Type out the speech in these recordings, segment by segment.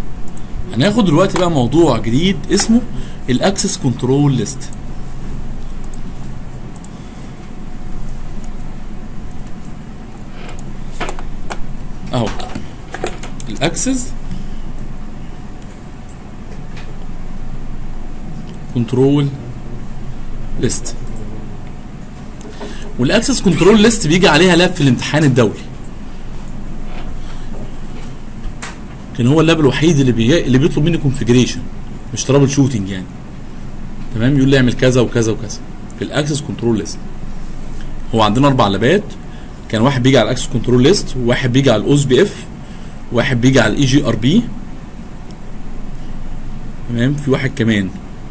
هناخد دلوقتي بقى موضوع جديد اسمه الاكسس كنترول ليست اهو الاكسس كنترول ليست والاكسس كنترول ليست بيجي عليها لاب في الامتحان الدولي كان هو اللاب الوحيد اللي بي... اللي بيطلب مني كونفجريشن مش ترابل شوتنج يعني تمام يقول لي اعمل كذا وكذا وكذا في الاكسس كنترول ليست هو عندنا اربع لابات كان واحد بيجي على الاكسس كنترول ليست وواحد بيجي على الاوز بي اف واحد بيجي على الاي جي ار بي تمام في واحد كمان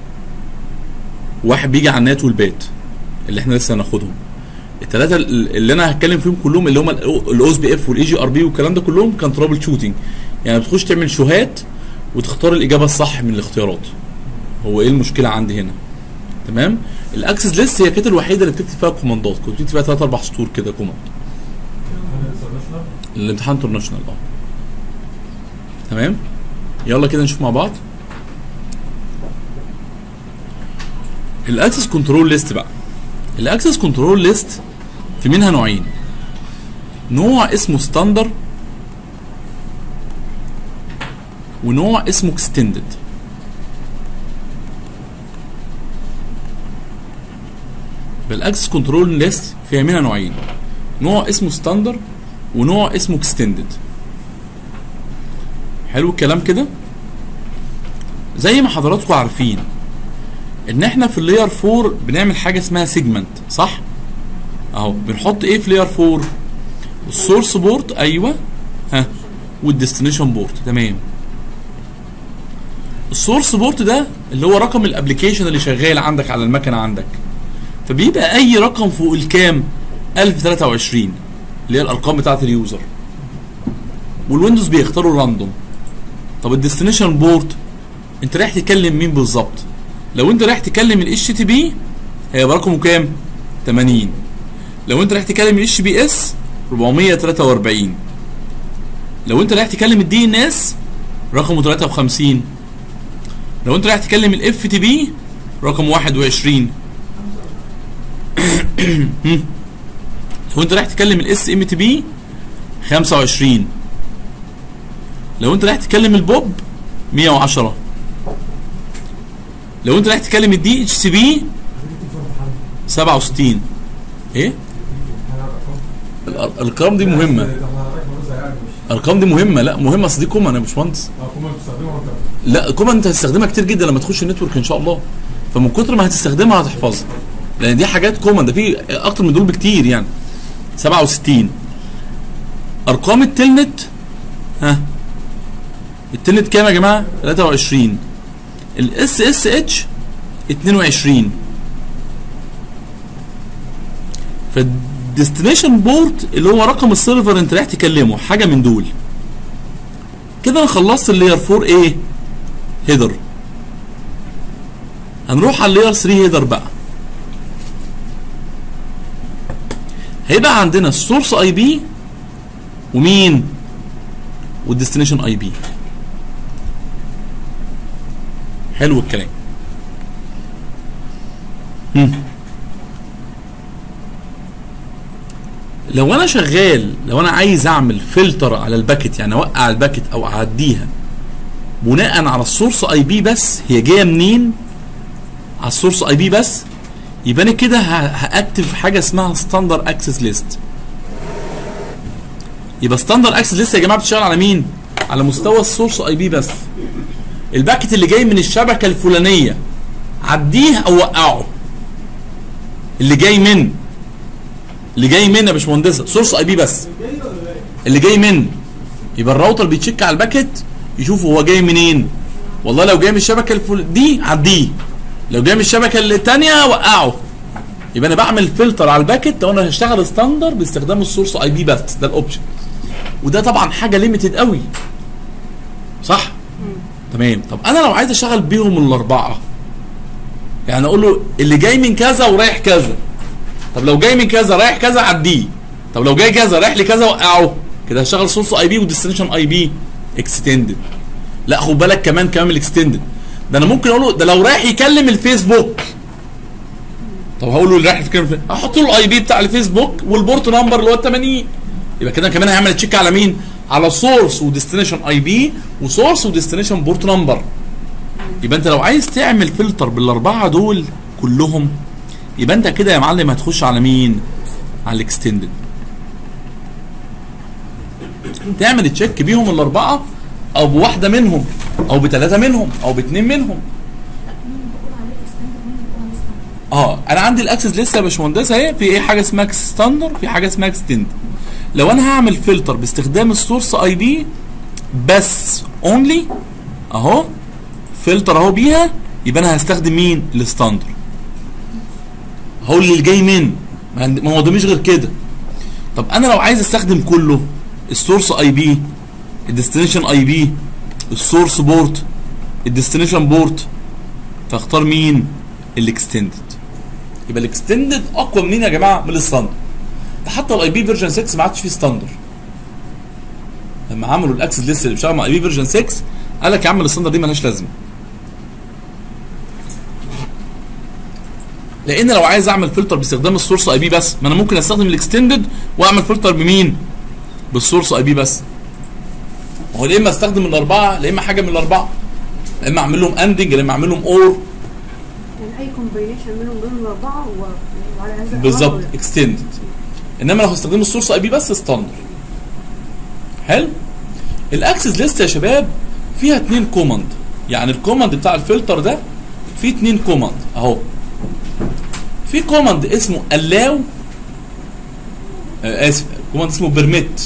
واحد بيجي على النات والبات اللي احنا لسه هناخدهم الثلاثه اللي انا هتكلم فيهم كلهم اللي هم الاوز بي اف والاي جي ار بي والكلام ده كلهم كان ترابل شوتنج يعني بتخش تعمل شوهات وتختار الاجابه الصح من الاختيارات هو ايه المشكله عندي هنا تمام الاكسس ليست هي كانت الوحيده اللي بتكتب فيها كوماندات كنت بتكتب فيها ثلاث اربع سطور كده كوماند الامتحان انترناشونال اه تمام يلا كده نشوف مع بعض الاكسس كنترول ليست بقى الاكسس كنترول ليست في منها نوعين نوع اسمه ستاندر ونوع اسمه اكستندد يبقى الاكسس كنترول ليست فيها منها نوعين نوع اسمه ستاندر ونوع اسمه اكستندد حلو الكلام كده زي ما حضراتكم عارفين ان احنا في اللاير 4 بنعمل حاجه اسمها سيجمنت صح اهو بنحط ايه في لاير 4 السورس بورت ايوه ها والديستنيشن بورت تمام السورس بورت ده اللي هو رقم الابلكيشن اللي شغال عندك على المكنه عندك فبيبقى اي رقم فوق الكام 1023 اللي هي الارقام بتاعه اليوزر والويندوز بيختاروا راندوم طب الديستنيشن بورت انت رايح تكلم مين بالظبط لو انت رايح تكلم الاتش تي بي هيبقى رقمه كام 80 لو انت رايح تكلم الاتش بي اس 443 لو انت رايح تكلم الدي ان اس رقمه 53 لو انت رايح تكلم الاف تي بي رقم 21 لو انت رايح تكلم الاس ام تي بي 25 لو انت رايح تكلم البوب 110 لو انت رايح تكلم الدي اتش سي بي 67 ايه الارقام دي مهمه الارقام دي مهمه لا مهمه اصل دي كومن يا باشمهندس لا كومن انت هتستخدمها كتير جدا لما تخش النتورك ان شاء الله فمن كتر ما هتستخدمها هتحفظها لان دي حاجات كومن ده في اكتر من دول بكتير يعني 67 ارقام التلنت ها التلنت كام يا جماعه 23 الاس اس اتش 22 فالديستنيشن بورت اللي هو رقم السيرفر انت رايح تكلمه حاجه من دول كده انا خلصت اللاير 4 ايه هيدر هنروح على اللاير 3 هيدر بقى هيبقى عندنا السورس اي بي ومين والديستنيشن اي بي حلو الكلام هم. لو انا شغال لو انا عايز اعمل فلتر على الباكت يعني اوقع الباكت او اعديها بناء على السورس اي بي بس هي جايه منين على السورس اي بي بس يبقى انا كده هاكتف حاجه اسمها ستاندر اكسس ليست يبقى ستاندر اكسس ليست يا جماعه بتشتغل على مين على مستوى السورس اي بي بس الباكت اللي جاي من الشبكه الفلانيه عديه او وقعه اللي جاي من اللي جاي من يا باشمهندسه سورس اي بي بس اللي جاي من يبقى الراوتر بيتشيك على الباكت يشوف هو جاي منين والله لو جاي من الشبكه الفل... دي عديه لو جاي من الشبكه الثانيه وقعه يبقى انا بعمل فلتر على الباكت لو انا هشتغل ستاندر باستخدام السورس اي بي بس ده الاوبشن وده طبعا حاجه ليميتد قوي صح تمام طب انا لو عايز اشتغل بيهم الاربعه يعني اقول له اللي جاي من كذا ورايح كذا طب لو جاي من كذا رايح كذا عديه طب لو جاي كذا رايح لكذا وقعه كده هشتغل سورس اي بي وديستنيشن اي بي اكستندد لا خد بالك كمان كمان الاكستندد ده انا ممكن اقول له ده لو رايح يكلم الفيسبوك طب هقول له اللي رايح يتكلم في احط له الاي بي بتاع الفيسبوك والبورت نمبر اللي هو 80 يبقى كده كمان هيعمل تشيك على مين؟ على سورس وديستنيشن اي بي وسورس وديستنيشن بورت نمبر يبقى انت لو عايز تعمل فلتر بالاربعه دول كلهم يبقى انت كده يا معلم هتخش على مين؟ على الاكستندد تعمل تشيك بيهم الاربعه او بواحده منهم او بثلاثه منهم او باثنين منهم اه انا عندي الاكسس لسه يا باشمهندس اهي في ايه حاجه اسمها ستاندر في حاجه اسمها اكستند لو انا هعمل فلتر باستخدام السورس اي بي بس اونلي اهو فلتر اهو بيها يبقى انا هستخدم مين الستاندر هقول اللي جاي من ما عند- ما هو ده مش غير كده طب انا لو عايز استخدم كله السورس اي بي الديستنيشن اي بي السورس بورت الديستنيشن بورت فاختار مين الاكستندد يبقى الاكستندد اقوى منين يا جماعه من الستاندر ده حتى الاي بي فيرجن 6 ما عادش فيه ستاندر لما عملوا الاكسس ليست اللي بيشتغل مع اي بي فيرجن 6 قال لك يا عم الستاندر دي مالهاش لازمه لان لو عايز اعمل فلتر باستخدام السورس اي بي بس ما انا ممكن استخدم الاكستندد واعمل فلتر بمين بالسورس اي بي بس هو يا اما استخدم الاربعه يا اما حاجه من الاربعه يا اما اعمل لهم اندنج يا اما اعمل لهم اور يعني اي كومبينيشن منهم بين الاربعه و- وعلى هذا بالظبط الأمر. اكستندد انما لو هستخدم السورس اي بي بس ستاندر حلو الاكسس ليست يا شباب فيها اتنين كوماند يعني الكوماند بتاع الفلتر ده فيه اتنين كوماند اهو في كوماند اسمه allow آه اسف كوماند اسمه بيرميت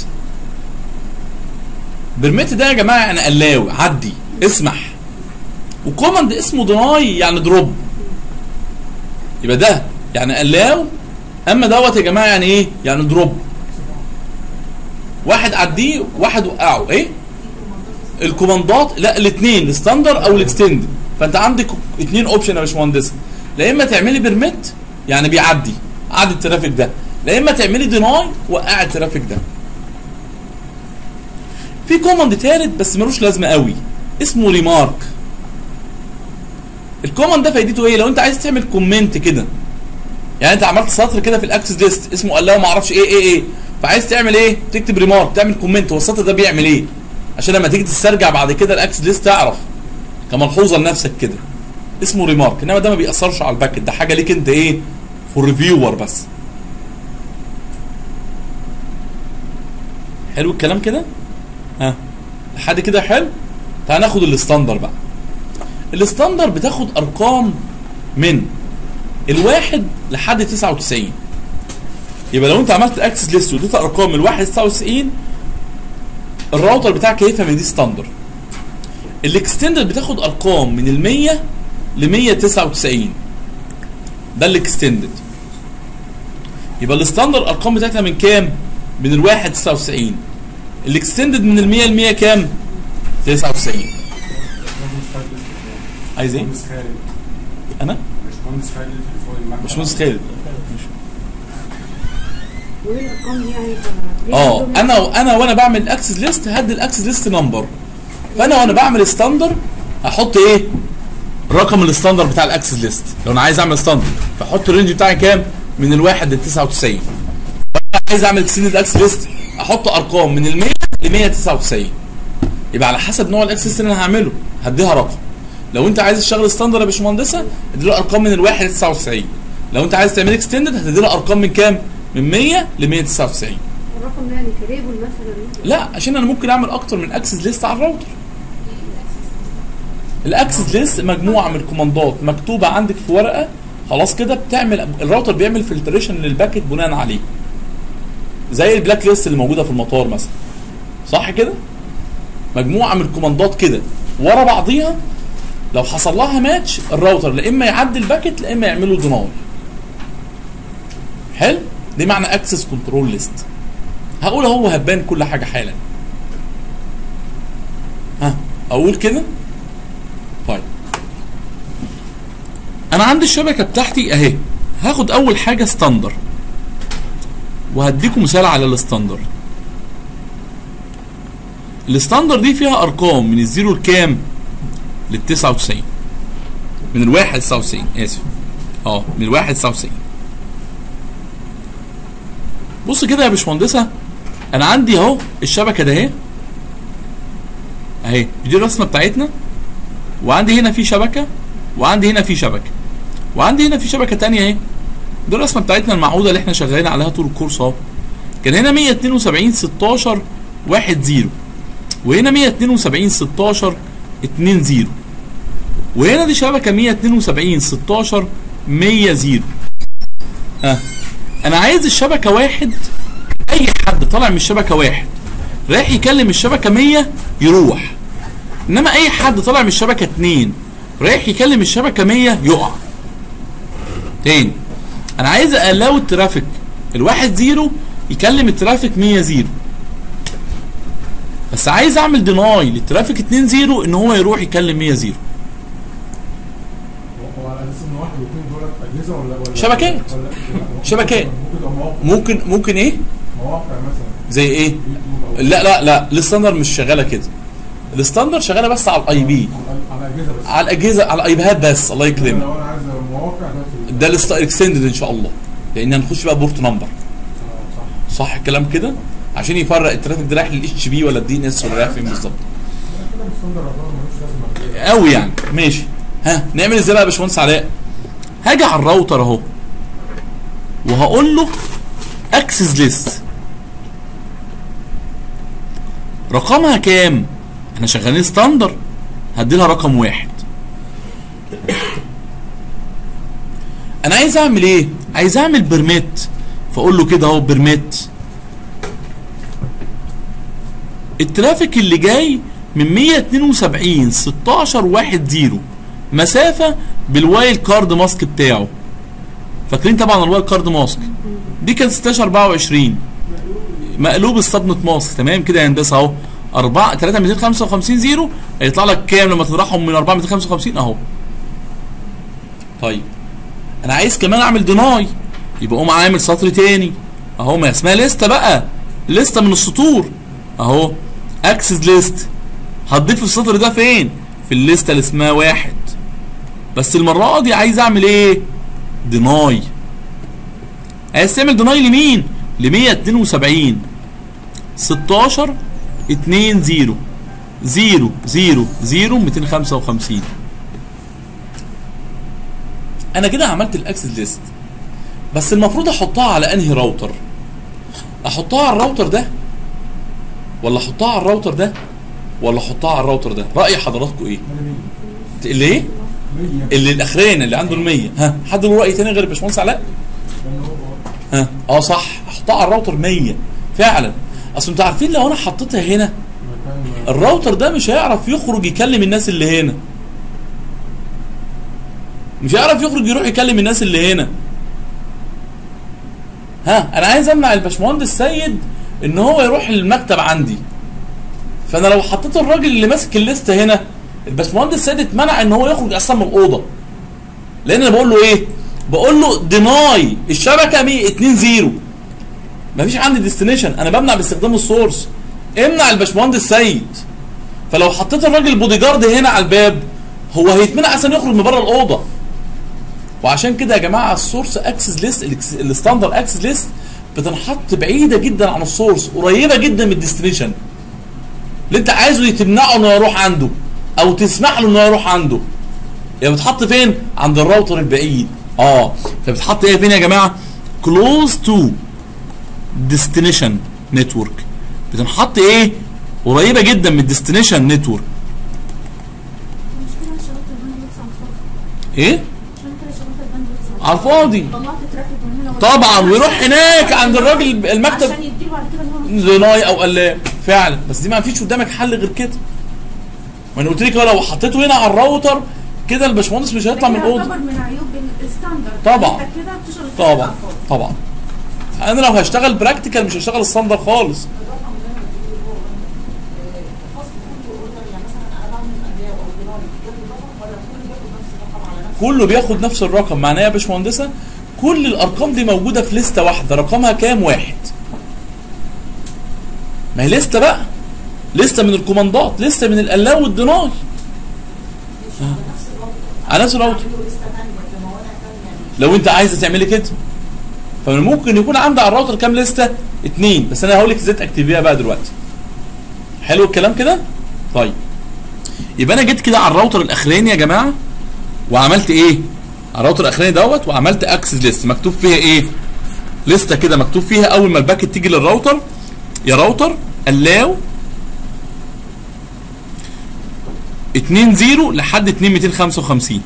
بيرميت ده يا جماعه يعني allow عدي اسمح وكوماند اسمه ديناي يعني دروب يبقى ده يعني allow اما دوت يا جماعه يعني ايه يعني دروب واحد عديه واحد وقعه ايه الكوماندات لا الاثنين الستاندر او الاكستند فانت عندك اثنين اوبشن يا باشمهندس لا اما تعملي بيرميت يعني بيعدي عدي الترافيك ده لا اما تعملي ديناي وقع الترافيك ده في كوماند ثالث بس ملوش لازمه قوي اسمه ريمارك الكوماند ده فايدته ايه لو انت عايز تعمل كومنت كده يعني انت عملت سطر كده في الاكسس ليست اسمه الله ما اعرفش ايه ايه ايه فعايز تعمل ايه تكتب ريمارك تعمل كومنت هو السطر ده بيعمل ايه عشان لما تيجي تسترجع بعد كده الاكسس ليست تعرف كملحوظه لنفسك كده اسمه ريمارك انما ده ما بيأثرش على الباكت ده حاجه ليك انت ايه فور ريفيور بس حلو الكلام كده ها لحد كده حلو تعال ناخد الستاندر بقى الستاندر بتاخد ارقام من الواحد لحد 99 يبقى لو انت عملت اكسس ليست واديت ارقام من الواحد ل 99 الراوتر بتاعك هيفهم ان دي ستاندر الاكستندد بتاخد ارقام من ال 100 ل 199 ده الاكستندد يبقى الستاندر الارقام بتاعتها من كام؟ من الواحد 99 الاكستندد من ال 100 ل 100 كام؟ 99 عايز ايه؟ مهندس خالد انا؟ باشمهندس خالد في فوق المكتب باشمهندس خالد وايه الارقام دي يعني ف- ليه اه عندهم انا انا وانا بعمل الاكسس ليست هدي الاكسس ليست نمبر فانا وانا بعمل ستاندر هحط ايه رقم الستاندر بتاع الاكسس ليست لو انا عايز اعمل ستاندر فاحط الرينج بتاعي كام من الواحد لل 99 لو انا عايز اعمل اكستندد اكسس ليست احط ارقام من ال 100 ل 199 يبقى على حسب نوع الاكسس ليست اللي انا هعمله هديها رقم لو انت عايز تشتغل ستاندر يا باشمهندسه ادي له ارقام من الواحد ل 99 لو انت عايز تعمل اكستندد هتدي لها ارقام من كام من 100 ل 199 الرقم ده يعني كريبل مثلا لا عشان انا ممكن اعمل اكتر من اكسس ليست على الراوتر الاكسس ليست مجموعه من الكوماندات مكتوبه عندك في ورقه خلاص كده بتعمل الراوتر بيعمل فلتريشن للباكت بناء عليه زي البلاك ليست اللي موجوده في المطار مثلا صح كده مجموعه من الكوماندات كده ورا بعضيها لو حصل لها ماتش الراوتر لا اما يعدي الباكت لا اما يعمل له ديناي حلو دي معنى اكسس كنترول ليست هقول اهو هبان كل حاجه حالا ها اقول كده طيب انا عندي الشبكه بتاعتي اهي هاخد اول حاجه ستاندر وهديكم مثال على الستاندر الستاندر دي فيها ارقام من الزيرو لكام لل 99 من الواحد 99 اسف اه من الواحد 99 بص كده يا باشمهندسه انا عندي اهو الشبكه ده اهي اهي دي الرسمه بتاعتنا وعندي هنا في شبكه وعندي هنا في شبكه وعندي هنا في شبكه تانية اهي دي الرسمه بتاعتنا المعقوده اللي احنا شغالين عليها طول الكورس اهو كان هنا 172 16 1 0 وهنا 172 16 2 0 وهنا دي شبكه 172 16 100 0 ها انا عايز الشبكه واحد اي حد طالع من الشبكه واحد رايح يكلم الشبكه 100 يروح انما اي حد طالع من الشبكه 2 رايح يكلم الشبكه 100 يقع تاني انا عايز الاو الترافيك الواحد زيرو يكلم الترافيك 100 زيرو بس عايز اعمل ديناي للترافيك 2 زيرو ان هو يروح يكلم 100 زيرو هو على اساس ان واحد واثنين دولت اجهزه ولا ولا شبكات. ولا شبكات. ممكن تبقى مواقع ممكن ممكن ايه مواقع مثلا زي ايه يوتيوب او لا لا لا الستاندر مش شغاله كده الستاندر شغاله بس على الاي بي على اجهزه بس على الاجهزه على الايباد بس الله يكرمك لو انا عايز مواقع ده في ده الاكستندد ان شاء الله لان هنخش بقى بورت نمبر آه، صح صح الكلام كده عشان يفرق الترافيك ده رايح للاتش بي ولا الدي ان اس ولا رايح فين بالظبط كده مستندر يعتبر ملوش لازمه قوي يعني ماشي ها نعمل ازاي بقى يا باشمهندس علاء هاجي على الراوتر اهو وهقول له اكسس ليست رقمها كام احنا شغالين ستاندر هدي لها رقم واحد انا عايز اعمل ايه عايز اعمل برميت فاقول له كده اهو برميت الترافيك اللي جاي من 172 16 1 0 مسافه بالوايل كارد ماسك بتاعه فاكرين طبعا الوايل كارد ماسك دي كانت 16 24 مقلوب الصدمة ماسك تمام كده يا هندسه اهو 4 3 255 0 هيطلع لك كام لما تطرحهم من 4 255 اهو طيب انا عايز كمان اعمل ديناي يبقى اقوم عامل سطر تاني اهو ما اسمها لسته بقى لسته من السطور اهو اكسس ليست هتضيف السطر ده فين في الليسته اللي اسمها واحد بس المره دي عايز اعمل ايه ديناي عايز تعمل ديناي لمين ل 172 16 2 0 0 0 0 255 انا كده عملت الاكسس ليست بس المفروض احطها على انهي راوتر احطها على الراوتر ده ولا احطها على الراوتر ده ولا احطها على الراوتر ده راي حضراتكم ايه ده اللي ايه 100 اللي الاخرين اللي عنده ال100 ها حد له راي تاني غير الباشمهندس علاء لان هو ها اه صح احطها على الراوتر 100 فعلا اصل انتوا عارفين لو انا حطيتها هنا مكان الراوتر ده مش هيعرف يخرج يكلم الناس اللي هنا مش هيعرف يخرج يروح يكلم الناس اللي هنا ها انا عايز امنع الباشمهندس سيد ان هو يروح المكتب عندي فانا لو حطيت الراجل اللي ماسك الليسته هنا الباشمهندس سيد اتمنع ان هو يخرج اصلا من الاوضه لان انا بقول له ايه بقول له ديناي الشبكه 100 2 0 مفيش عندي ديستنيشن انا بمنع باستخدام السورس امنع الباشمهندس سيد فلو حطيت الراجل بودي جارد هنا على الباب هو هيتمنع اصلا يخرج من بره الاوضه وعشان كده يا جماعه السورس اكسس ليست الستاندر اكسس ليست بتنحط بعيده جدا عن السورس قريبه جدا من الديستنيشن اللي انت عايزه تمنعه انه يروح عنده او تسمح له انه يروح عنده يبقى بتحط فين عند الراوتر البعيد اه فبتحط ايه فين يا جماعه كلوز تو ديستنيشن نتورك بتنحط ايه قريبه جدا من الديستنيشن نتورك المشكلة شغلت الباندويتس على الفاضي ايه عشان كده شغلت الباندويتس على الفاضي طلعت ترافيك من هنا طبعا ويروح هناك عند الراجل المكتب عشان يديله بعد كده ان هو زناي او قلاب فعلا بس دي ما فيش قدامك حل غير كده ما انا قلت لك لو حطيته هنا على الراوتر كده الباشمهندس مش هيطلع من ده الاوضه يعتبر من عيوب الستاندرد طبعا. انت كده بتشغل طبعا طبعا انا لو هشتغل براكتيكال مش هشتغل الستاندر خالص كله بياخد نفس الرقم معناه يا باشمهندسه كل الارقام دي موجوده في لسته واحده رقمها كام واحد ما هي لسته بقى لسته من الكوماندات لسته من الالاو والديناي على نفس الراوتر لو انت عايزه تعملي كده فممكن يكون عندي على الراوتر كام لسته اتنين بس انا هقول لك ازاي تكتبيها بقى دلوقتي حلو الكلام كده طيب يبقى انا جيت كده على الراوتر الاخراني يا جماعه وعملت ايه على الراوتر الاخراني دوت وعملت اكسس ليست مكتوب فيها ايه لسته كده مكتوب فيها اول ما الباكت تيجي للراوتر يا راوتر allow 2 0 لحد 2 255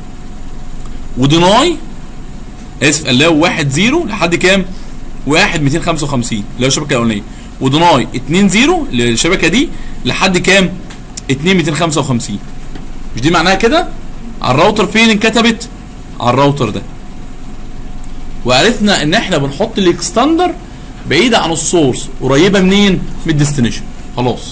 وديناي اسف allow 1 0 لحد كام 1 255 اللي هو الشبكه الاولانيه وديناي 2 0 للشبكه دي لحد كام 2 255 مش دي معناها كده على الراوتر فين انكتبت على الراوتر ده وعرفنا ان احنا بنحط الاكستندر بعيده عن السورس قريبه منين من الديستنيشن خلاص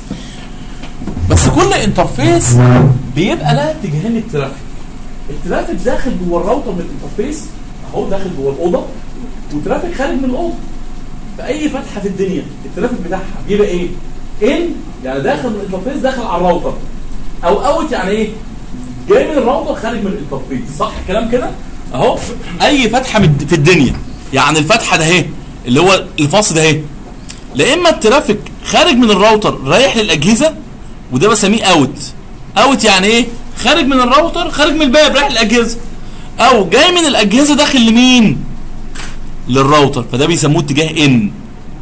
بس كل انترفيس بيبقى لها اتجاهين للترافيك الترافيك داخل جوه الراوتر من الانترفيس اهو داخل جوه الاوضه وترافيك خارج من الاوضه في اي فتحه في الدنيا الترافيك بتاعها بيبقى ايه ان يعني داخل من الانترفيس داخل على الراوتر او اوت يعني ايه جاي من الراوتر خارج من الانترفيس صح الكلام كده اهو اي فتحه من في الدنيا يعني الفتحه ده اهي اللي هو الفاصل ده اهي لا اما الترافيك خارج من الراوتر رايح للاجهزه وده بسميه اوت اوت يعني ايه خارج من الراوتر خارج من الباب رايح للاجهزه او جاي من الاجهزه داخل لمين للراوتر فده بيسموه اتجاه ان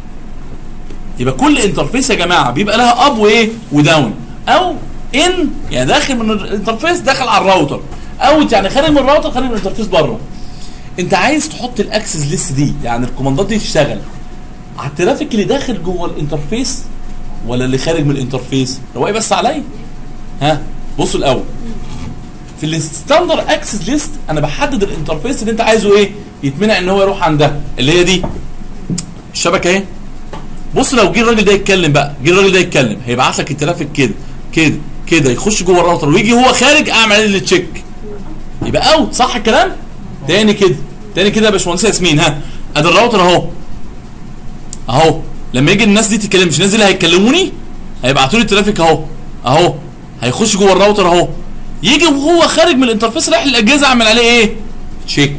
يبقى كل انترفيس يا جماعه بيبقى لها اب وايه وداون او ان يعني داخل من الانترفيس داخل على الراوتر اوت يعني خارج من الراوتر خارج من الانترفيس بره انت عايز تحط الاكسس ليست دي يعني الكوماندات دي تشتغل على الترافيك اللي داخل جوه الانترفيس ولا اللي خارج من الانترفيس رواقي بس عليا ها بصوا الاول في الستاندر اكسس ليست انا بحدد الانترفيس اللي انت عايزه ايه يتمنع ان هو يروح عندها اللي هي دي الشبكه اهي بص لو جه الراجل ده يتكلم بقى جه الراجل ده يتكلم هيبعت لك الترافيك كده كده كده يخش جوه الراوتر ويجي هو خارج اعمل عليه التشيك يبقى اوت صح الكلام تاني كده تاني كده يا باشمهندس ياسمين ها ادي الراوتر اهو اهو لما يجي الناس دي تتكلم مش الناس دي اللي هيكلموني هيبعتوا لي الترافيك اهو اهو هيخش جوه الراوتر اهو يجي وهو خارج من الانترفيس رايح للاجهزه اعمل عليه ايه تشيك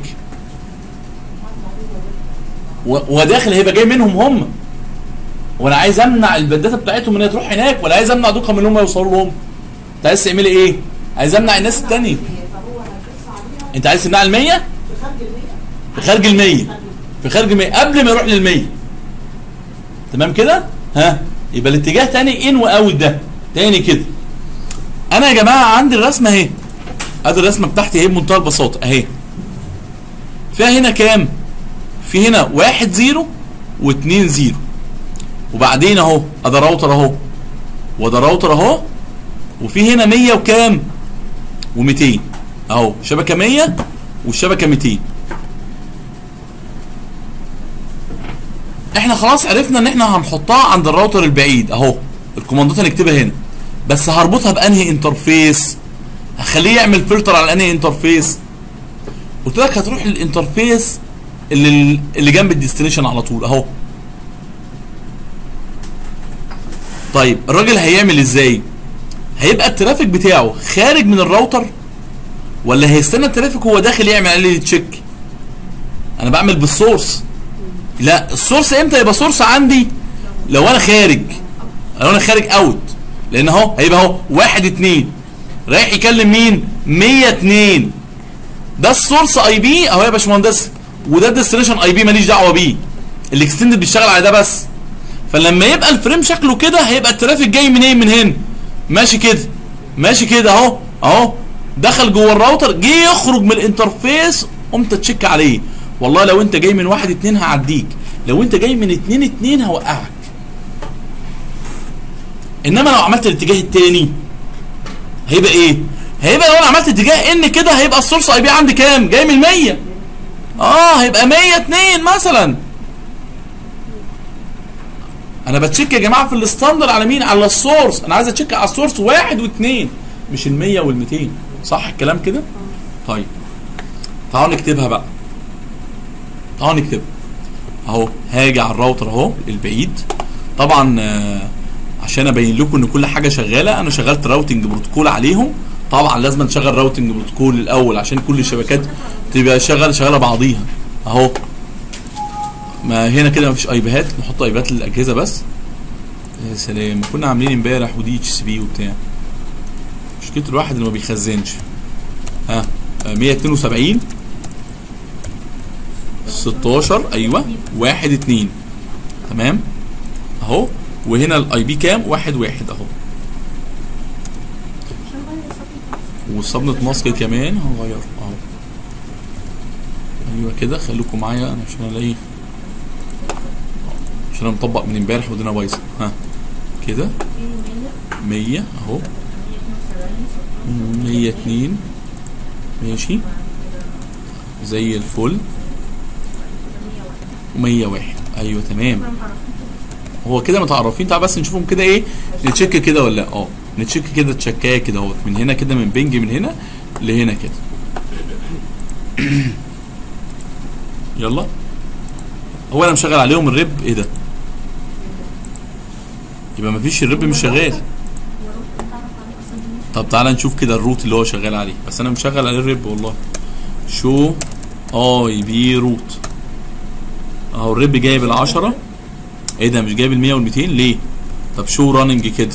و- وداخل هيبقى جاي منهم هم وانا عايز امنع البداتا بتاعتهم ان هي تروح هناك ولا عايز امنع دوكم ان هم يوصلوا لهم انت عايز تعملي ايه عايز امنع الناس التانية فهو هيقص عليها انت عايز تمنع ال 100 في خارج في خارج المية ال 100 في خارج ال 100 قبل ما يروح لل 100 تمام كده ها يبقى الاتجاه تاني ان واوت ده تاني كده انا يا جماعه عندي الرسمه اهي ادي الرسمه بتاعتي اهي بمنتهى البساطه اهي فيها هنا كام في هنا واحد زيرو واتنين زيرو وبعدين اهو ادي راوتر اهو وده راوتر اهو وفي هنا 100 وكام و200 اهو شبكه 100 والشبكه 200 احنا خلاص عرفنا ان احنا هنحطها عند الراوتر البعيد اهو الكوماندات هنكتبها هنا بس هربطها بانهي انترفيس هخليه يعمل فلتر على انهي انترفيس قلت لك هتروح للانترفيس اللي اللي جنب الديستنيشن على طول اهو طيب الراجل هيعمل ازاي هيبقى الترافيك بتاعه خارج من الراوتر ولا هيستنى الترافيك هو داخل يعمل عليه تشيك انا بعمل بالسورس لا السورس امتى يبقى سورس عندي لو انا خارج لو انا خارج اوت لان اهو هيبقى اهو واحد اتنين رايح يكلم مين 102 ده السورس اي بي اهو يا باشمهندس وده الديستنيشن اي بي ماليش دعوه بيه الاكستندد بيشتغل على ده بس فلما يبقى الفريم شكله كده هيبقى الترافيك جاي منين من هنا ماشي كده ماشي كده اهو اهو دخل جوه الراوتر جه يخرج من الانترفيس قمت تشيك عليه والله لو انت جاي من واحد اتنين هعديك لو انت جاي من اتنين اتنين هوقعك انما لو عملت الاتجاه التاني هيبقى ايه هيبقى لو انا عملت اتجاه ان كده هيبقى السورس اي بي عندي كام جاي من 100 اه هيبقى 102 مثلا انا بتشيك يا جماعه في الستاندر على مين على السورس انا عايز اتشيك على السورس واحد واثنين مش ال 100 وال 200 صح الكلام كده طيب تعالوا نكتبها بقى تعالوا نكتبها اهو هاجي على الراوتر اهو البعيد طبعا آه، عشان ابين لكم ان كل حاجه شغاله انا شغلت راوتنج بروتوكول عليهم طبعا لازم نشغل راوتنج بروتوكول الاول عشان كل الشبكات تبقى شغاله شغاله بعضيها اهو ما هنا كده مفيش ايباد نحط ايباد للاجهزه بس يا سلام كنا عاملين امبارح ودي اتش سي بي وبتاع مشكله الواحد اللي ما بيخزنش ها آه، 172 16 ايوه 1 2 تمام اهو وهنا الاي بي كام؟ واحد واحد اهو والصبنة ماسك كمان هنغير اهو ايوه كده خليكم معايا انا عشان الاقي عشان انا مطبق من امبارح ودنا بايظه ها كده 100 اهو 102 ماشي زي الفل 101 ايوه تمام هو كده متعرفين تعال بس نشوفهم كده ايه نتشيك كده ولا لا اه نتشيك كده تشكايه كده اهوت من هنا كده من بنج من هنا لهنا كده يلا هو انا مشغل عليهم الريب ايه ده يبقى مفيش الريب مش شغال طب تعالى نشوف كده الروت اللي هو شغال عليه بس انا مشغل عليه الريب والله شو اي بي روت اهو الريب جايب العشرة ايه ده مش جايب ال 100 وال 200 ليه؟ طب شو راننج كده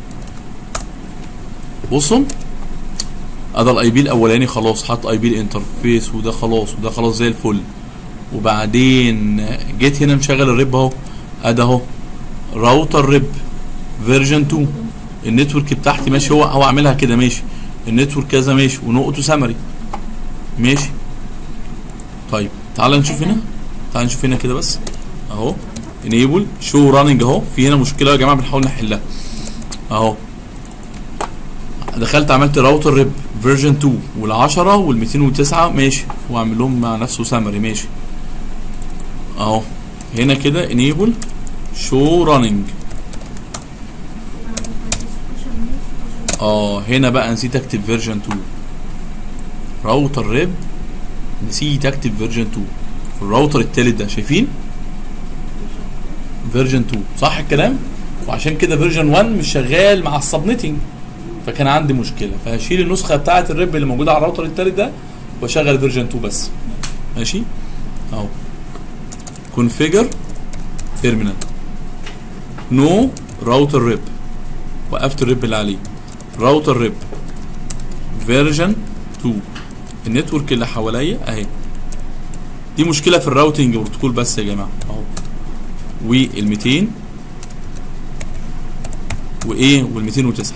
بصوا ادي الاي بي الاولاني خلاص حط اي بي الانترفيس وده خلاص وده خلاص زي الفل وبعدين جيت هنا مشغل الريب اهو ادي اهو راوتر ريب فيرجن 2 النتورك بتاعتي ماشي هو هو عاملها كده ماشي النتورك كذا ماشي ونقطه سمري ماشي طيب تعال نشوف هنا تعال نشوف هنا كده بس اهو انيبل شو راننج اهو في هنا مشكله يا جماعه بنحاول نحلها اهو دخلت عملت راوتر ريب فيرجن 2 وال10 وال209 ماشي واعمل لهم مع نفسه سامري ماشي اهو هنا كده انيبل شو راننج اه هنا بقى نسيت اكتب فيرجن 2 راوتر ريب نسيت اكتب فيرجن 2 في الراوتر التالت ده شايفين فيرجن 2 صح الكلام وعشان كده فيرجن 1 مش شغال مع السبنتنج فكان عندي مشكله فهشيل النسخه بتاعه الريب اللي موجوده على الراوتر التالت ده واشغل فيرجن 2 بس ماشي اهو كونفيجر تيرمينال نو راوتر ريب وقفت الريب اللي عليه راوتر ريب فيرجن 2 النتورك اللي حواليا اهي دي مشكله في الراوتنج بروتوكول بس يا جماعه اهو وال 200 وايه وال 209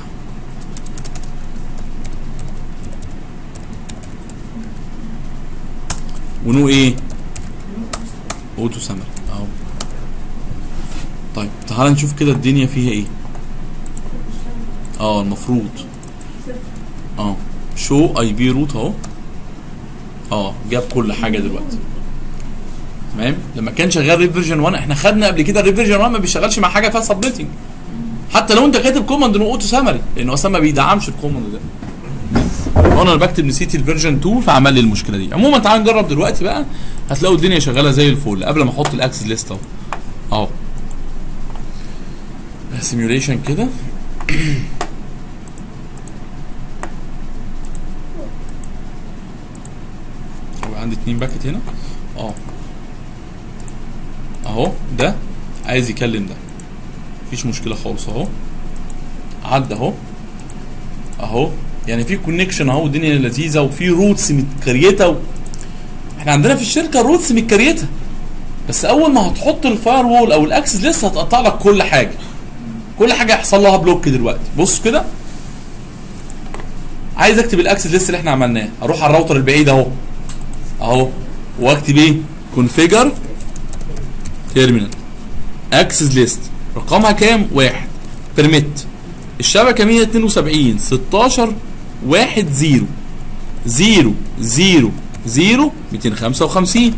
ونو ايه اوتو سمر اهو طيب تعال نشوف كده الدنيا فيها ايه اه المفروض اه شو اي بي روت اهو اه جاب كل حاجه دلوقتي تمام لما كان شغال ريب فيرجن 1 احنا خدنا قبل كده الريب فيرجن 1 ما بيشتغلش مع حاجه فيها سبنتنج حتى لو انت كاتب كوماند انه اوتو سامري لانه اصلا ما بيدعمش الكوماند ده وانا بكتب نسيت الفيرجن 2 فعمل لي المشكله دي عموما تعال نجرب دلوقتي بقى هتلاقوا الدنيا شغاله زي الفل قبل ما احط الاكسس ليست اهو اهو سيميوليشن كده يبقى عندي اتنين باكت هنا اه اهو ده عايز يكلم ده مفيش مشكله خالص اهو عدى اهو اهو يعني في كونكشن اهو الدنيا لذيذه وفي روتس متكريته و... احنا عندنا في الشركه روتس متكريته بس اول ما هتحط الفاير وول او الاكسس لسه هتقطع لك كل حاجه كل حاجه هيحصل لها بلوك دلوقتي بص كده عايز اكتب الاكسس ليست اللي احنا عملناه اروح على الراوتر البعيد اهو اهو واكتب ايه كونفيجر تيرمينال اكسس ليست رقمها كام واحد بيرميت الشبكه 172 16 1 0 0 0 0 255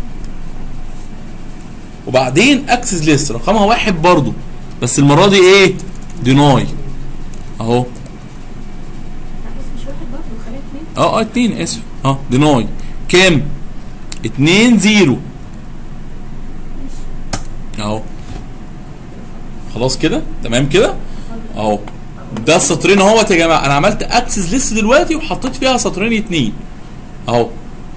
وبعدين اكسس ليست رقمها واحد برضو بس المره دي ايه ديناي اهو لا بس مش واحد برضه خليها اتنين اه اه اتنين اسف اه ديناي كام؟ اتنين زيرو اهو خلاص كده تمام كده اهو ده السطرين اهوت يا جماعه انا عملت اكسس ليست دلوقتي وحطيت فيها سطرين اتنين اهو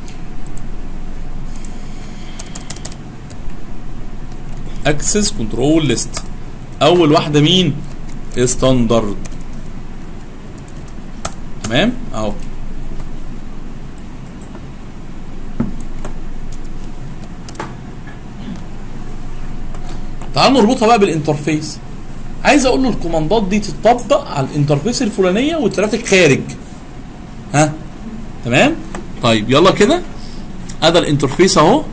اكسس كنترول ليست اول واحده مين ستاندرد تمام اهو تعالوا نربطها بقى بالانترفيس عايز اقول له الكوماندات دي تتطبق على الانترفيس الفلانيه والترافيك خارج ها تمام طيب يلا كده ادي الانترفيس اهو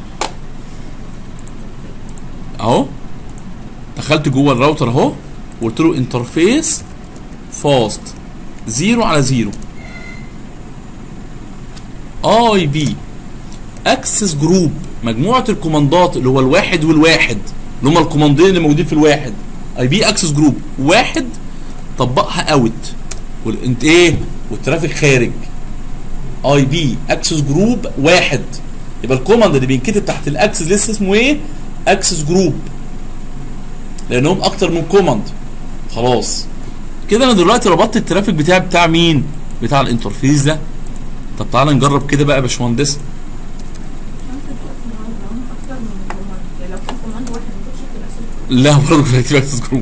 اهو دخلت جوه الراوتر اهو وقلت له انترفيس فاست زيرو على زيرو اي بي اكسس جروب مجموعه الكوماندات اللي هو الواحد والواحد اللي هم الكوماندين اللي موجودين في الواحد اي بي اكسس جروب واحد طبقها اوت والانت ايه والترافيك خارج اي بي اكسس جروب واحد يبقى الكوماند اللي بينكتب تحت الاكسس ليست اسمه ايه اكسس جروب لانهم اكتر من كوماند خلاص كده انا دلوقتي ربطت الترافيك بتاعي بتاع مين بتاع الانترفيس ده طب تعالى نجرب كده بقى يا باشمهندس لو كان كوماند واحد ما كنتش هتبقى صفر لا برضه مش هتبقى اكسس جروب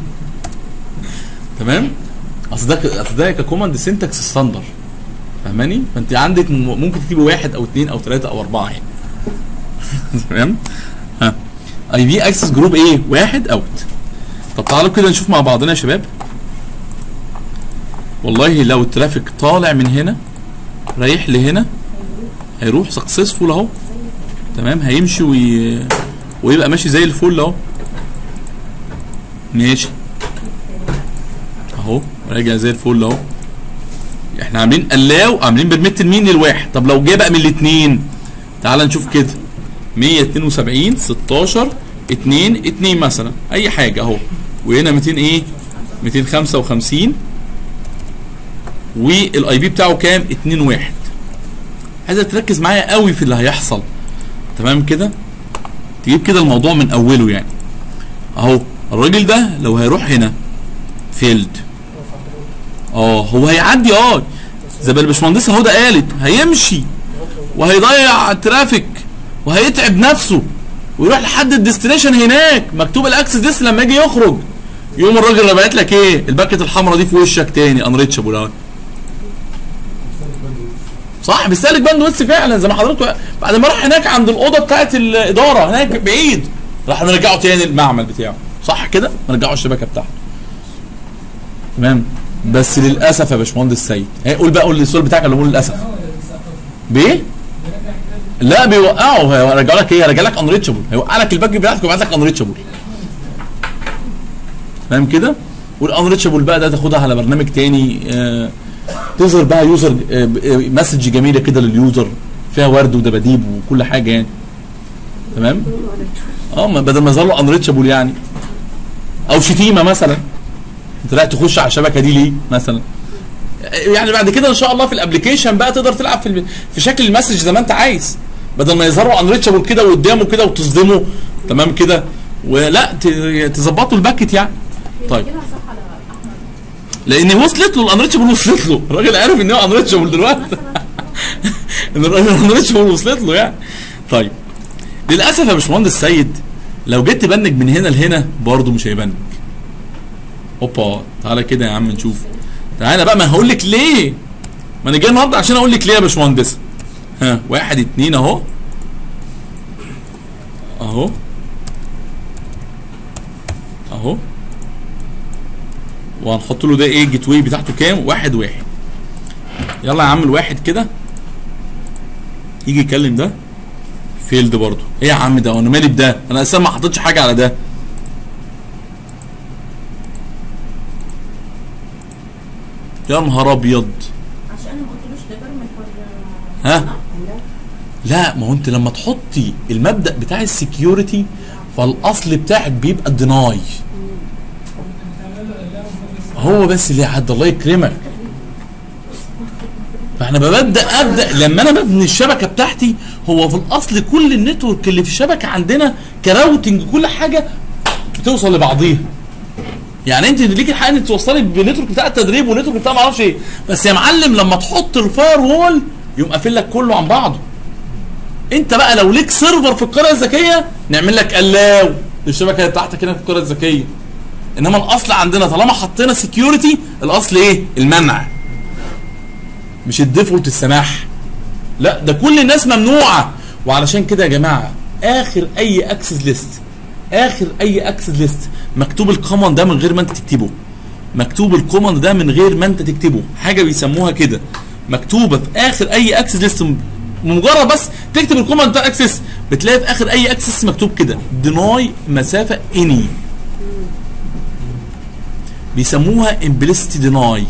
تمام اصل ده اصل ده ككوماند سنتكس ستاندر فاهماني فانت عندك م- ممكن تكتبي واحد او اثنين او ثلاثه او اربعه يعني تمام ها اي بي اكسس جروب ايه واحد اوت طب تعالوا كده نشوف مع بعضنا يا شباب والله لو الترافيك طالع من هنا رايح لهنا هيروح سكسسفول اهو تمام هيمشي وي... ويبقى ماشي زي الفل اهو ماشي اهو راجع زي الفل اهو احنا عاملين الاو عاملين برميت لمين للواحد طب لو جه بقى من الاثنين تعال نشوف كده 172 16 2 2 مثلا اي حاجه اهو وهنا 200 ايه 255 والاي بي بتاعه كام 2 1 عايزك تركز معايا قوي في اللي هيحصل تمام كده تجيب كده الموضوع من اوله يعني اهو الراجل ده لو هيروح هنا فيلد اه هو هيعدي اه زي ما الباشمهندسه هدى قالت هيمشي وهيضيع الترافيك وهيتعب نفسه ويروح لحد الديستنيشن هناك مكتوب الاكسس ديس لما يجي يخرج يقوم الراجل اللي باعت لك ايه الباكت الحمراء دي في وشك تاني انريتشابل اهو صح بيستهلك باندويتس فعلا زي ما حضرتك بعد ما راح هناك عند الاوضه بتاعت الاداره هناك بعيد راح نرجعه تاني المعمل بتاعه صح كده نرجعه الشبكه بتاعته تمام بس للاسف يا باشمهندس سيد هي قول بقى قول لي السؤال بتاعك اللي بقول للاسف بايه لا بيوقعه هيرجع لك ايه هيرجع لك انريتشابل هيوقع لك الباك بتاعتك ويبعت لك انريتشابل فاهم كده والانريتشابل بقى ده تاخدها على برنامج تاني آه تظهر بقى يوزر آه آه مسج جميله كده لليوزر فيها ورد ودباديب وكل حاجه يعني تمام اه ما بدل ما يظهر له انريتشابل يعني او شتيمه مثلا انت لا تخش على الشبكه دي ليه مثلا يعني بعد كده ان شاء الله في الابلكيشن بقى تقدر تلعب في الم- في شكل المسج زي ما انت عايز بدل ما يظهروا انريتشابل كده قدامه كده وتصدمه تمام كده ولا ت- تظبطوا الباكت يعني طيب كده صح على احمد لان وصلت له الانريتشابل وصلت له الراجل عارف ان هو انريتشابل دلوقتي ان الراجل انريتشابل وصلت له يعني طيب للاسف يا باشمهندس سيد لو جيت تبنج من هنا لهنا برضه مش هيبنج اوبا تعالى كده يا عم نشوف تعالى بقى ما هقول لك ليه ما انا جاي النهارده عشان اقول لك ليه يا باشمهندس ها واحد اتنين اهو اهو اهو وهنحط له ده ايه الجيت واي بتاعته كام واحد واحد يلا يا عم الواحد كده يجي يكلم ده فيلد برضه ايه يا عم ده وانا مالي بده انا اساسا ما حطيتش حاجه على ده يا نهار ابيض عشان ما قلتلوش ده بيرمت ولا ها لا ما هو انت لما تحطي المبدا بتاع السكيورتي فالاصل بتاعك بيبقى الديناي هو بس اللي عد الله يكرمك فاحنا ببدا ابدا لما انا ببني الشبكه بتاعتي هو في الاصل كل النتورك اللي في الشبكه عندنا كراوتنج كل حاجه بتوصل لبعضيها يعني انت ليك الحق انك توصلي بالنتورك بتاع التدريب والنتورك بتاع ما اعرفش ايه بس يا معلم لما تحط الفاير وول يقوم قافل لك كله عن بعضه انت بقى لو ليك سيرفر في القريه الذكيه نعمل لك الاو للشبكه بتاعتك هنا في القريه الذكيه انما الاصل عندنا طالما حطينا سكيورتي الاصل ايه المنع مش الديفولت السماح لا ده كل الناس ممنوعه وعلشان كده يا جماعه اخر اي اكسس ليست اخر اي اكسس ليست مكتوب الكوماند ده من غير ما انت تكتبه مكتوب الكوماند ده من غير ما انت تكتبه حاجه بيسموها كده مكتوبه في اخر اي اكسس ليست مجرد بس تكتب الكوماند بتاع اكسس بتلاقي في اخر اي اكسس مكتوب كده ديناي مسافه اني بيسموها امبليستي ديناي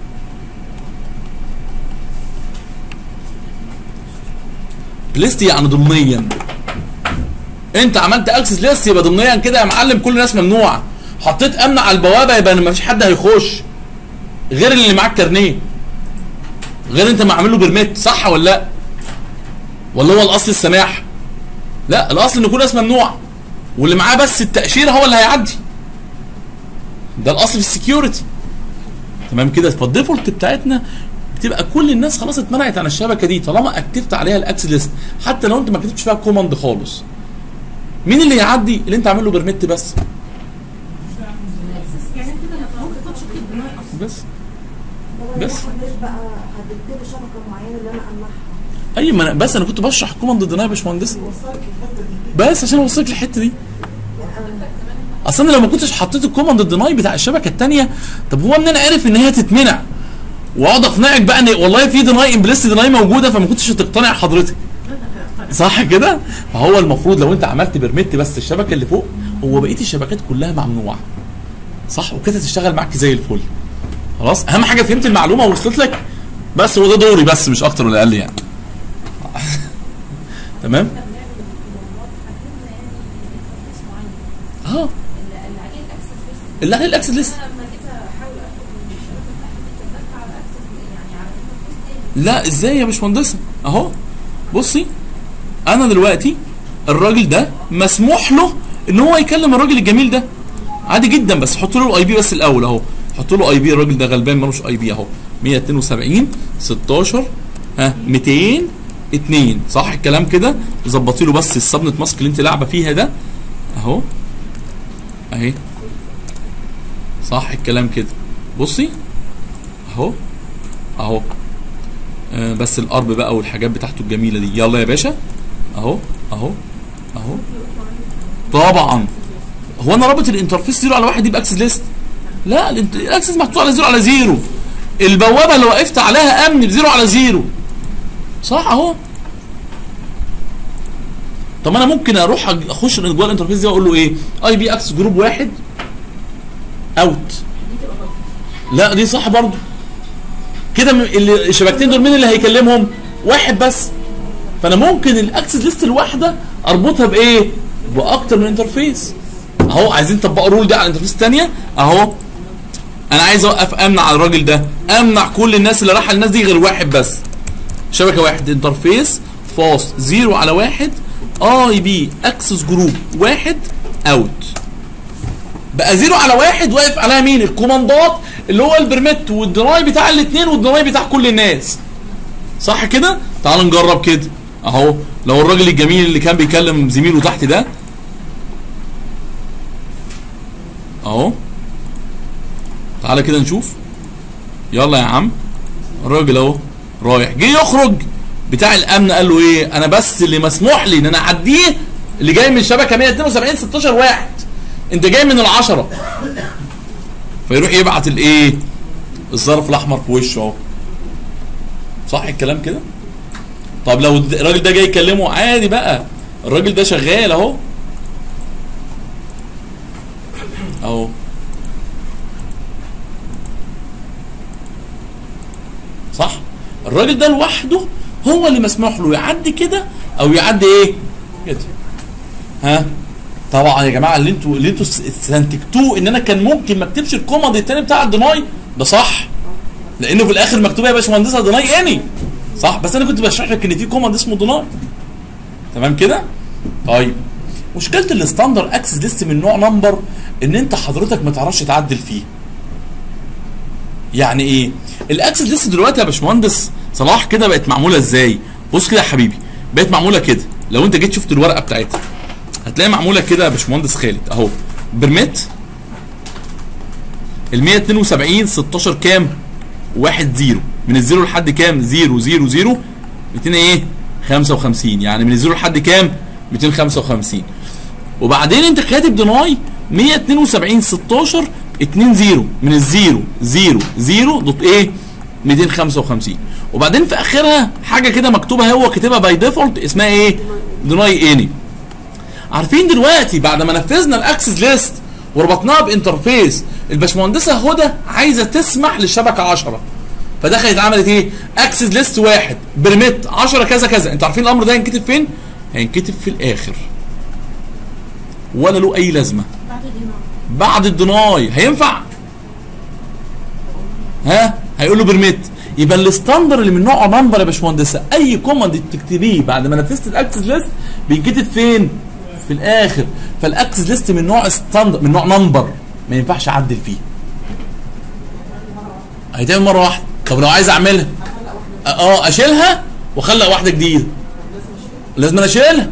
ليست يعني ضمنيا انت عملت اكسس ليست يبقى ضمنيا كده يا معلم كل الناس ممنوعه حطيت امن على البوابه يبقى ما فيش حد هيخش غير اللي معاك كارنيه غير انت معمل له بيرميت صح ولا لا ولا هو الاصل السماح لا الاصل ان كل الناس ممنوعه واللي معاه بس التاشيره هو اللي هيعدي ده الاصل في السكيورتي تمام كده فالديفولت بتاعتنا بتبقى كل الناس خلاص اتمنعت عن الشبكه دي طالما اكتفت عليها الاكسس ليست حتى لو انت ما كتبتش فيها كوماند خالص مين اللي يعدي اللي انت عامل له بيرميت بس يعني انت كده ممكن تشوف البناء اصلا بس طب بس. بس بقى هتكتبي شبكه معينه اللي انا امنعها اي ما أنا- بس انا كنت بشرح كوماند ضدنا يا باشمهندس وصلك الحته دي بس عشان اوصلك الحته دي اصل انا لو ما كنتش حطيت الكوماند الديناي بتاع الشبكه الثانيه طب هو منين عرف ان هي تتمنع واقعد اقنعك بقى ان والله في ديناي امبليست ديناي موجوده فما كنتش هتقتنع حضرتك صح كده فهو المفروض لو انت عملت بيرميت بس الشبكه اللي فوق هو بقيه الشبكات كلها ممنوعه صح وكده تشتغل معاك زي الفل خلاص اهم حاجه فهمت المعلومه وصلت لك بس هو ده دوري بس مش اكتر ولا اقل يعني تمام اه اللي عليه الاكسس ليست لا ازاي يا باشمهندس اهو بصي انا دلوقتي الراجل ده مسموح له ان هو يكلم الراجل الجميل ده عادي جدا بس حط له الاي بي بس الاول اهو حط له اي بي الراجل ده غلبان ملوش اي بي اهو 172 16 ها 200 2 صح الكلام كده ظبطي له بس السبنت ماسك اللي انت لعبه فيها ده اهو اهي صح الكلام كده بصي اهو اهو آه بس الارب بقى والحاجات بتاعته الجميله دي يلا يا باشا اهو اهو اهو طبعا هو انا رابط الانترفيس زيرو على واحد دي باكسس ليست لا الانت- الاكسس محطوط على زيرو على زيرو البوابه اللي وقفت عليها امن بزيرو على زيرو صح اهو طب انا ممكن اروح أج- اخش جوه الانترفيس دي واقول له ايه اي بي اكسس جروب واحد اوت لا دي صح برضو كده م- اللي الشبكتين دول مين اللي هيكلمهم واحد بس فانا ممكن الاكسس ليست الواحده اربطها بايه باكتر من انترفيس اهو عايزين تطبقوا الرول ده على الانترفيس الثانيه اهو انا عايز اوقف امنع على الراجل ده امنع كل الناس اللي رايحه للناس دي غير واحد بس شبكه واحد انترفيس فاص زيرو على واحد اي بي اكسس جروب واحد اوت بقى زيرو على واحد واقف عليها مين الكوماندات اللي هو البرميت والدراي بتاع الاثنين والدراي بتاع كل الناس صح كده تعال نجرب كده اهو لو الراجل الجميل اللي كان بيكلم زميله تحت ده اهو تعالى كده نشوف يلا يا عم الراجل اهو رايح جه يخرج بتاع الامن قال له ايه انا بس اللي مسموح لي ان انا اعديه اللي جاي من الشبكه 172 16 واحد انت جاي من العشرة فيروح يبعت الايه الظرف الاحمر في وشه اهو صح الكلام كده طب لو الد- الراجل ده جاي يكلمه عادي بقى الراجل ده شغال اهو اهو صح الراجل ده لوحده هو اللي مسموح له يعدي كده او يعدي ايه كده ها طبعا يا جماعه اللي انتوا اللي انتوا استنتجتوه ان انا كان ممكن ما اكتبش الكوماند التاني بتاع الديناي ده صح لانه في الاخر مكتوب يا باشمهندسه ديناي اني صح بس انا كنت بشرح لك ان في كوماند اسمه ديناي تمام كده طيب مشكله الستاندر اكسس ليست من نوع نمبر ان انت حضرتك ما تعرفش تعدل فيه يعني ايه الاكسس ليست دلوقتي يا باشمهندس صلاح كده بقت معموله ازاي بص كده يا حبيبي بقت معموله كده لو انت جيت شفت الورقه بتاعتها هتلاقي معموله كده يا باشمهندس خالد اهو برميت ال 172 16 كام؟ 1 0 من الزيرو لحد كام؟ 0 0 0 200 ايه؟ 55 يعني من الزيرو لحد كام؟ 255 وبعدين انت كاتب ديناي 172 16 2 0 من الزيرو 0 0 دوت ايه؟ 255 وبعدين في اخرها حاجه كده مكتوبه هو كاتبها باي ديفولت اسمها ايه؟ ديناي اني عارفين دلوقتي بعد ما نفذنا الاكسس ليست وربطناها بانترفيس الباشمهندسه هدى عايزه تسمح للشبكه 10 فدخلت عملت ايه؟ اكسس ليست واحد برميت 10 كذا كذا انتوا عارفين الامر ده هينكتب فين؟ هينكتب في الاخر ولا له اي لازمه بعد دي بعد الديناي هينفع؟ ها؟ هيقول له برميت يبقى الستاندر اللي من نوعه نمبر يا باشمهندسه اي كوماند تكتبيه بعد ما نفذت الاكسس ليست بينكتب فين؟ في الاخر فالاكسس ليست من نوع ستاندر من نوع نمبر ما ينفعش اعدل فيه هيتعمل مره واحده طب لو عايز اعملها اه اشيلها واخلق واحده جديده لازم أنا اشيلها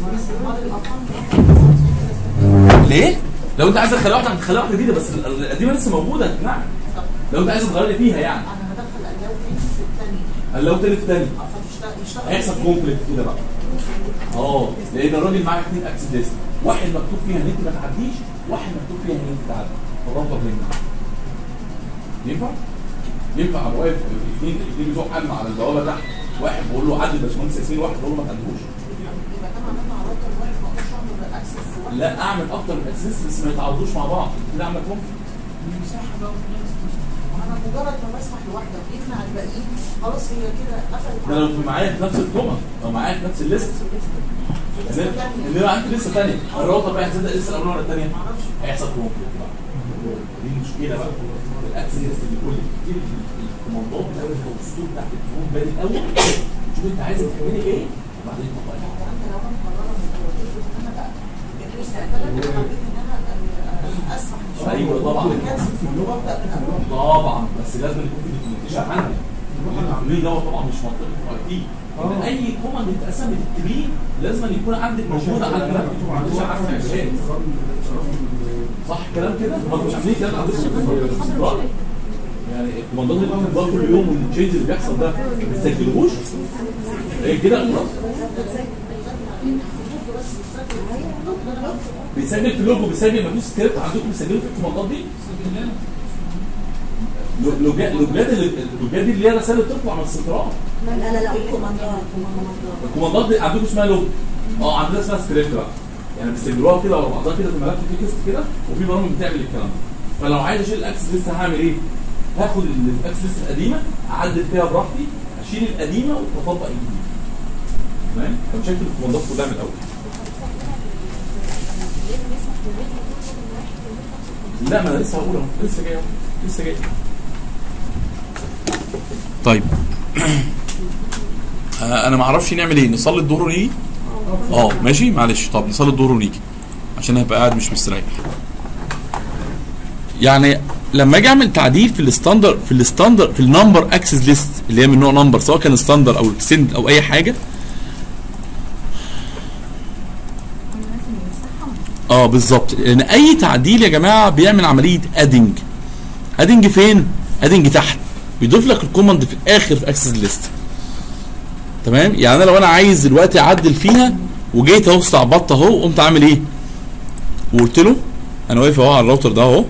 ليه؟ لو انت عايز تخلي واحده هتخلي واحده جديده بس ال- القديمه لسه موجوده هتقنعك لو انت عايز تغير لي فيها يعني انا هدخل اجاوب في الثاني لو تالت تاني فتشتغل هيحصل كونفليكت كده بقى اه لان الراجل معاه اثنين اكسس ليست واحد مكتوب فيها ان انت ما تعديش واحد مكتوب فيها ان انت تعدي فالرابطه بينهم ينفع؟ ينفع ابقى واقف الاثنين الاثنين بتوع امن على البوابه تحت واحد بقول له عدي باشمهندس ياسين واحد بقول له ما تعديهوش يبقى ده معناه ان عرضت الواحد ما اقدرش اعمل اكسس واحد لا اعمل اكتر من اكسس بس ما يتعرضوش مع بعض كده اعمل كونفليكت انا مجرد ما بسمح لواحده ويقنع الباقيين خلاص هي كده قفلت ده لو معايا في نفس الكومه لو معايا في نفس الليست اللي هو عندي لسه ثانيه الرابطه بقى هتبدا لسه الاولى ولا الثانيه هيحصل كونفليكت بقى دي المشكله بقى الاكسس ليست اللي كل كتير الكوماندات الاول او الاسلوب بتاعت التليفون بادئ الاول شوف انت عايز تعملي ايه وبعدين تطبقي انت لو انا مقرره من الوظيفه ان انا بقى مستقبلا حبيت ان انا آه، اسمح للشغل أيوة طبعاً. وأكنسل في اللغه وابدا من اول طبعا بس لازم يكون في دوكيومنتيشن عندك التمرين دوت طبعا مش منطقي في الاي تي ان اي كوماند اتقسم بتكتبيه لازم يكون عندك موجود على الملف دوكيومنتيشن عندك عشان صح الكلام كده؟ ما انتوا مش عاملين كده عندكم في البراد؟ يعني الكوماندات اللي بتكتب كل يوم والتشينج اللي بيحصل ده ما تسجلوهوش ايه كده خلاص بيسجل في اللوجو بيسجل مفيش سكريبت عندكم بيسجلوا في الكوماندات دي لو- لوجات لوجات اللي- اللوجات دي اللي هي رسائل بتطلع من السنترال لا لا لا الكوماندات الكوماندات الكوماندات دي عندكم اسمها لوج اه عندنا اسمها سكريبت بقى يعني بيسجلوها كده ورا بعضها كده في ملف في تكست كده وفي برامج بتعمل الكلام ده فلو عايز اشيل الاكسس لسه هعمل ايه؟ هاخد الاكسس لسه القديمه اعدل فيها براحتي اشيل القديمه واطبق الجديده تمام؟ فمشاكل الكوماندات كلها من الاول لا ما انا لسه هقول اهو لسه جاي اهو لسه جاي طيب آه، انا ما اعرفش نعمل ايه نصلي الظهر ونيجي اه ماشي معلش طب نصلي الظهر ونيجي عشان هبقى قاعد مش مستريح يعني لما اجي اعمل تعديل في الستاندر في الستاندر في النمبر اكسس ليست اللي هي من نوع نمبر سواء كان ستاندر او اكستند او اي حاجه اه بالظبط لان اي تعديل يا جماعه بيعمل عمليه ادنج ادنج فين ادنج تحت بيضيف لك الكوماند في الاخر في اكسس ليست تمام يعني انا لو انا عايز دلوقتي اعدل فيها وجيت اهو استعبطت اهو قمت عامل ايه وقلت له انا واقف اهو على الراوتر ده اهو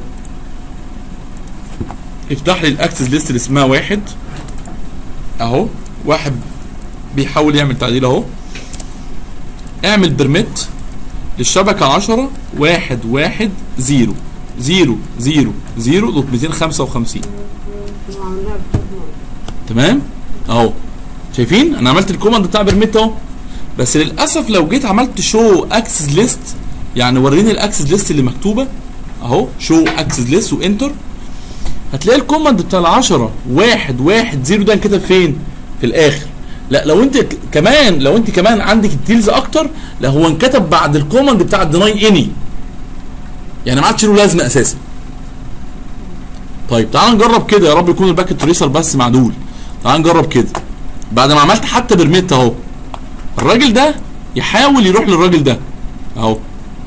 افتح لي الاكسس ليست اللي اسمها واحد اهو واحد بيحاول يعمل تعديل اهو اعمل برميت للشبكة 10 واحد واحد زيرو زيرو زيرو زيرو دوت 255 وعملناها بخدمة تمام اهو شايفين انا عملت الكوماند بتاع برميت اهو بس للاسف لو جيت عملت شو اكسس ليست يعني وريني الاكسس ليست اللي مكتوبه اهو شو اكسس ليست وانتر هتلاقي الكوماند بتاع ال 10 واحد واحد زيرو ده انكتب فين؟ في الاخر لا لو انت ك- كمان لو انت كمان عندك التيلز اكتر لا هو انكتب بعد الكوماند بتاع الديناي اني يعني ما عادش له لازمه اساسا طيب تعال نجرب كده يا رب يكون الباكت تريسر بس معدول تعال نجرب كده بعد ما عملت حتى برميت اهو الراجل ده يحاول يروح للراجل ده اهو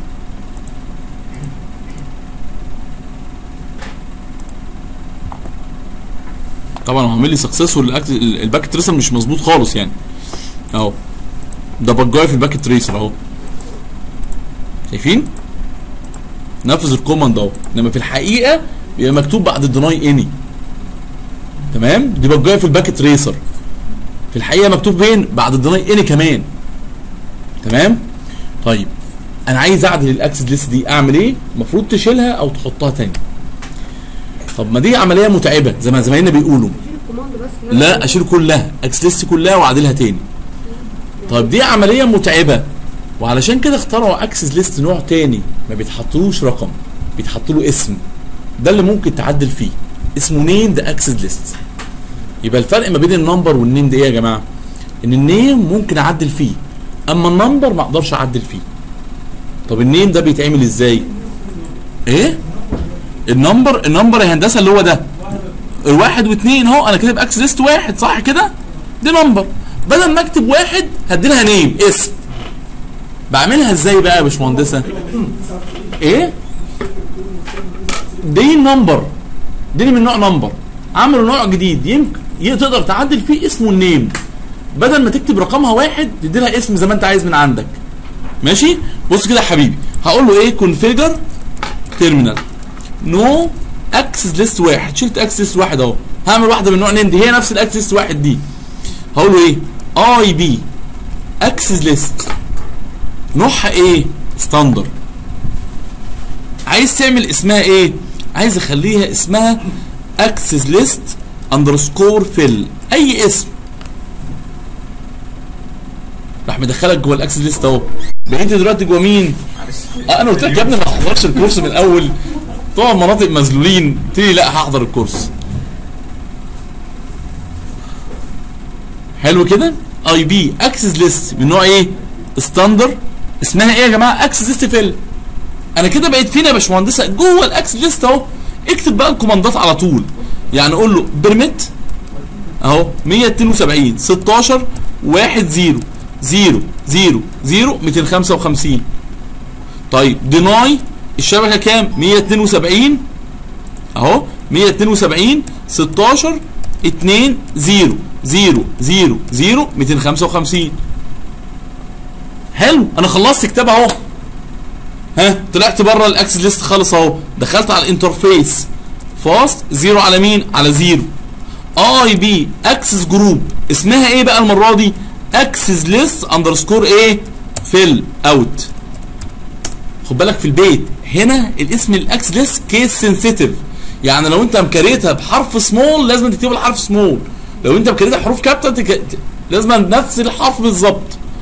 طبعا هو عامل لي سكسسفول الباك تريسر مش مظبوط خالص يعني اهو ده بجاي في الباك تريسر اهو شايفين نفذ الكوماند اهو انما في الحقيقه بيبقى مكتوب بعد الديناي اني تمام دي بجاي في الباك تريسر في الحقيقه مكتوب فين بعد الديناي اني كمان تمام طيب انا عايز اعدل الاكسس ليست دي اعمل ايه المفروض تشيلها او تحطها تاني طب ما دي عمليه متعبه زي ما زمايلنا بيقولوا شيل الكوماند بس لا اشيل كلها اكس ليست كلها واعدلها تاني طيب دي عمليه متعبه وعلشان كده اخترعوا اكسس ليست نوع تاني ما بيتحطلوش رقم بيتحط له اسم ده اللي ممكن تعدل فيه اسمه نيمد اكسس ليست يبقى الفرق ما بين النمبر والنيم ده ايه يا جماعه ان النيم ممكن اعدل فيه اما النمبر ما اقدرش اعدل فيه طب النيم ده بيتعمل ازاي ايه النمبر النمبر يا هندسه اللي هو ده الواحد واثنين اهو انا كاتب اكس ليست واحد صح كده دي نمبر بدل ما اكتب واحد هدي لها نيم اسم بعملها ازاي بقى يا باشمهندسه ايه دي نمبر دي من نوع نمبر عملوا نوع جديد يمكن ي- تقدر تعدل فيه اسمه النيم بدل ما تكتب رقمها واحد تدي لها اسم زي ما انت عايز من عندك ماشي بص كده يا حبيبي هقول له ايه كونفيجر تيرمينال نو اكسس ليست واحد شلت اكسس ليست واحد اهو هعمل واحده من نوع نيم دي هي نفس الاكسس ليست واحد دي هقول له ايه اي بي اكسس ليست نوعها ايه ستاندر عايز تعمل اسمها ايه عايز اخليها اسمها اكسس ليست اندرسكور فيل اي اسم راح مدخلك جوه الاكسس ليست اهو بقيت دلوقتي جوه مين اه انا قلت لك يا ابني ما تحضرش الكورس من الاول طبعا مناطق مذلولين قلت لي لا هحضر الكورس حلو كده اي بي اكسس ليست من نوع ايه ستاندر اسمها ايه يا جماعه اكسس ليست فيل انا كده بقيت فين يا باشمهندسه جوه الاكسس ليست اهو اكتب بقى الكوماندات على طول يعني قول له بيرميت اهو 172 16 1 0 0 0 0 255 طيب ديناي الشبكه كام 172 اهو 172 16 2 0 0 0 0 255 حلو انا خلصت كتابها اهو ها طلعت بره الاكسس ليست خالص اهو دخلت على الانترفيس فاست زيرو على مين على زيرو اي بي اكسس جروب اسمها ايه بقى المره دي اكسس ليست اندرسكور ايه فيل اوت خد بالك في البيت هنا الاسم الاكسس ليست كيس سنسيتيف يعني لو انت مكريتها بحرف سمول لازم تكتب الحرف سمول لو انت مكريتها بحروف كابيتال تك... لازم نفس الحرف بالظبط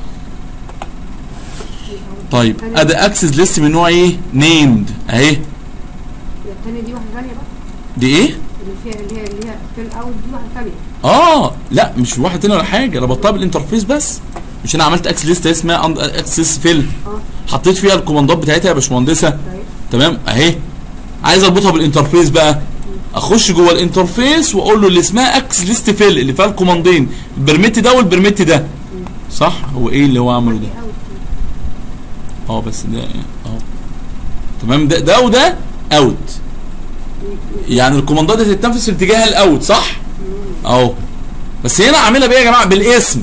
طيب ادي اكسس ليست من نوع ايه نيمد اهي الثانيه دي واحده ثانيه بقى دي ايه اللي فيها اللي هي اللي هي في الاول دي واحده ثانيه اه لا مش واحد تاني ولا حاجه انا بطلب الانترفيس بس مش انا عملت اكس ليست اسمها اكسس فيل اه حطيت فيها الكوماندات بتاعتها يا باشمهندسه طيب تمام اهي عايز اربطها بالانترفيس بقى اخش جوه الانترفيس واقول له اللي اسمها اكس ليست فيل اللي فيها الكوماندين البرميت ده والبرميت ده صح هو ايه اللي هو عمله ده اوت اه بس ده اهو تمام ده ده وده اوت يعني الكوماندات دي تتنفذ في اتجاه الاوت صح اهو بس هنا عاملها بايه يا جماعه بالاسم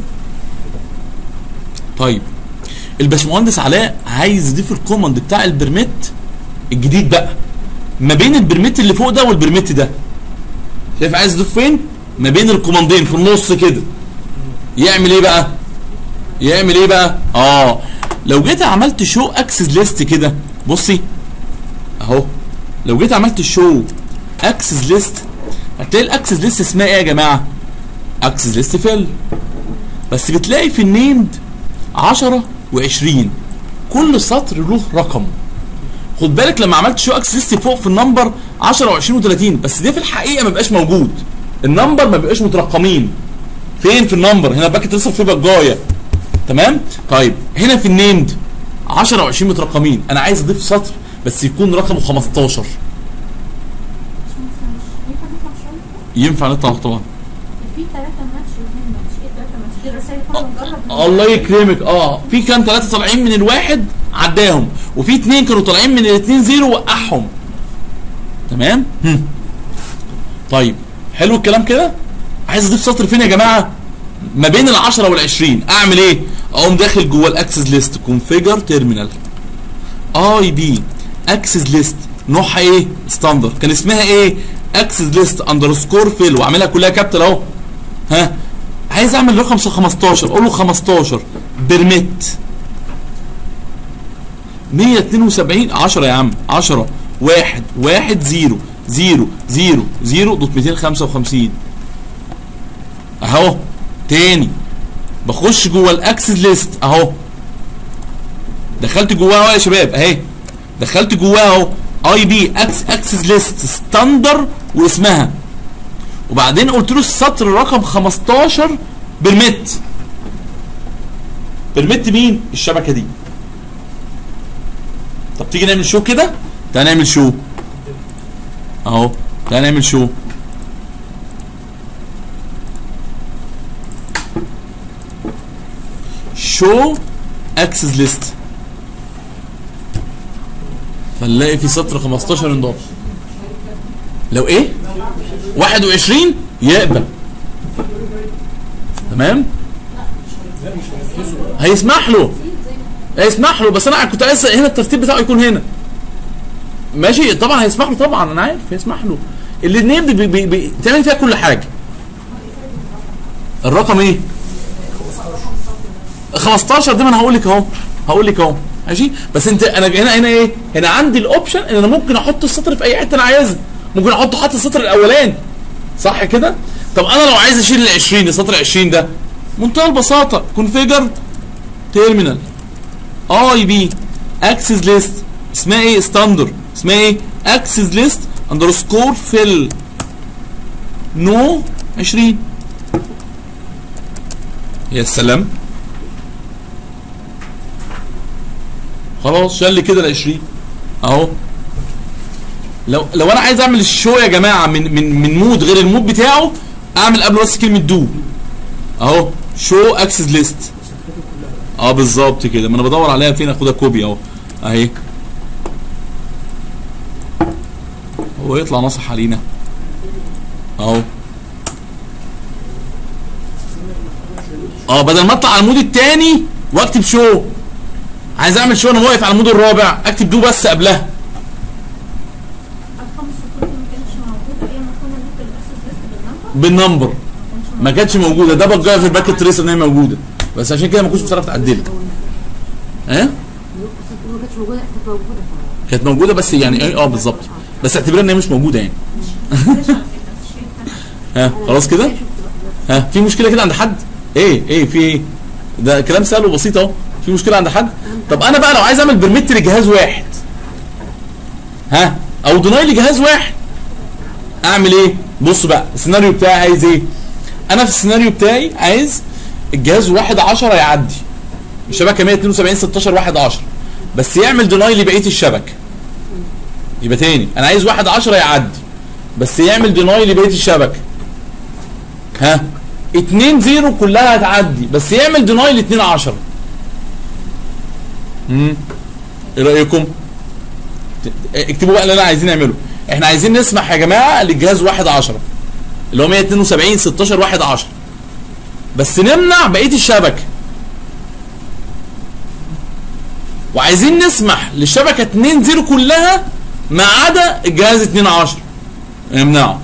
طيب الباشمهندس علاء عايز يضيف الكوماند بتاع البرميت الجديد بقى ما بين البرميت اللي فوق ده والبرميت ده شايف عايز يضيف فين ما بين الكوماندين في النص كده يعمل ايه بقى يعمل ايه بقى اه لو جيت عملت شو اكسس ليست كده بصي اهو لو جيت عملت شو اكسس ليست هتلاقي الاكسس ليست اسمها ايه يا جماعه اكسس ليست فيل بس بتلاقي في النيمد 10 و20 كل سطر له رقم خد بالك لما عملت شو اكسس ليست فوق في النمبر 10 و20 و30 بس ده في الحقيقه ما بيبقاش موجود النمبر ما بيبقاش مترقمين فين في النمبر هنا باكت لسه في بجايه تمام طيب هنا في النيمد 10 و20 مترقمين انا عايز اضيف سطر بس يكون رقمه 15 ينفع نطلع شويه ينفع نطلع طبعا في ثلاثة ماتش واثنين ماتش ايه ثلاثة ماتش دي الرسائل كلها نجرب الله يكرمك اه في كان ثلاثه طالعين من الواحد عداهم وفي اثنين كانوا طالعين من الاثنين زيرو وقعهم تمام هم. طيب حلو الكلام كده عايز اضيف سطر فين يا جماعه ما بين ال 10 وال 20 اعمل ايه اقوم داخل جوه الاكسس ليست كونفيجر تيرمينال اي بي اكسس ليست نوعها ايه ستاندرد كان اسمها ايه اكسس ليست اندرسكور فيل واعملها كلها كابيتال اهو ها عايز اعمل رقم 15 اقول له 15 بيرميت 172 10 يا عم 10 1 1 0 0 0 0 دوت 255 اهو تاني بخش جوه الاكسس ليست اهو دخلت جواها اهو يا شباب اهي دخلت جواها اهو اي بي اكس اكسس ليست ستاندر واسمها وبعدين قلت له السطر رقم 15 بالمت بالمت مين الشبكه دي طب تيجي نعمل شو كده تعال نعمل شو اهو تعال نعمل شو شو اكسس ليست فنلاقي في سطر 15 انضاف لو ايه 21 يقبل تمام هيسمح له هيسمح له بس انا كنت عايز هنا الترتيب بتاعه يكون هنا ماشي طبعا هيسمح له طبعا انا عارف هيسمح له الاثنين بي بي بي تعمل فيها كل حاجه الرقم ايه 15 دي ما انا هقول لك اهو هقول لك اهو ماشي بس انت انا هنا هنا ايه هنا عندي الاوبشن ان انا ممكن احط السطر في اي حته انا عايزها ممكن احطه حتى السطر الاولاني صح كده طب انا لو عايز اشيل ال 20 السطر 20 ده منتهى البساطه كونفيجر تيرمينال اي بي اكسس ليست اسمها ايه ستاندر اسمها ايه اكسس ليست اندرسكور فيل نو 20 يا سلام خلاص شال لي كده ال 20 اهو لو لو انا عايز اعمل الشو يا جماعه من من من مود غير المود بتاعه اعمل قبله بس كلمه دو اهو شو اكسس ليست اه بالظبط كده ما انا بدور عليها فين اخدها كوبي اهو اهي هو يطلع نصح علينا اهو اه بدل ما اطلع على المود الثاني واكتب شو عايز اعمل شو انا واقف على المود الرابع اكتب دو بس قبلها ارقام السطور دي ما كانتش موجوده ايام ما كنا نكتب الاسس ليست بالنمبر بالنمبر ما كانش ما كانتش موجوده ده بجايه في الباكت تريس ان هي موجوده بس عشان كده ما كنتش بتعرف تعدلها ها ما كانتش موجوده كانت موجوده كانت موجوده بس يعني ايه اه بالظبط بس اعتبرها ان هي مش موجوده يعني معلش على فكره الشيء بتاع ها خلاص كده ها في مشكله كده عند حد ايه ايه في ايه ده كلام سهل وبسيط اهو في مشكله عند حد طب انا بقى لو عايز اعمل برميت لجهاز واحد ها او ديناي لجهاز واحد اعمل ايه بص بقى السيناريو بتاعي عايز ايه انا في السيناريو بتاعي عايز الجهاز واحد 10 يعدي الشبكه 172 16 واحد 10 بس يعمل ديناي لبقيه الشبكه يبقى تاني انا عايز واحد 10 يعدي بس يعمل ديناي لبقيه الشبكه ها 2 0 كلها هتعدي بس يعمل ديناي ل 2 10 امم ايه رايكم ت- اكتبوا بقى اللي انا عايزين نعمله احنا عايزين نسمح يا جماعه للجهاز 1 10 اللي هو 172 16 1 10 بس نمنع بقيه الشبكه وعايزين نسمح للشبكه 2 0 كلها ما عدا الجهاز 2 10 نمنعه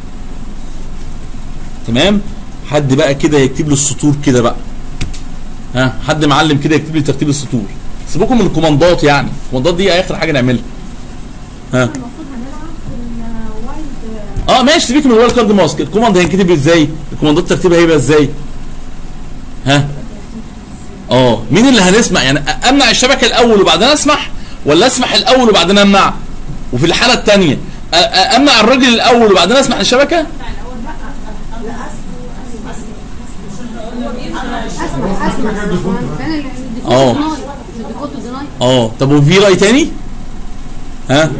تمام حد بقى كده يكتب لي السطور كده بقى ها حد معلم كده يكتب لي ترتيب السطور سيبكم من الكوماندات يعني الكوماندات دي اخر حاجه نعملها ها المفروض هنلعب في الوايلد اه ماشي سيبك من الوايلد كارد ماسك الكوماند هينكتب ازاي الكوماندات ترتيبها هيبقى ازاي ها اه مين اللي هنسمع يعني أ- امنع الشبكه الاول وبعدين اسمح ولا اسمح الاول وبعدين امنع وفي الحاله الثانيه امنع الراجل الاول وبعدين اسمح الشبكه اسمع كده default فين ال- الديفولت اه. ديناي الديفولت ديناي اه طب وفي راي تاني ها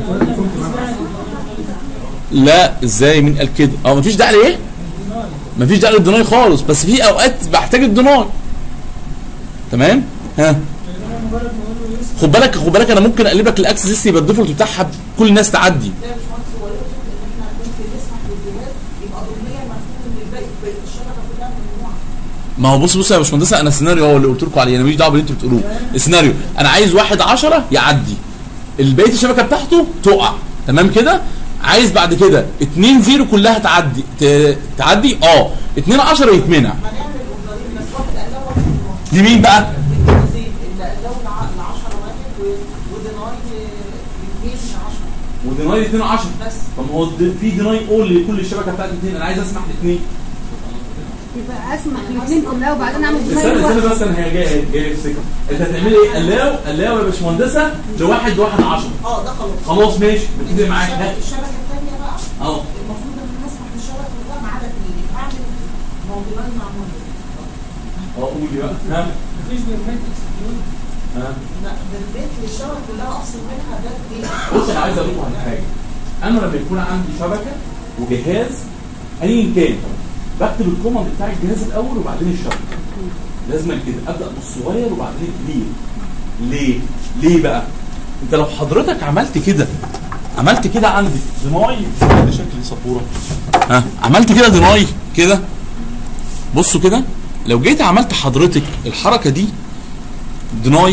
لا ازاي مين قال كده اه مفيش داعي لايه مفيش داعي للديناي خالص بس في اوقات بحتاج الديناي تمام ها خد بالك خد بالك انا ممكن اقلب لك الاكسس ليست يبقى الديفولت بتاعها كل الناس تعدي لا يا باشمهندس هو يقصد ان احنا ممكن نسمح للجهاز يبقى ضمنيا مفهوم ان الباقي بقية الشبكه كلها ممنوعه ما هو بص بص يا باشمهندس انا السيناريو هو اللي قلت لكم عليه انا ماليش دعوه باللي انتوا بتقولوه السيناريو انا عايز واحد 10 يعدي البقيه الشبكه بتاعته تقع تمام كده عايز بعد كده 2 0 كلها تعدي ت- تعدي اه 2 10 يتمنع ما نعمل اوردرين بس واحد اقلها واحد ديناي لمين بقى؟ الجهازين اللي اقلهم ل 10 واحد و- وديناي لاثنين 10 وديناي 2 10 بس طب ما هو د- في ديناي اول لكل الشبكه بتاعت الاثنين انا عايز اسمح لاثنين يبقى اسمح الاثنين كلها وبعدين اعمل استنى ديناي استنى لواحد. بس انا هي جايه جايه في سكه انت هتعملي ايه؟ قلاو قلاو يا باشمهندسه لواحد واحد 10 اه ده خلاص خلاص ماشي متفق معاك الشبكه ها الشبكة الثانيه بقى اه المفروض ان انا اسمح للشبكه كلها ما عدا اثنين يبقى اعمل موضوعين مع موضوع اه قولي بقى ها مفيش برنامج اكسكيوت ها لا ده البيت للشبكه كلها افصل منها ده ايه بص انا عايز اقول لكم على حاجه انا لما يكون عندي شبكه وجهاز ايا كان بكتب الكوماند بتاع الجهاز الاول وبعدين الشبكه لازم كده ابدا بالصغير وبعدين الكبير ليه ليه بقى انت لو حضرتك عملت كده عملت كده عندي ديناي ده شكل سبوره ها عملت كده ديناي كده بصوا كده لو جيت عملت حضرتك الحركه دي ديناي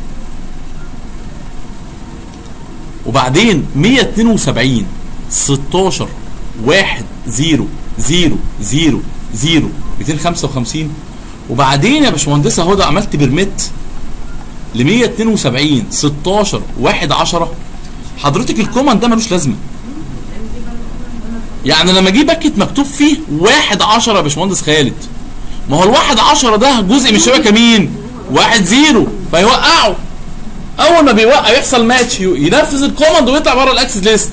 وبعدين 172 16 1 0 0 0 0 255 وبعدين يا باشمهندسه هدى عملت برميت ل 172 16 1 10 حضرتك الكوماند ده ملوش لازمه يعني لما اجيب باكت مكتوب فيه 1 10 يا باشمهندس خالد ما هو الواحد 10 ده جزء من الشبكه مين؟ واحد زيرو فيوقعه اول ما بيوقع يحصل ماتش ي- ينفذ الكوماند ويطلع بره الاكسس ليست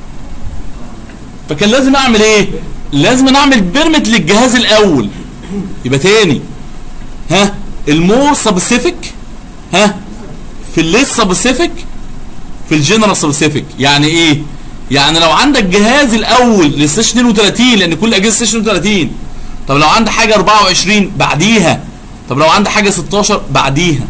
فكان لازم اعمل ايه لازم اعمل بيرمت للجهاز الاول يبقى تاني ها المور سبسيفيك ها في الليس سبسيفيك في الجنرال سبسيفيك يعني ايه يعني لو عندك جهاز الاول للستيشن 32 لان كل اجهزه ستيشن 32 طب لو عندك حاجه 24 بعديها طب لو عندك حاجه 16 بعديها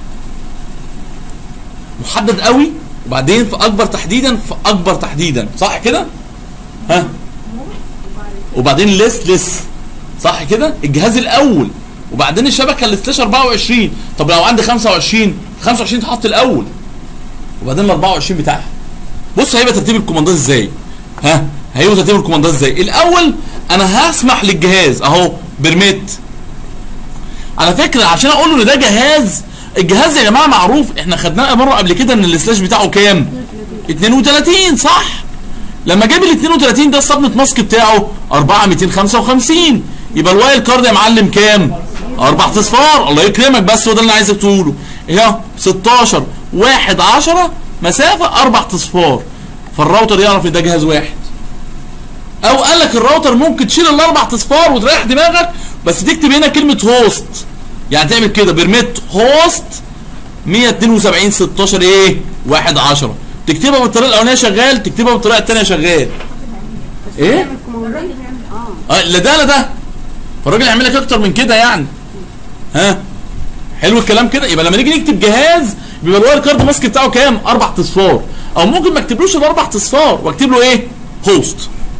محدد قوي وبعدين في اكبر تحديدا في اكبر تحديدا صح كده ها وبعدين ليس ليس صح كده الجهاز الاول وبعدين الشبكه اللي سلاش 24 طب لو عندي 25 25 تحط الاول وبعدين ال 24 بتاعها بص هيبقى ترتيب الكوماندات ازاي ها هيبقى ترتيب الكوماندات ازاي الاول انا هسمح للجهاز اهو برميت على فكره عشان اقول له ان ده جهاز الجهاز يا جماعه معروف احنا خدناه مره قبل كده ان السلاش بتاعه كام 32 صح لما جاب ال 32 ده السبنت ماسك بتاعه 4 255 يبقى الوايل كارد يا معلم كام اربع اصفار الله يكرمك بس هو ده اللي انا عايزك تقوله اهو 16 1 10 مسافه اربع اصفار فالراوتر يعرف ان ده جهاز واحد او قال لك الراوتر ممكن تشيل الاربع اصفار وتريح دماغك بس تكتب هنا كلمه هوست يعني تعمل كده برميت هوست 172 16 ايه 1 10 تكتبها بالطريقه الاولانيه شغال تكتبها بالطريقه الثانيه شغال ايه يعمل كوماندات اه اه لا ده لا ده فالراجل يعمل لك اكتر من كده يعني ها حلو الكلام كده يبقى لما نيجي نكتب جهاز بيبقى الواير كارد ماسك بتاعه كام اربع اصفار او ممكن ما اكتبلوش الاربع اصفار واكتب له ايه هوست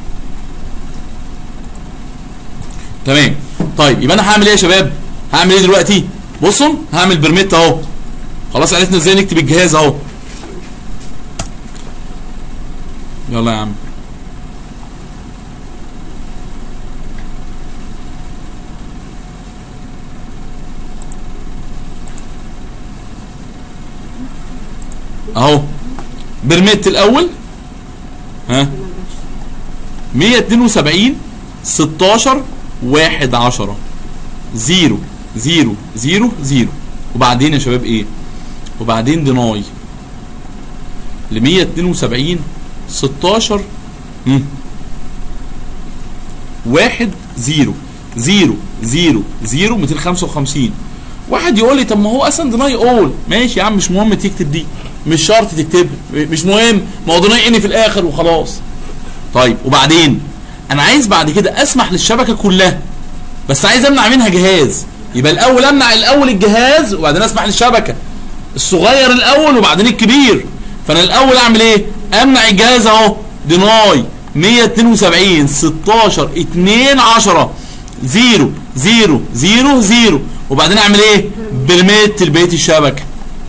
تمام طيب يبقى انا هعمل ايه يا شباب هعمل ايه دلوقتي بصوا هعمل برميت اهو خلاص عرفنا ازاي نكتب الجهاز اهو يلا يا عم اهو برميت الاول ها 172 16 1 10 0 0 0 0 وبعدين يا شباب ايه وبعدين ديناي ل 172 16 مم. 1 0 0 0 0 255 واحد يقول لي طب ما هو اصلا ديناي اول ماشي يا عم مش مهم تكتب دي مش شرط تكتبها مش مهم ما هو ديناي اني في الاخر وخلاص طيب وبعدين انا عايز بعد كده اسمح للشبكه كلها بس عايز امنع منها جهاز يبقى الاول امنع الاول الجهاز وبعدين اسمح للشبكه الصغير الاول وبعدين الكبير فانا الاول اعمل ايه امنع الجهاز اهو ديناي 172 16 2 10 0 0 0 0 وبعدين اعمل ايه برميت لبقيه الشبكه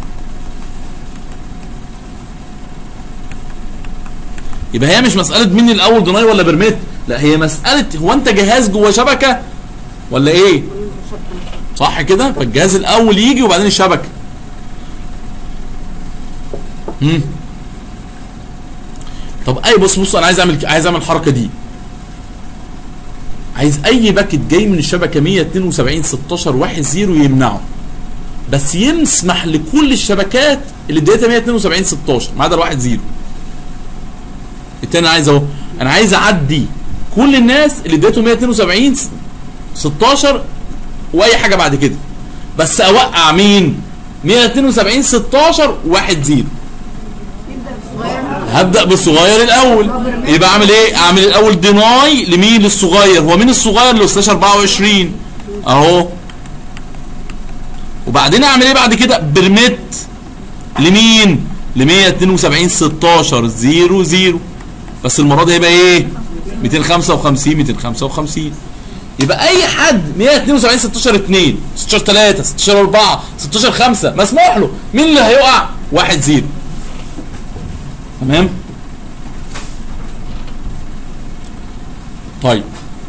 يبقى هي مش مساله مين الاول ديناي ولا برميت لا هي مساله هو انت جهاز جوه شبكه ولا ايه صح كده فالجهاز الاول يجي وبعدين الشبكه مم. طب اي بص بص انا عايز اعمل عايز اعمل الحركه دي عايز اي باكت جاي من الشبكه 172 16 1 0 يمنعه بس يسمح لكل الشبكات اللي بدايتها 172 16 ما عدا الواحد 0 التاني عايز اهو انا عايز اعدي كل الناس اللي بدايتهم 172 16 واي حاجه بعد كده بس اوقع مين 172 16 1 0 يبدا بالصغير هبدا بالصغير الاول يبقى اعمل ايه اعمل الاول ديناي لمين للصغير هو مين الصغير اللي 16 24 اهو وبعدين اعمل ايه بعد كده برميت لمين ل 172 16 0 0 بس المره دي هيبقى ايه 255 255 يبقى اي حد 172 16 2 16 3 16 4 16 5 مسموح له مين اللي هيقع 1 0 تمام طيب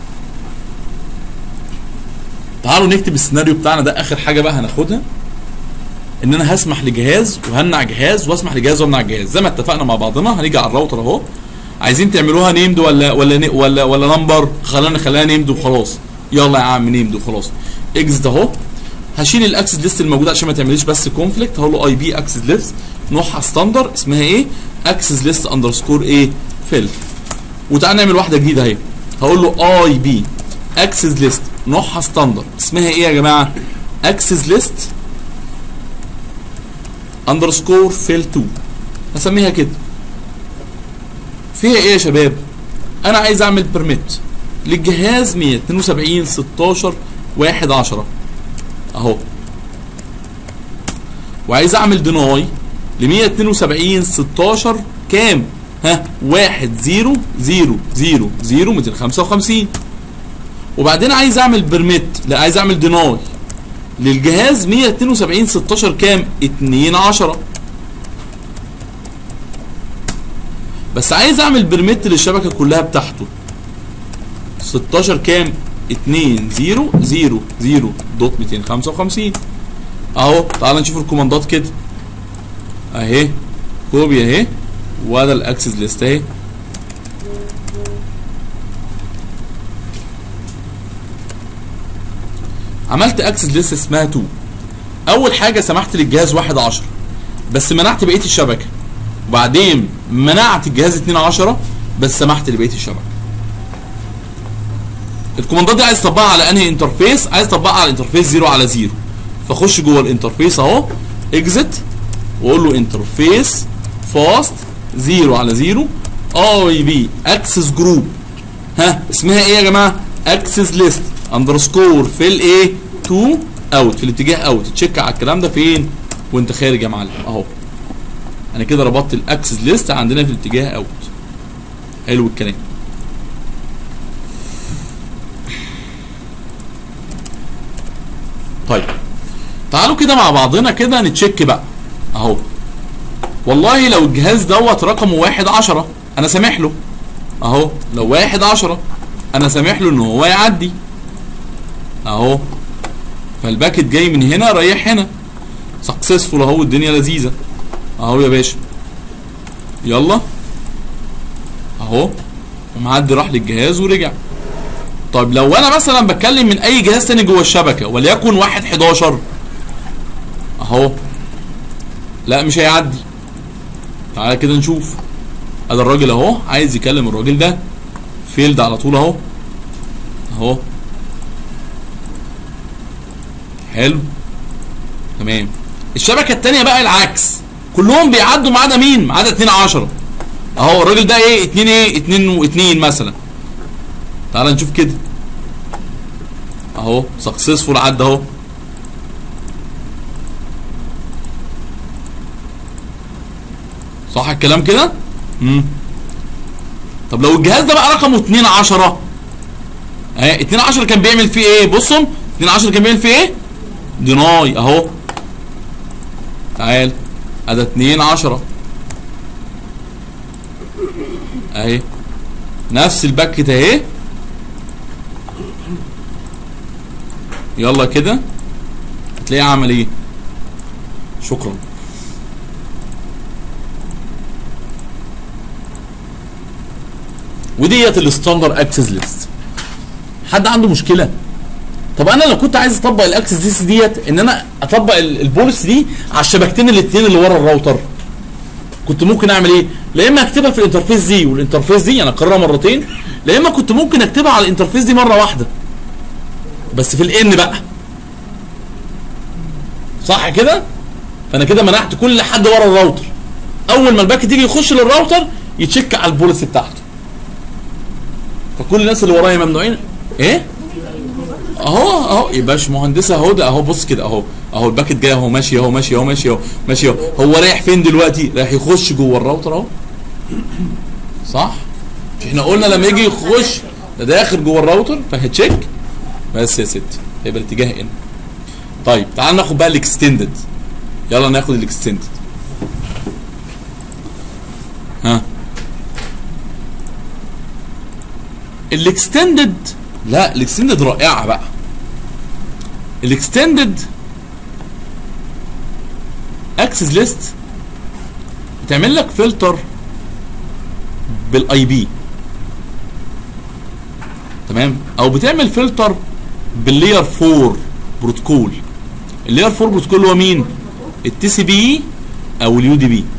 تعالوا نكتب السيناريو بتاعنا ده اخر حاجه بقى هناخدها ان انا هسمح لجهاز وهمنع جهاز واسمح لجهاز وامنع جهاز زي ما اتفقنا مع بعضنا هنيجي على الراوتر اهو عايزين تعملوها نيمد ولا ولا ني- ولا ولا نمبر خلينا نخليها نيمد وخلاص يلا يا عم نيمد وخلاص اكزت اهو هشيل الاكسس ليست الموجوده عشان ما تعمليش بس كونفليكت هقول له اي بي اكسس ليست نوعها ستاندر اسمها ايه اكسس ليست اندرسكور ايه فيل وتعالى نعمل واحده جديده اهي هقول له اي بي اكسس ليست نوعها ستاندر اسمها ايه يا جماعه اكسس ليست اندرسكور فيل 2 هسميها كده فيها ايه يا شباب انا عايز اعمل بيرميت للجهاز 172 16 1 10 اهو وعايز اعمل ديناي ل 172 16 كام ها 1 0 0 0 0 255 وبعدين عايز اعمل بيرميت لا عايز اعمل ديناي للجهاز 172 16 كام 2 10 بس عايز اعمل بيرميت للشبكه كلها بتاعته 16 كام 2 0 0 0 دوت 255 اهو تعال نشوف الكوماندات كده اهي كوبي اهي وده الاكسس ليست اهي عملت اكسس ليست اسمها 2 اول حاجه سمحت للجهاز 1 10 بس منعت بقيه الشبكه وبعدين منعت الجهاز 2 10 بس سمحت لبقيه الشبكه الكوماندات دي عايز تطبقها على انهي انترفيس عايز تطبقها على الانترفيس 0 على 0 فخش جوه الانترفيس اهو اكزت واقول له انترفيس فاست 0 على 0 اي بي اكسس جروب ها اسمها ايه يا جماعه اكسس ليست اندرسكور في الايه 2 اوت في الاتجاه اوت تشيك على الكلام ده فين وانت خارج يا معلم اهو انا كده ربطت الاكسس ليست عندنا في الاتجاه اوت حلو الكلام طيب تعالوا كده مع بعضنا كده نتشيك بقى اهو والله لو الجهاز دوت رقمه واحد عشرة انا سامح له اهو لو واحد عشرة انا سامح له ان هو يعدي اهو فالباكت جاي من هنا رايح هنا سكسسفول اهو الدنيا لذيذه اهو يا باشا يلا اهو ومعدي راح للجهاز ورجع طيب لو انا مثلا بتكلم من اي جهاز تاني جوه الشبكه وليكن واحد 11 اهو لا مش هيعدي تعالى كده نشوف ادي الراجل اهو عايز يكلم الراجل ده فيلد على طول اهو اهو حلو تمام الشبكه الثانيه بقى العكس كلهم بيعدوا ما عدا مين ما عدا 2 10 اهو الراجل ده ايه 2 ايه 2 و2 مثلا تعال نشوف كده اهو سكسسفول عدى اهو صح الكلام كده امم طب لو الجهاز ده بقى رقمه 2 10 اهي 2 10 كان بيعمل فيه ايه بصوا 2 10 كان بيعمل فيه ايه ديناي اهو تعال ادي 2 10 اهي نفس الباكت اهي يلا كده هتلاقيه عمل ايه شكرا وديت الستاندر اكسس ليست حد عنده مشكله طب انا لو كنت عايز اطبق الاكسس ليست ديت ان انا اطبق ال- البوليس دي على الشبكتين الاثنين اللي ورا الراوتر كنت ممكن اعمل ايه لا اما اكتبها في الانترفيس دي والانترفيس دي يعني اكررها مرتين لا اما كنت ممكن اكتبها على الانترفيس دي مره واحده بس في الان بقى صح كده فانا كده منعت كل حد ورا الراوتر اول ما الباكت يجي يخش للراوتر يتشك على البوليس بتاعته فكل الناس اللي ورايا ممنوعين ايه اهو اهو يا باش مهندسه اهو ده اهو بص كده اهو اهو الباكت جاي اهو ماشي اهو ماشي اهو ماشي اهو ماشي اهو هو رايح فين دلوقتي رايح يخش جوه الراوتر اهو صح مش احنا قلنا لما يجي يخش ده داخل جوه الراوتر فهتشيك بس يا ستي هيبقى الاتجاه ان طيب تعال ناخد بقى الاكستندد يلا ناخد الاكستندد ها الاكستندد لا الاكستندد رائعه بقى الاكستندد اكسس ليست بتعمل لك فلتر بالاي بي تمام او بتعمل فلتر باللير 4 بروتوكول اللير 4 بروتوكول هو مين التي سي بي او اليو دي بي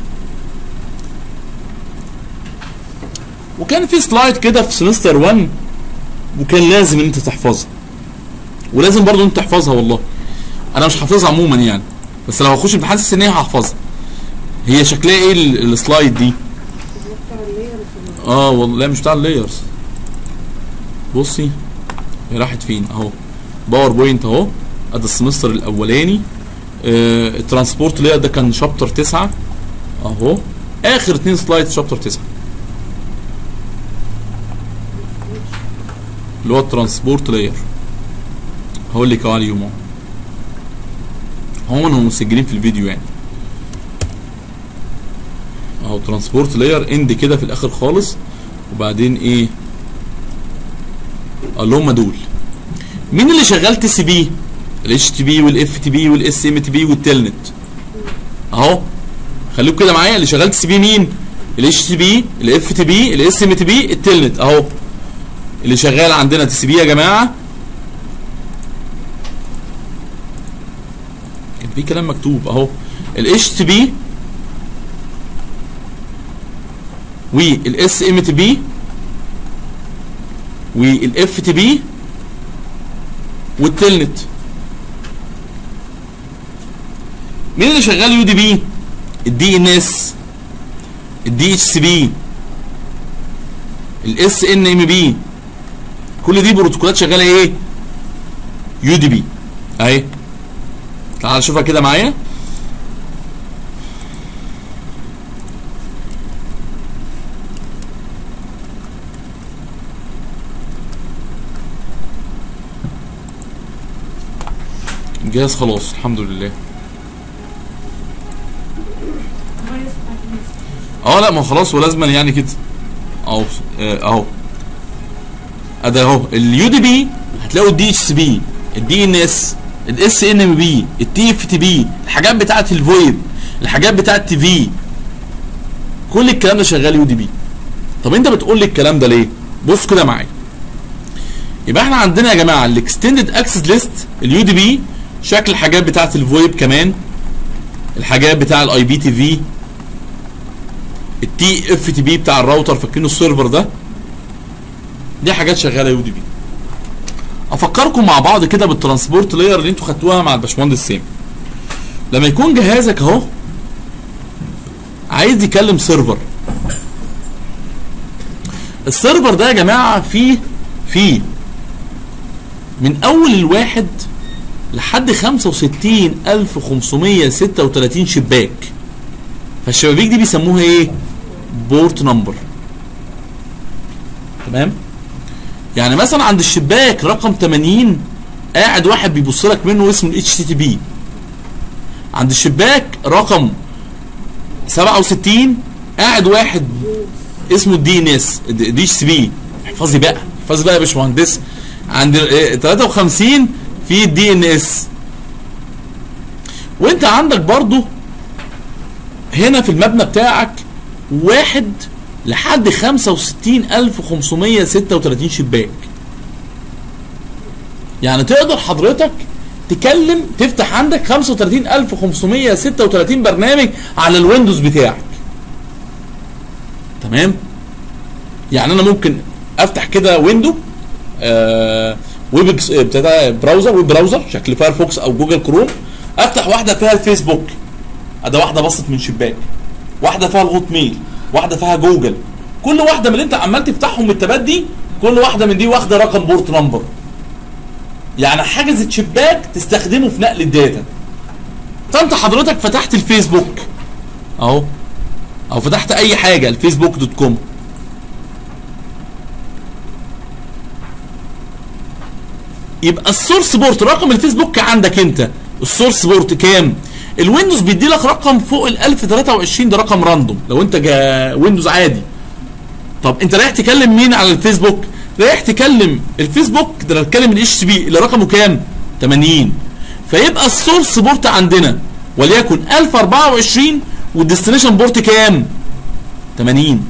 وكان في سلايد كده في سمستر 1 وكان لازم ان انت تحفظها ولازم برضو انت تحفظها والله انا مش حافظها عموما يعني بس لو هخش امتحان السنيه هحفظها هي شكلها ايه ال- السلايد دي بتاع اللاير اه والله لا مش بتاع اللايرز بصي هي راحت فين اهو باور بوينت اهو ادي السمستر الاولاني آه الترانسبورت لاير ده كان شابتر 9 اهو اخر اتنين سلايد شابتر 9 اللي هو الترانسبورت لاير هقول لك اهو عليهم اهو هم هم مسجلين في الفيديو يعني اهو ترانسبورت لاير اند كده في الاخر خالص وبعدين ايه اللي هم دول مين اللي شغال تي سي بي الاتش تي بي والاف تي بي والاس ام تي بي والتلنت اهو خليكم كده معايا اللي شغال تي سي بي مين الاتش تي بي الاف تي بي الاس ام تي بي التلنت اهو اللي شغال عندنا تي سي بي يا جماعه كان في كلام مكتوب اهو الاتش تي بي والاس ام تي بي والاف تي بي والتلنت مين اللي شغال يو دي بي الدي ان اس الدي اتش سي بي الاس ان ام بي كل دي بروتوكولات شغاله ايه يو دي بي اهي تعال شوفها كده معايا الجهاز خلاص الحمد لله اه لا ما هو خلاص ولازما يعني كده اهو آه، اهو ادي اهو اليو دي بي هتلاقوا الدي اتش سي بي الدي ان اس الاس ان ام بي التي اف تي بي الحاجات بتاعت الفويب الحاجات بتاعت تي في كل الكلام ده شغال يو دي بي طب انت بتقول لي الكلام ده ليه بص كده معايا يبقى احنا عندنا يا جماعه الاكستندد اكسس ليست اليو دي بي شكل الحاجات بتاعت الفويب كمان الحاجات بتاع الاي بي تي في التي اف تي بي بتاع الراوتر فاكرينه السيرفر ده دي حاجات شغاله يو دي بي افكركم مع بعض كده بالترانسبورت لاير اللي انتوا خدتوها مع الباشمهندس سامي لما يكون جهازك اهو عايز يكلم سيرفر السيرفر ده يا جماعه فيه فيه من اول الواحد لحد 65536 شباك فالشبابيك دي بيسموها ايه بورت نمبر تمام يعني مثلا عند الشباك رقم 80 قاعد واحد بيبص لك منه اسمه الاتش تي تي بي عند الشباك رقم 67 قاعد واحد اسمه الدي ان اس دي اتش سي بي احفظي بقى احفظي بقى يا باشمهندس عند ال- 53 في الدي ان اس وانت عندك برضو هنا في المبنى بتاعك واحد لحد 65536 شباك يعني تقدر حضرتك تكلم تفتح عندك 35536 برنامج على الويندوز بتاعك تمام يعني انا ممكن افتح كده ويندو آه ويب إكس- بتاع براوزر ويب براوزر شكل فايرفوكس او جوجل كروم افتح واحده فيها الفيسبوك ادي واحده بصت من شباك واحده فيها الهوت ميل واحده فيها جوجل كل واحده من اللي انت عمال تفتحهم بالتبدي كل واحده من دي واخده رقم بورت نمبر يعني حجزت شباك تستخدمه في نقل الداتا فانت حضرتك فتحت الفيسبوك اهو او فتحت اي حاجه الفيسبوك دوت كوم يبقى السورس بورت رقم الفيسبوك عندك انت السورس بورت كام الويندوز بيدي لك رقم فوق ال 1023 ده رقم راندوم لو انت جا ويندوز عادي طب انت رايح تكلم مين على الفيسبوك رايح تكلم الفيسبوك ده تكلم الاتش تي بي اللي رقمه كام 80 فيبقى السورس بورت عندنا وليكن 1024 والديستنيشن بورت كام 80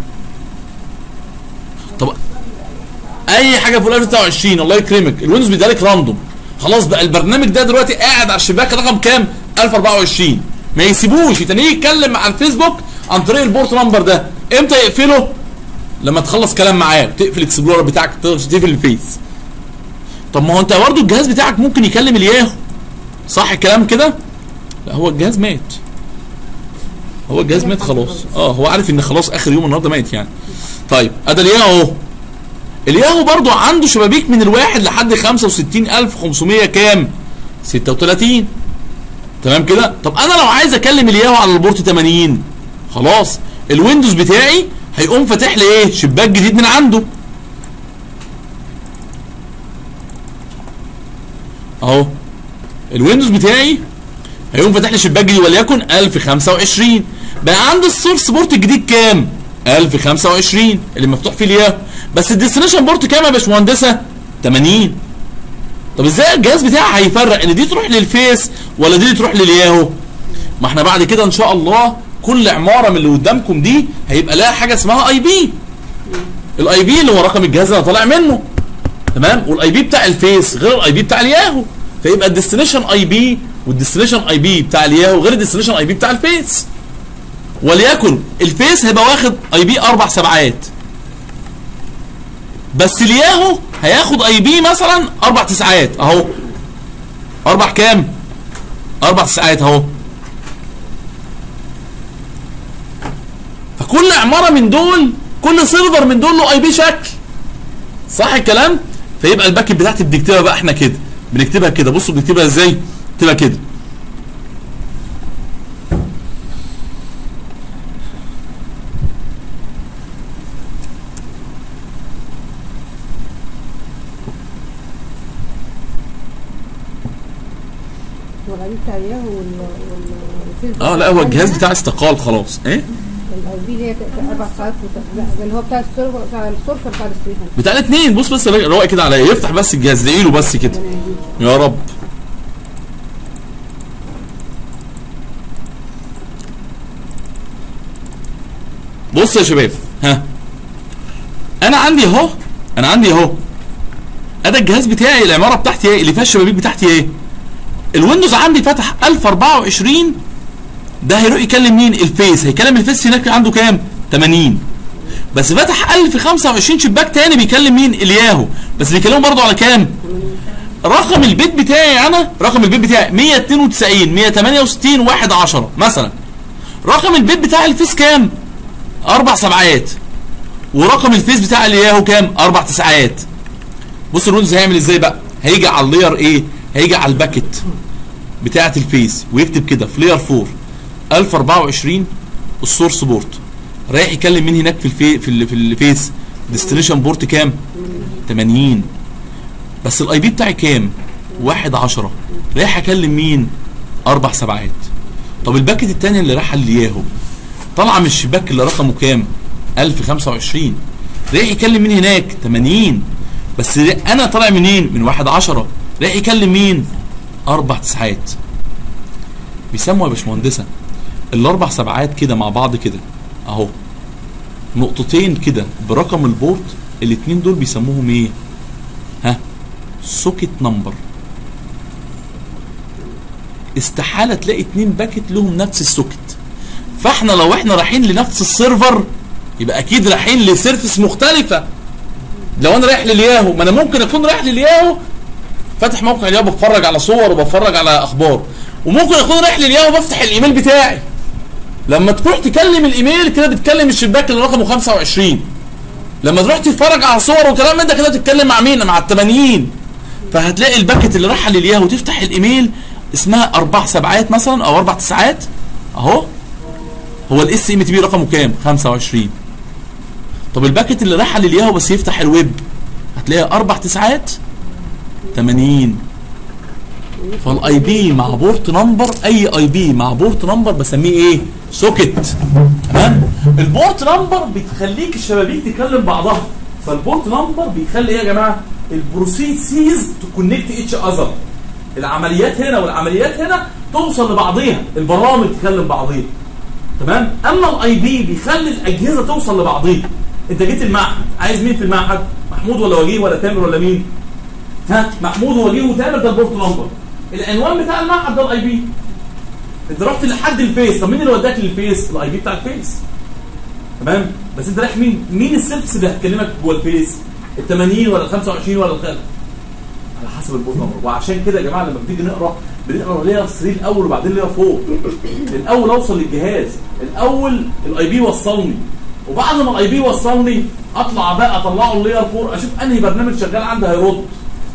طب اي حاجه فوق ال 1023 الله يكرمك الويندوز بيديها لك راندوم خلاص بقى البرنامج ده دلوقتي قاعد على الشباك رقم كام 1024 ما يسيبوش يتنيه يتكلم مع الفيسبوك عن طريق البورت نمبر ده امتى يقفله لما تخلص كلام معاه تقفل الاكسبلورر بتاعك تقفل الفيس طب ما هو انت برضه الجهاز بتاعك ممكن يكلم الياهو صح الكلام كده لا هو الجهاز مات هو الجهاز مات خلاص اه هو عارف ان خلاص اخر يوم النهارده مات يعني طيب ادي الياهو اهو الياهو برضه عنده شبابيك من الواحد لحد 65500 كام 36 تمام كده طب انا لو عايز اكلم الياهو على البورت 80 خلاص الويندوز بتاعي هيقوم فاتح لي ايه شباك جديد من عنده اهو الويندوز بتاعي هيقوم فاتح لي شباك جديد وليكن 1025 بقى عندي السورس بورت الجديد كام 1025 اللي مفتوح فيه الياهو بس الديستنيشن بورت كام يا باشمهندسه 80 طب ازاي الجهاز بتاعي هيفرق ان دي تروح للفيس ولا دي تروح للياهو ما احنا بعد كده ان شاء الله كل عماره من اللي قدامكم دي هيبقى لها حاجه اسمها اي بي الاي بي اللي هو رقم الجهاز اللي انا طالع منه تمام والاي بي بتاع الفيس غير الاي بي بتاع الياهو فيبقى الديستنيشن اي بي والديستنيشن اي بي بتاع الياهو غير الديستنيشن اي بي بتاع الفيس وليكن الفيس هيبقى واخد اي بي اربع سبعات بس الياهو هياخد اي بي مثلا اربع تسعات اهو اربع كام اربع تسعات اهو فكل عماره من دول كل سيرفر من دول له اي بي شكل صح الكلام فيبقى الباكت بتاعتي بنكتبها بقى احنا كده بنكتبها كده بصوا بنكتبها ازاي بنكتبها كده والعميل بتاع الياهو وال وال- والفيسبوك اه لا هو الجهاز بتاعي استقال خلاص ايه الاي بي اللي هي ت- اربع ساعات وت- لا ده اللي هو بتاع السيرفر بتاع السورفر بتاع الستيشن بتاع الاثنين بص بس رواق كده عليا يفتح بس الجهاز ادعي له بس كده يا رب بص يا شباب ها انا عندي اهو انا عندي اهو ادي الجهاز بتاعي العماره بتاعتي ايه اللي فيها الشبابيك بتاعتي ايه الويندوز عندي فتح 1024 ده هيروح يكلم مين الفيس هيكلم الفيس هناك عنده كام 80 بس فتح 1025 شباك تاني بيكلم مين الياهو بس بيكلمه برضه على كام رقم البيت بتاعي انا رقم البيت بتاعي 192 168 1 10 مثلا رقم البيت بتاع الفيس كام اربع سبعات ورقم الفيس بتاع الياهو كام اربع تسعات بص الرولز هيعمل ازاي بقى هيجي على اللاير ايه هيجي على الباكت بتاعه الفيس ويكتب كده في لاير 4 1024 السورس بورت رايح يكلم مين هناك في الفي في, ال- في الفيس ديستنيشن بورت كام 80 بس الاي بي بتاعي كام واحد عشرة رايح اكلم مين اربع سبعات طب الباكت التانية اللي رايحه لياهو طالعه من الشباك اللي رقمه كام 1025 رايح يكلم مين هناك 80 بس انا طالع منين من واحد عشرة رايح يكلم مين اربع تسعات بيسموا يا باشمهندسه الاربع سبعات كده مع بعض كده اهو نقطتين كده برقم البورت الاتنين دول بيسموهم ايه ها سوكت نمبر استحاله تلاقي اتنين باكت لهم نفس السوكت فاحنا لو احنا رايحين لنفس السيرفر يبقى اكيد رايحين لسيرفس مختلفه لو انا رايح للياهو ما انا ممكن اكون رايح للياهو فاتح موقع الياهو بتفرج على صور وبتفرج على اخبار وممكن اكون رايح للياهو بفتح الايميل بتاعي لما تروح تكلم الايميل كده بتكلم الشباك اللي رقمه 25 لما تروح تتفرج على صور وكلام من ده كده تتكلم مع مين مع ال 80 فهتلاقي الباكت اللي رايحه للياهو تفتح الايميل اسمها اربع سبعات مثلا او اربع تسعات اهو هو الاس ام تي بي رقمه كام 25 طب الباكت اللي رايحه للياهو بس يفتح الويب هتلاقيها اربع تسعات 80 فالاي بي مع بورت نمبر اي اي بي مع بورت نمبر بسميه ايه سوكت تمام البورت نمبر بتخليك الشبابيك تكلم بعضها فالبورت نمبر بيخلي ايه يا جماعه البروسيسز تكونكت اتش اذر العمليات هنا والعمليات هنا توصل لبعضيها البرامج تكلم بعضيها تمام اما الاي بي بيخلي الاجهزه توصل لبعضيها انت جيت المعهد عايز مين في المعهد محمود ولا وجيه ولا تامر ولا مين ها محمود ووجيه وتامر ده البورت نمبر العنوان بتاع المعهد ده الاي بي انت رحت لحد الفيس طب مين اللي وداك للفيس الاي بي بتاع الفيس تمام بس انت رايح مين مين السيرفس اللي هتكلمك جوه الفيس ال 80 ولا ال 25 ولا ال على حسب البورت نمبر وعشان كده يا جماعه لما بنيجي نقرا بنقرا لير 3 الاول وبعدين لير 4 الاول اوصل للجهاز الاول الاي بي وصلني وبعد ما الاي بي وصلني اطلع بقى اطلعه اللير 4 اشوف انهي برنامج شغال عندي هيرد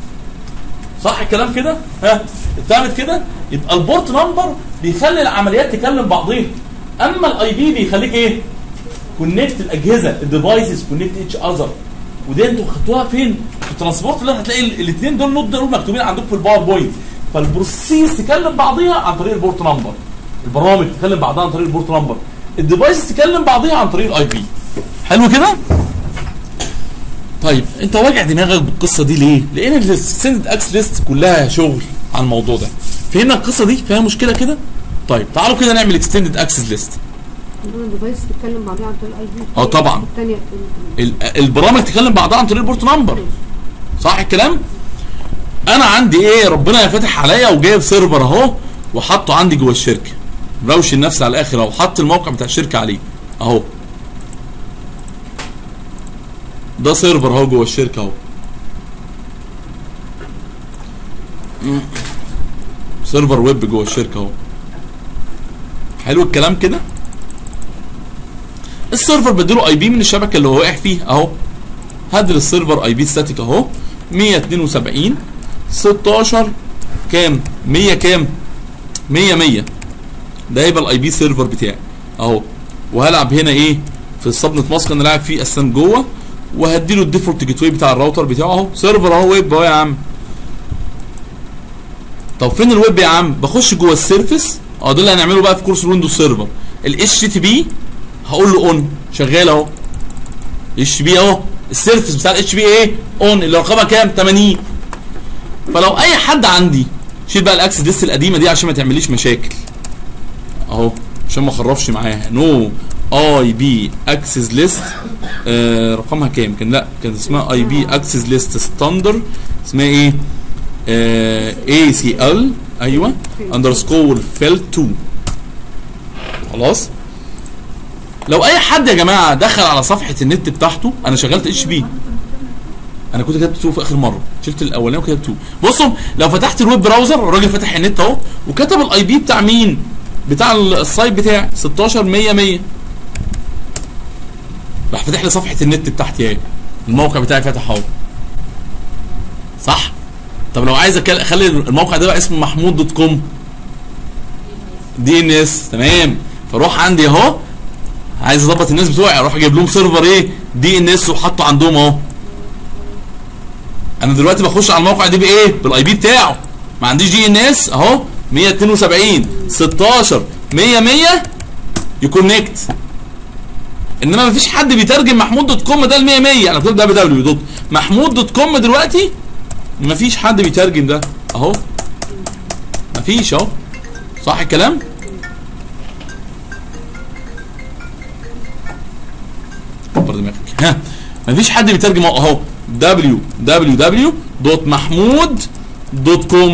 صح الكلام كده ها اتفهمت كده يبقى البورت نمبر بيخلي العمليات تكلم بعضيها اما الاي بي بيخليك ايه كونكت الاجهزه الديفايسز كونكت اتش اذر ودي انتوا خدتوها فين في الترانسبورت اللي هتلاقي الاثنين دول نوت دول مكتوبين عندكم في الباوربوينت فالبروسيس تكلم بعضيها عن طريق البورت نمبر البرامج تكلم بعضها عن طريق البورت نمبر الديفايس تكلم بعضيها عن طريق الاي بي حلو كده طيب انت واجع دماغك بالقصه دي ليه لان السند اكس ليست كلها شغل على الموضوع ده فهمنا القصه دي فيها مشكله كده طيب تعالوا كده نعمل اكستندد اكسس ليست انما الديفايس تتكلم بعضها عن طريق الاي بي اه طبعا. الثانيه البرامج تكلم بعضها عن طريق البورت نمبر صح الكلام انا عندي ايه ربنا يفتح عليا وجايب سيرفر اهو وحطه عندي جوه الشركه روش النفس على الاخر اهو حط الموقع بتاع الشركه عليه اهو ده سيرفر اهو جوه الشركه اهو مم. سيرفر ويب جوه الشركه اهو حلو الكلام كده السيرفر بديله اي بي من الشبكه اللي هو واقع فيه اهو هدر السيرفر اي بي ستاتيك اهو 172 16 كام 100 كام 100 100 ده يبقى الاي بي سيرفر بتاعي اهو وهلعب هنا ايه في السبنت ماسك انا لاعب فيه اساسا جوه وهديله الديفولت جيت واي بتاع الراوتر بتاعه اهو سيرفر اهو ويب اهو يا عم طب فين الويب يا عم بخش جوه السيرفس اه ده اللي هنعمله بقى في كورس الويندوز سيرفر الاتش تي بي هقول له اون شغال اهو اتش بي اهو السيرفس بتاع الاتش بي ايه اون اللي رقمها كام 80 فلو اي حد عندي شيل بقى الاكسس ليست القديمه دي عشان ما تعمليش مشاكل اهو عشان ما اخرفش معاها نو اي بي اكسس ليست رقمها كام كان لا كان اسمها اي بي اكسس ليست ستاندر اسمها ايه اي سي ال ايوه اندرسكور فيل 2 خلاص لو اي حد يا جماعه دخل على صفحه النت بتاعته انا شغلت اتش بي انا كنت كاتب 2 في اخر مره شلت الاولاني وكتبت 2 بصوا لو فتحت الويب براوزر الراجل فاتح النت اهو وكتب الاي بي بتاع مين بتاع السايت بتاعي 16 100 100 راح فاتح لي صفحه النت بتاعتي اهي الموقع بتاعي فاتح اهو صح طب لو عايز أكل- اخلي الموقع ده بقى اسمه محمود دوت كوم دي ان اس تمام فاروح عندي اهو عايز اظبط الناس بتوعي اروح اجيب لهم سيرفر ايه دي ان اس وحطه عندهم اهو انا دلوقتي بخش على الموقع ده بايه بالاي بي بتاعه ما عنديش دي ان اس اهو 172 16 100 100 يكونكت انما مفيش حد بيترجم محمود دوت كوم ده ل 100 100 انا كتبت دبليو دبليو دوت محمود دوت كوم دلوقتي مفيش حد بيترجم ده اهو مفيش اهو صح الكلام كبر دماغك ها مفيش حد بيترجم اهو www.mahmood.com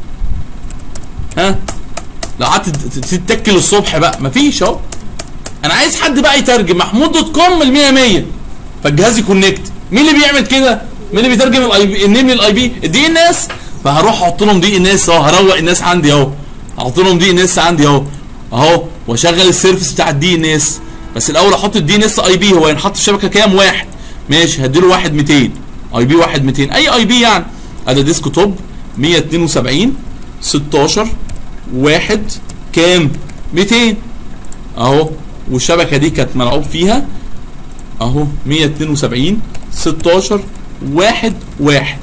ها لو قعدت تتكل الصبح بقى مفيش اهو انا عايز حد بقى يترجم محمود دوت كوم ال 100 100 فالجهاز يكونكت مين اللي بيعمل كده؟ مين اللي بيترجم الاي بي النيم للاي بي؟ الدي ان اس فهروح احط لهم دي ان اس اهو هروق الناس عندي اهو احط لهم دي ان اس عندي اهو اهو واشغل السيرفيس بتاع الدي ان اس بس الاول احط الدي ان اس اي بي هو ينحط الشبكه كام؟ واحد ماشي هديله واحد 200 اي بي واحد 200 اي اي بي يعني ادي ديسك توب 172 16 واحد كام؟ 200 اهو والشبكه دي كانت ملعوب فيها اهو 172 16 واحد واحد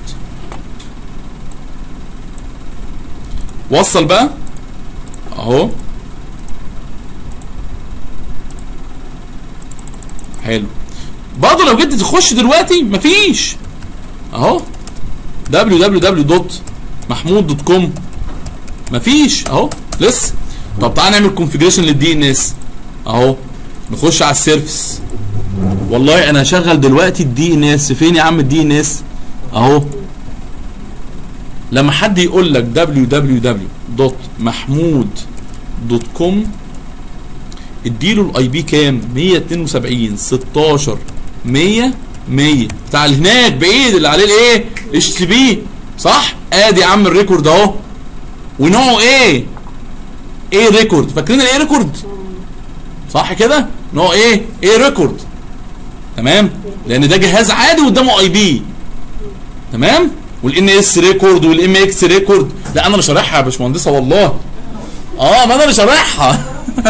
وصل بقى اهو حلو برضه لو جيت تخش دلوقتي مفيش اهو www.mahmoud.com مفيش اهو لسه طب تعالى نعمل كونفيجريشن للدي ان اس اهو نخش على السيرفس والله انا هشغل دلوقتي الدي ان اس فين يا عم الدي ان اس اهو لما حد يقول لك www.mahmoud.com اديله الاي بي كام 172 16 100 100 بتاع اللي هناك بعيد اللي عليه الايه اتش تي بي صح ادي يا عم الريكورد اهو ونوعه ايه ايه ريكورد فاكرين الايه ريكورد صح كده نوع ايه ايه ريكورد تمام لان ده جهاز عادي قدامه اي بي تمام والان اس ريكورد والام اكس ريكورد لا انا اللي شارحها يا باشمهندسه والله اه ما انا اللي شارحها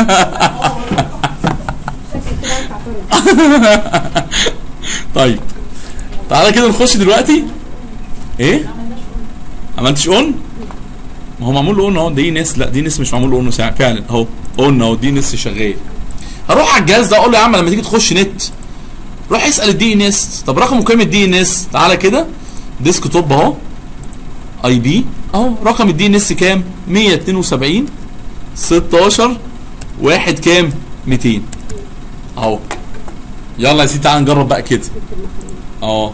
شكل كده تعترض طيب تعالى كده نخش دلوقتي ايه عملتش اون ما هو معمول له اون اهو دي ناس لا دي ناس مش معمول له اون فعلا اهو اون اهو دي ناس شغال هروح على الجهاز ده اقول له يا عم لما تيجي تخش نت روح اسال الدي ان اس طب رقمه كام الدي ان اس تعالى كده ديسك توب اهو اي بي اهو رقم الدي ان اس كام 172 16 واحد كام 200 اهو يلا يا سيدي تعالى نجرب بقى كده اه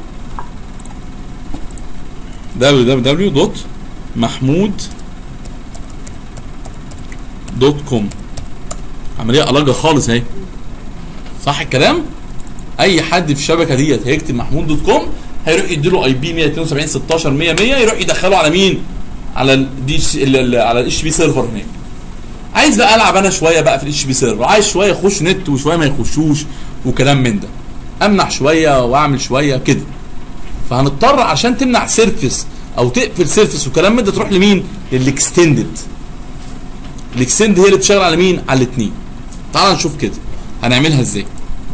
www.mahmoud.com عمليه ألجة خالص اهي صح الكلام اي حد في الشبكه ديت هيكتب محمود دوت كوم هيروح يديله اي بي 172 16 100 100 يروح يدخله على مين على الدي على الاتش بي سيرفر هناك عايز بقى العب انا شويه بقى في الاتش بي سيرفر عايز شويه يخش نت وشويه ما يخشوش وكلام من ده امنع شويه واعمل شويه كده فهنضطر عشان تمنع سيرفس او تقفل سيرفس وكلام من ده تروح لمين للاكستندد الاكستند هي اللي بتشتغل على مين على الاثنين تعال نشوف كده هنعملها ازاي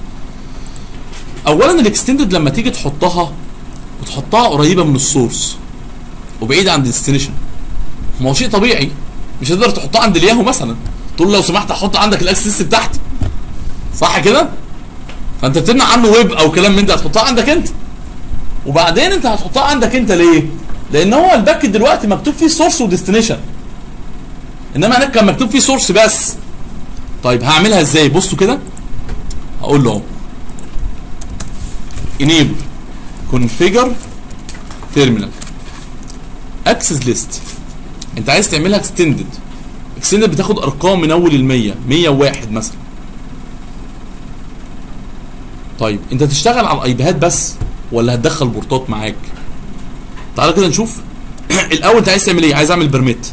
اولا الاكستندد لما تيجي تحطها وتحطها قريبه من السورس وبعيده عن الديستنيشن ما هو شيء طبيعي مش هتقدر تحطها عند الياهو مثلا تقول له لو سمحت احط عندك الاكسس بتاعتي صح كده فانت بتمنع عنه ويب او كلام من ده هتحطها عندك انت وبعدين انت هتحطها عندك انت ليه لان هو الباك دلوقتي مكتوب فيه سورس وديستنيشن انما هناك كان مكتوب فيه سورس بس طيب هعملها ازاي بصوا كده هقول له اهو enable configure terminal access list انت عايز تعملها اكستندد اكستندد بتاخد ارقام من اول ال 100 101 مثلا طيب انت تشتغل على الايباد بس ولا هتدخل بورتات معاك تعالى كده نشوف الاول انت عايز تعمل ايه عايز اعمل برميت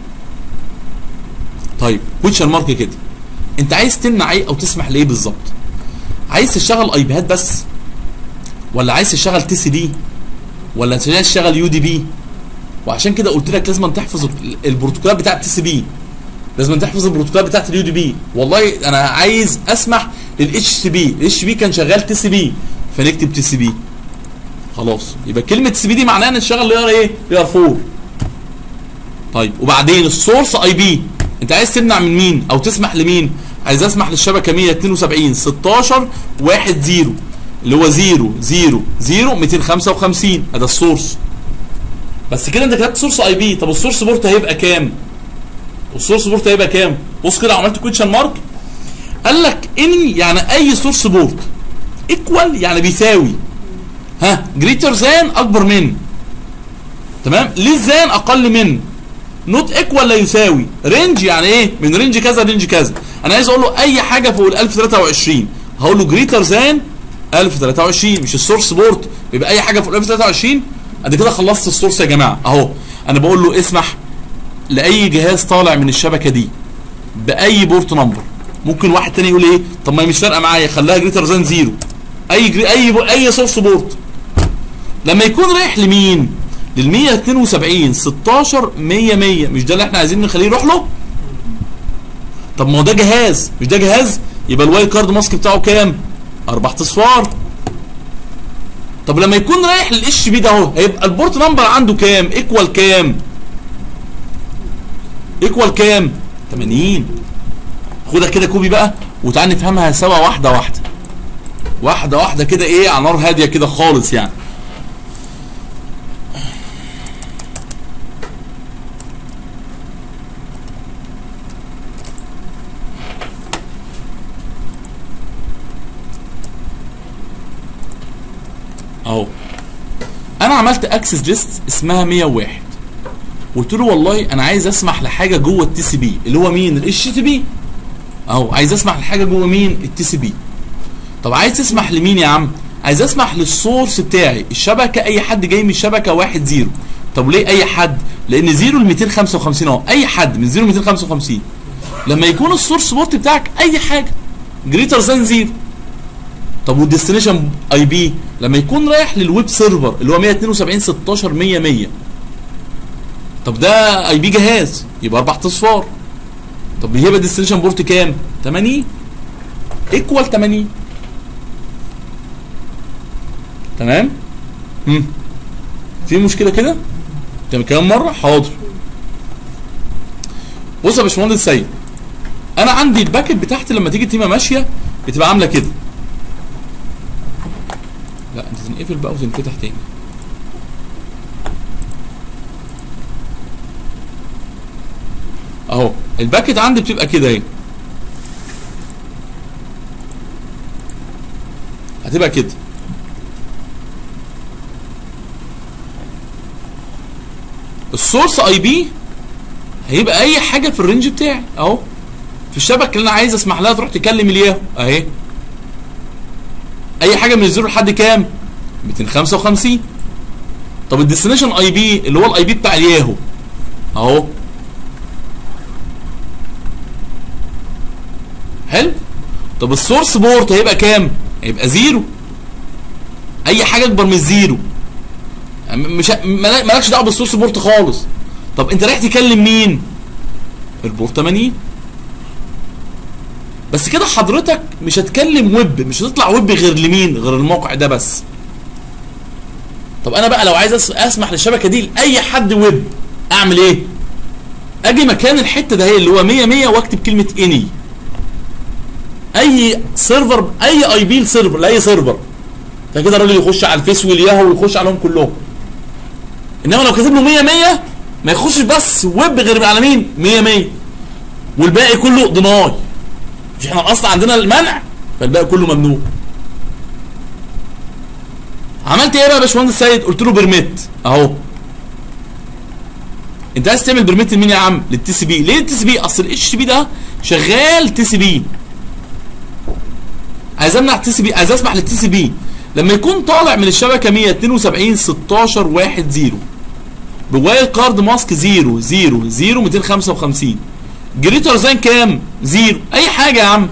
طيب كويشن مارك كده انت عايز تمنع ايه او تسمح لايه بالظبط عايز تشتغل اي بيهات بس ولا عايز تشتغل تي سي دي ولا انت عايز تشتغل يو دي بي وعشان كده قلت لك لازم تحفظ ال- البروتوكولات بتاعت تي سي بي لازم تحفظ البروتوكولات بتاعت اليو دي بي والله انا عايز اسمح للاتش سي بي الاتش بي كان شغال تي سي بي فنكتب تي سي بي خلاص يبقى كلمه تي سي بي دي معناها ان تشتغل لير ايه لير 4 طيب وبعدين السورس اي بي انت عايز تمنع من مين او تسمح لمين عايز اسمح للشبكه 172 16 1 0 اللي هو 0 0 0 255 هذا السورس بس كده انت كتبت سورس اي بي طب السورس بورت هيبقى كام والسورس بورت هيبقى كام بص كده عملت كويشن مارك قال لك اني يعني اي سورس بورت ايكوال يعني بيساوي ها جريتر ذان اكبر من تمام ليه ذان اقل من نوت ايكوال لا يساوي رينج يعني ايه من رينج كذا رينج كذا انا عايز اقول له اي حاجه فوق ال 1023 هقول له جريتر ذان 1023 مش السورس بورت بيبقى اي حاجه فوق ال 1023 ادي كده خلصت السورس يا جماعه اهو انا بقول له اسمح لاي جهاز طالع من الشبكه دي باي بورت نمبر ممكن واحد تاني يقول ايه طب ما هي مش فارقه معايا خليها جريتر ذان زيرو اي جري اي بو اي سورس بورت لما يكون رايح لمين لل 172 16 100 100 مش ده اللي احنا عايزين نخليه يروح له طب ما هو ده جهاز مش ده جهاز يبقى الواي كارد ماسك بتاعه كام اربع اصفار طب لما يكون رايح للاتش بي ده اهو هيبقى البورت نمبر عنده كام ايكوال كام ايكوال كام 80 خدها كده كوبي بقى وتعالى نفهمها سوا واحده واحده واحده واحده كده ايه على نار هاديه كده خالص يعني اهو انا عملت اكسس ليست اسمها 101 قلت له والله انا عايز اسمح لحاجه جوه التي سي بي اللي هو مين الاتش تي بي اهو عايز اسمح لحاجه جوه مين التي سي بي طب عايز تسمح لمين يا عم عايز اسمح للسورس بتاعي الشبكه اي حد جاي من الشبكه واحد زيرو طب ليه اي حد لان زيرو ل 255 اهو اي حد من زيرو ل 255 لما يكون السورس بورت بتاعك اي حاجه جريتر ذان زيرو طب والديستنيشن اي بي لما يكون رايح للويب سيرفر اللي هو 172 16 100 100 طب ده اي بي جهاز يبقى اربع اصفار طب يبقى ديستنيشن بورت كام 80 ايكوال 80 تمام امم في مشكله كده تمام كام مره حاضر بص يا باشمهندس سيد انا عندي الباكت بتاعتي لما تيجي تبقى ماشيه بتبقى عامله كده لا انت تنقفل بقى وتنفتح تاني اهو الباكت عندي بتبقى كده اهي هتبقى كده السورس اي بي هيبقى اي حاجه في الرينج بتاعي اهو في الشبكه اللي انا عايز اسمح لها تروح تكلم الياهو اهي اي حاجه من الزيرو لحد كام 255 طب الديستنيشن اي بي اللي هو الاي بي بتاع الياهو اهو حلو طب السورس بورت هيبقى كام هيبقى زيرو اي حاجه اكبر من الزيرو مش ملا- مالكش دعوه بالسورس بورت خالص طب انت رايح تكلم مين البورت 80 بس كده حضرتك مش هتكلم ويب مش هتطلع ويب غير لمين غير الموقع ده بس طب انا بقى لو عايز أس- اسمح للشبكه دي لاي حد ويب اعمل ايه اجي مكان الحته ده هي اللي هو 100 100 واكتب كلمه اني اي سيرفر اي اي بي سيرفر لاي سيرفر فكده الراجل يخش على الفيس والياهو ويخش عليهم كلهم انما لو كاتب له 100 100 ما يخشش بس ويب غير على مين 100 100 والباقي كله ضناي مش احنا الاصل عندنا المنع فالباقي كله ممنوع عملت ايه بقى يا باشمهندس سيد قلت له برميت اهو انت عايز تعمل برميت لمين يا عم للتي سي بي ليه التي سي بي اصل الاتش تي بي ده شغال تي سي بي عايز امنع التي سي بي عايز اسمح للتي سي بي لما يكون طالع من الشبكه 172 16 1 0 بوايل كارد ماسك 0 0 0 255 جريتر زان كام؟ 0 اي حاجه يا عم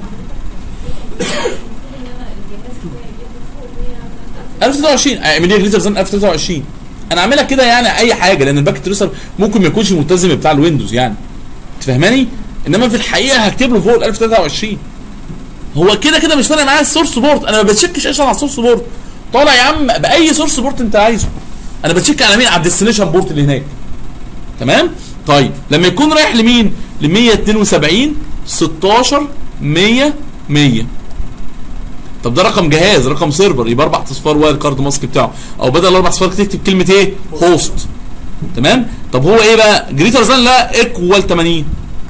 1023 اعمل لي جريتر زان 1023 انا اعملها كده يعني اي حاجه لان الباكت تريسر ممكن ما يكونش ملتزم بتاع الويندوز يعني تفهماني؟ انما في الحقيقه هكتب له فوق ال 1023 هو كده كده مش فارق معايا السورس بورت انا ما بتشكش اصلا على السورس بورت طالع يا عم باي سورس بورت انت عايزه انا بتشك على مين على الديستنيشن بورت اللي هناك تمام طيب لما يكون رايح لمين ل 172 16 100 100 طب ده رقم جهاز رقم سيرفر يبقى اربع اصفار واير كارد ماسك بتاعه او بدل الاربع اصفار تكتب كلمه ايه هوست تمام طب هو ايه بقى جريتر زان لا ايكوال 80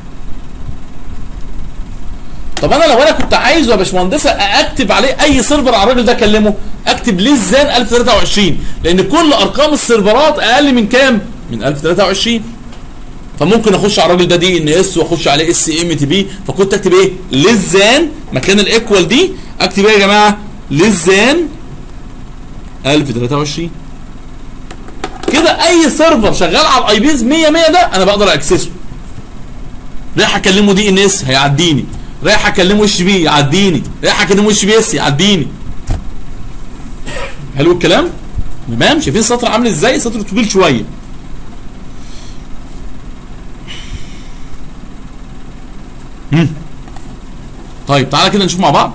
طب انا لو انا كنت عايزه يا باشمهندسه اكتب عليه اي سيرفر على الراجل ده اكلمه اكتب ليه زان 1023 لان كل ارقام السيرفرات اقل من كام؟ من 1023 فممكن اخش على الراجل ده دي ان اس واخش عليه اس ام تي بي فكنت اكتب ايه؟ للزان مكان الايكوال دي اكتب ايه يا جماعه؟ للزان 1023 كده اي سيرفر شغال على الاي بيز 100 100 ده انا بقدر اكسسه رايح اكلمه دي ان اس هيعديني رايح اكلمه اتش بي يعديني رايح اكلمه اتش بي اس يعديني حلو الكلام تمام شايفين السطر عامل ازاي سطر طويل شويه مم. طيب تعالى كده نشوف مع بعض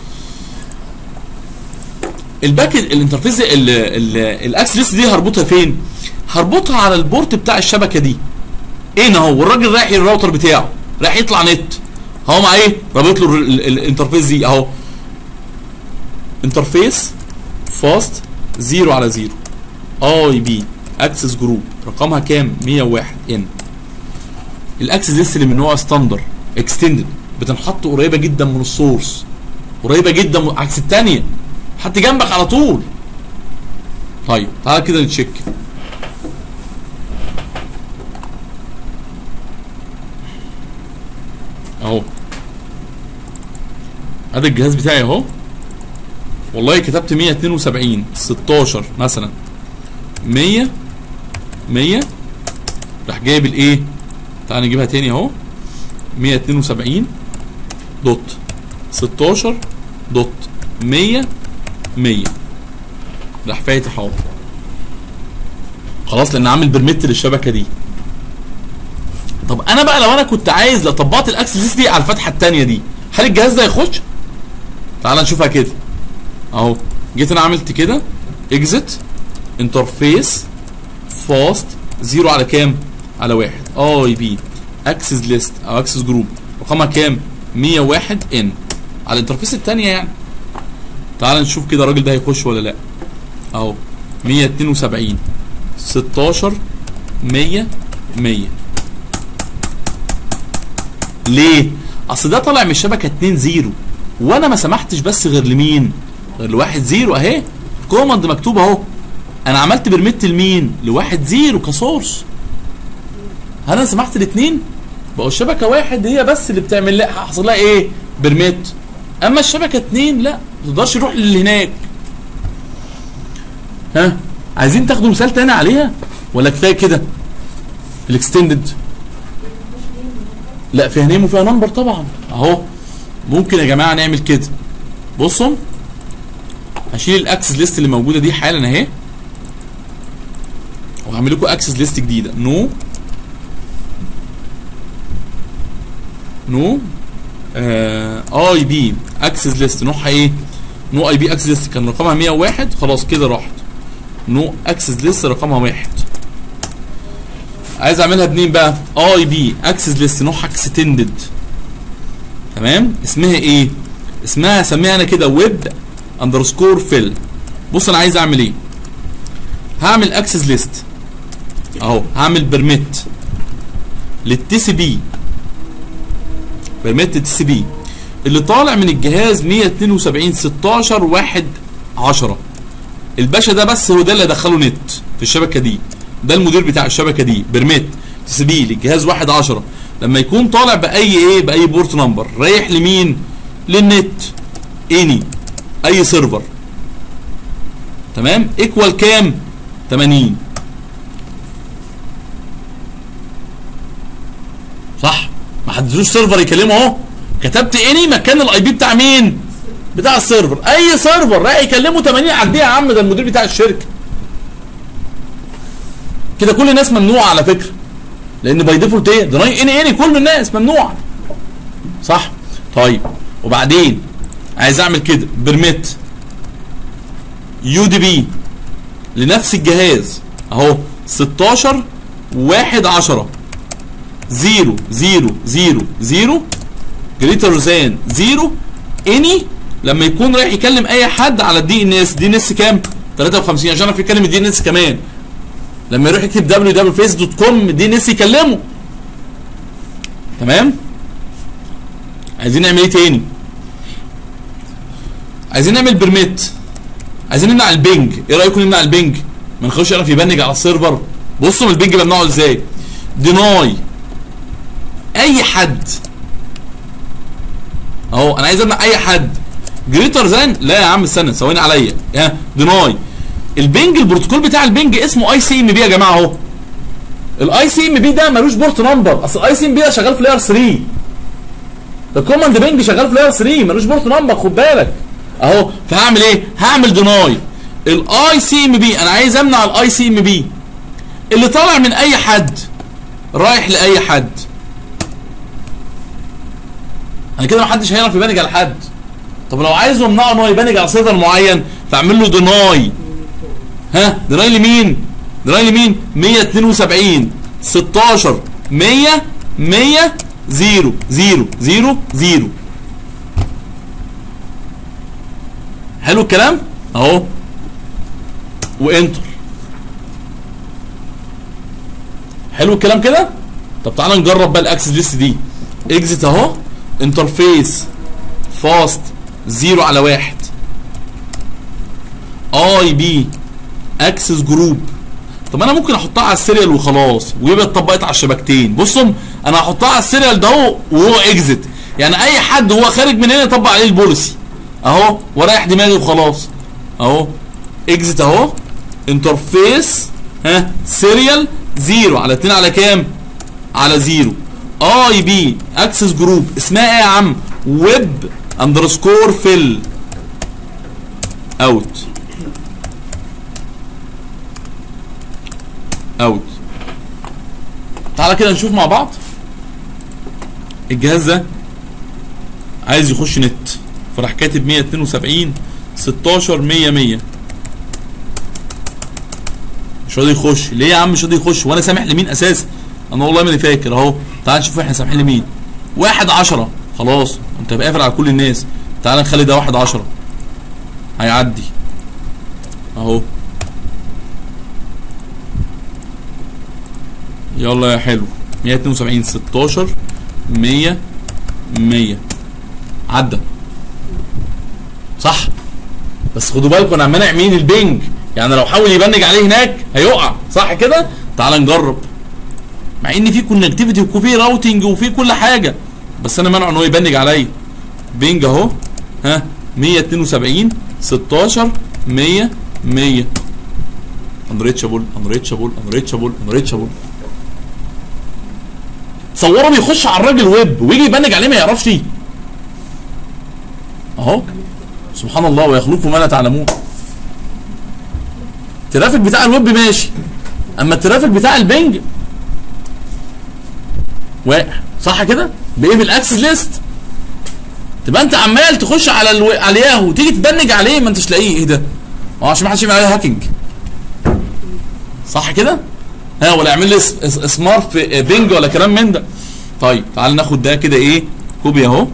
الباك الانترفيس الاكس ليست دي هربطها فين هربطها على البورت بتاع الشبكه دي هنا اهو والراجل رايح الراوتر بتاعه رايح يطلع نت اهو مع ايه رابط له ال- ال- الانترفيس دي اهو انترفيس فاست زيرو على زيرو اي بي اكسس جروب رقمها كام 101 ان الاكسس ليست اللي من نوع ستاندر اكستندد بتنحط قريبه جدا من السورس قريبه جدا من- عكس الثانيه حط جنبك على طول طيب تعالى كده نتشيك اهو ادي الجهاز بتاعي اهو والله كتبت 172 16 مثلا 100 100 راح جايب الايه تعال نجيبها تاني اهو 172 دوت 16 دوت 100 100 راح فاتح اهو خلاص لان عامل برميت للشبكه دي طب انا بقى لو انا كنت عايز لو طبقت الاكسس دي على الفتحه الثانيه دي هل الجهاز ده يخش تعال نشوفها كده اهو جيت انا عملت كده اكزت انترفيس فاست زيرو على كام على واحد اي بي اكسس ليست او اكسس جروب رقمها كام 101 ان على الانترفيس الثانيه يعني تعال نشوف كده الراجل ده هيخش ولا لا اهو 172 16 100 100 ليه؟ اصل ده طالع من الشبكه 2 0 وانا ما سمحتش بس غير لمين؟ غير لواحد زيرو اهي كوماند مكتوب اهو انا عملت برميت لمين؟ لواحد زيرو كسورس هل انا سمحت الاثنين؟ بقوا الشبكه واحد هي بس اللي بتعمل لها هحصل لها ايه؟ برميت اما الشبكه اتنين لا ما تقدرش يروح للي هناك ها عايزين تاخدوا مثال تاني عليها ولا كفايه كده الاكستندد لا فيها نيم وفيها نمبر طبعا اهو ممكن يا جماعه نعمل كده بصوا هشيل الاكسس ليست اللي موجوده دي حالا اهي وهعمل لكم اكسس ليست جديده نو نو اي بي اكسس ليست نوعها ايه نو اي بي اكسس ليست كان رقمها 101 خلاص كده راحت نو اكسس ليست رقمها واحد عايز اعملها بمين بقى اي بي اكسس ليست نوعها اكستندد تمام اسمها ايه اسمها هسميها انا كده ويب اندرسكور فيل بص انا عايز اعمل ايه هعمل اكسس ليست اهو هعمل برميت للتي سي بي برميت التي سي بي اللي طالع من الجهاز 172 16 1 10 الباشا ده بس هو ده اللي دخله نت في الشبكه دي ده المدير بتاع الشبكه دي برميت تي سي بي للجهاز 1 10 لما يكون طالع باي ايه باي بورت نمبر رايح لمين للنت اني اي سيرفر تمام ايكوال كام 80 صح ما حددوش سيرفر يكلمه اهو كتبت اني مكان الاي بي بتاع مين بتاع السيرفر اي سيرفر رايح يكلمه 80 عديها يا عم ده المدير بتاع الشركه كده كل الناس ممنوعه على فكره لان باي ديفولت ايه ده اني اني كل الناس ممنوعه صح طيب وبعدين عايز اعمل كده برميت يو دي بي لنفس الجهاز اهو 16 1 10 0 0 0 0 جريتر ذان 0 اني لما يكون رايح يكلم اي حد على الدي ان اس دي ان اس كام 53 عشان يعرف يكلم الدي ان اس كمان لما يروح يكتب www.face.com دي ان اس يكلمه تمام عايزين نعمل ايه تاني عايزين نعمل برميت عايزين نمنع البنج ايه رايكم نمنع البنج ما نخش يعرف يبنج على السيرفر بصوا من البنج بمنعه ازاي ديناي اي حد اهو انا عايز امنع اي حد جريتر ذان لا يا عم استنى ثواني عليا ها ديناي البنج البروتوكول بتاع البنج اسمه اي سي ام بي يا جماعه اهو الاي سي ام بي ده ملوش بورت نمبر اصل الاي سي ام بي ده شغال في لاير 3 ده كوماند بنج شغال في لاير 3 ملوش بورت نمبر خد بالك اهو فهعمل ايه هعمل ديناي الاي سي ام بي انا عايز امنع الاي سي ام بي اللي طالع من اي حد رايح لاي حد انا كده محدش هيعرف يبنج على حد طب لو عايزه امنعه ان هو يبنج على سيرفر معين فاعمل له ديناي ها ديناي لمين ديناي لمين 172 16 100 100 0 0 0 0 حلو الكلام اهو وانتر حلو الكلام كده طب تعالى نجرب بقى الاكسس ليست دي اكزيت اهو انترفيس فاست زيرو على واحد اي بي اكسس جروب طب انا ممكن احطها على السيريال وخلاص ويبقى اتطبقت على الشبكتين بصوا انا هحطها على السيريال ده هو وهو اكزيت يعني اي حد هو خارج من هنا يطبق عليه البوليسي اهو ورايح دماغي وخلاص اهو اكزيت اهو انترفيس ها سيريال زيرو على 2 على كام على زيرو اي بي اكسس جروب اسمها ايه يا عم ويب اندرسكور فيل اوت اوت تعالى كده نشوف مع بعض الجهاز ده عايز يخش نت فراح كاتب 172 16 100 100 مش راضي يخش ليه يا عم مش راضي يخش وانا سامح لمين اساسا انا والله ما انا فاكر اهو تعال نشوف احنا سامحين لمين واحد عشرة خلاص انت قافل على كل الناس تعال نخلي ده واحد عشرة هيعدي اهو يلا يا حلو 172 16 100 100 عدى صح بس خدوا بالكم انا مانع مين البنج يعني لو حاول يبنج عليه هناك هيقع صح كده تعال نجرب مع ان في كونكتيفيتي وفي راوتنج وفي كل حاجه بس انا مانع ان هو يبنج عليا بنج اهو ها 172 16 100 100 انريتشابل انريتشابل انريتشابل انريتشابل تصوروا بيخش على الراجل ويب ويجي يبنج عليه ما يعرفش اهو سبحان الله ويخلقكم ما لا تعلمون الترافيك بتاع الويب ماشي اما الترافيك بتاع البنج واقع صح كده بايه بالاكسس ليست تبقى انت عمال تخش على الو... على الياهو وتيجي تبنج عليه ما انتش لاقيه ايه ده ما هو عشان ما حدش يعمل عليه هاكينج صح كده ها ولا يعمل لي اس- اس- سمارت بينج ولا كلام من ده طيب تعال ناخد ده كده ايه كوبي اهو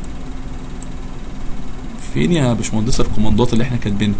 فين يا باشمهندس الكوماندات اللي احنا كاتبينها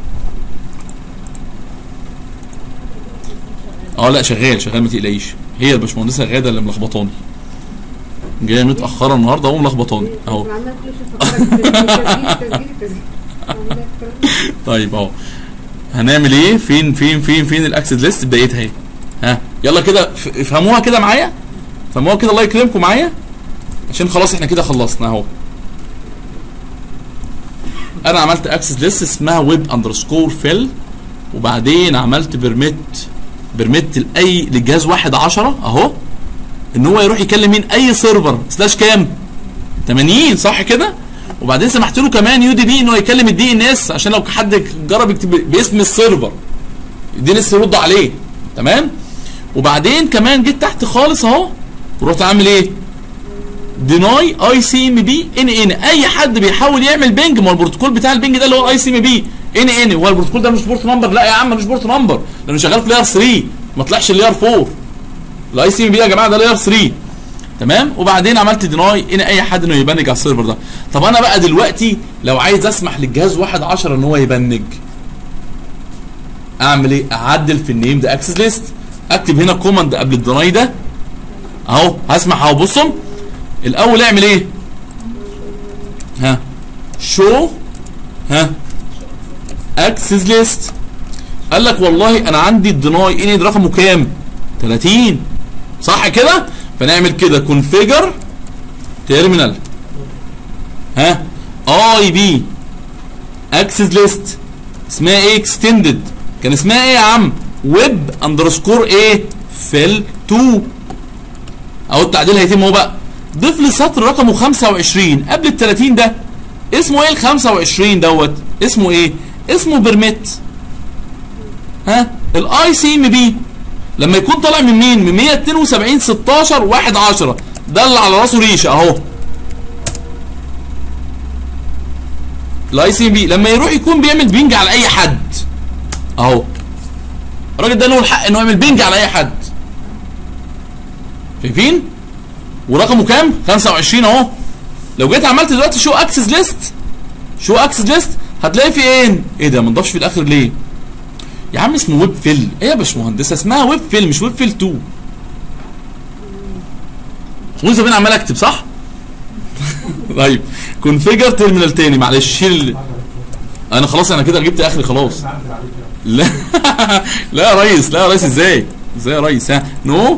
اه لا شغال شغال ما تقلقيش هي الباشمهندسه غاده اللي ملخبطاني جايه متاخره النهارده وملخبطاني اهو أنا عمالة كل شوية أفكرك بالتسجيل التسجيل التسجيل عمالة أفكرك. طيب اهو هنعمل ايه فين فين فين فين الاكسس ليست بدايتها اهي ها يلا كده ف- افهموها كده معايا فهموها كده الله يكرمكم معايا عشان خلاص احنا كده خلصنا اهو انا عملت اكسس ليست اسمها ويب اندرسكور فيل وبعدين عملت برميت برميت لاي للجهاز واحد عشرة اهو ان هو يروح يكلم مين اي سيرفر سلاش كام 80 صح كده وبعدين سمحت له كمان يو دي بي انه يكلم الدي ان اس عشان لو حد جرب يكتب باسم السيرفر الدي ان اس يرد عليه تمام وبعدين كمان جيت تحت خالص اهو ورحت عامل ايه ديناي اي سي ام بي ان ان اي حد بيحاول يعمل بينج ما هو البروتوكول بتاع البينج ده اللي هو الاي سي ام بي ان ان هو البروتوكول ده مش بورت نمبر لا يا عم مش بورت نمبر لانه شغال في لاير 3 ما طلعش اللاير 4 الاي سي ام بي يا جماعه ده لاير 3 تمام وبعدين عملت ديناي ان اي حد انه يبنج على السيرفر ده طب انا بقى دلوقتي لو عايز اسمح للجهاز واحد 10 ان هو يبنج اعمل ايه اعدل في النيم ده اكسس ليست اكتب هنا كوماند قبل الديناي ده اهو هسمح اهو بصوا الاول اعمل ايه ها شو ها اكسس ليست قال لك والله انا عندي الديناي ان رقمه كام 30 صح كده فنعمل كده كونفيجر تيرمينال ها اي بي اكسس ليست اسمها ايه اكستندد كان اسمها ايه يا عم ويب اندرسكور ايه فيل 2 اهو التعديل هيتم اهو بقى ضيف لي سطر رقمه 25 قبل ال 30 ده اسمه ايه ال 25 دوت اسمه ايه اسمه بيرميت ها الاي سي ام بي لما يكون طالع من مين من 172 16 1 10 ده اللي على راسه ريشه اهو الاي سي ام بي لما يروح يكون بيعمل بينج على اي حد اهو الراجل ده له الحق انه يعمل بينج على اي حد شايفين ورقمه كام 25 اهو لو جيت عملت دلوقتي شو اكسس ليست شو اكسس ليست هتلاقي في ايه ايه ده ما نضافش في الاخر ليه يا عم اسمه ويب فيل ايه يا باشمهندسه اسمها ويب فيل مش ويب فيل 2 وانت زمان عمال اكتب صح طيب كونفيجر تيرمينال تاني معلش شيل انا خلاص انا كده جبت اخري خلاص لا لا يا ريس لا يا ريس ازاي ازاي يا ريس ها نو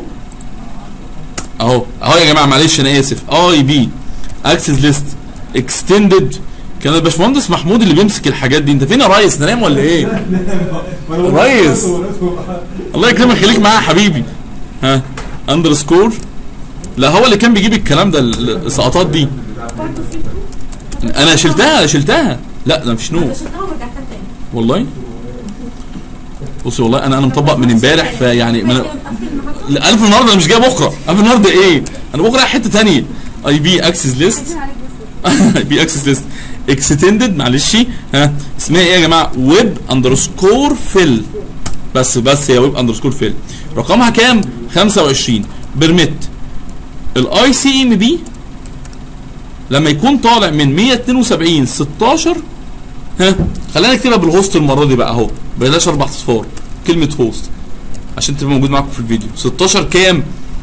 اهو اهو يا جماعه معلش انا اسف اي بي اكسس ليست اكستندد كان الباشمهندس محمود اللي بيمسك الحاجات دي انت فين يا ريس نايم ولا ايه ريس. الله يكرمك خليك معايا يا حبيبي ها اندرسكور لا هو اللي كان بيجيب الكلام ده ال- السقطات دي برضه في انا شلتها شلتها لا ده مفيش نو بس الطلبه ورجعتها تاني والله بصي والله انا انا مطبق من امبارح فيعني من قفل المحطه لا الف النهارده انا مش جايب بكره الف النهارده ايه انا بكره رايح حته ثانيه اي بي اكسس ليست عايزين عليك بس اي بي اكسس ليست اكستندد معلش ها اسمها ايه يا جماعه ويب اندرسكور فيل بس بس هي ويب اندرسكور فيل رقمها كام 25 برميت الاي سي ام بي لما يكون طالع من 172 16 ها خلينا نكتبها بالهوست المره دي بقى اهو بلاش اربع اصفار كلمه هوست عشان تبقى موجود معاكم في الفيديو 16 كام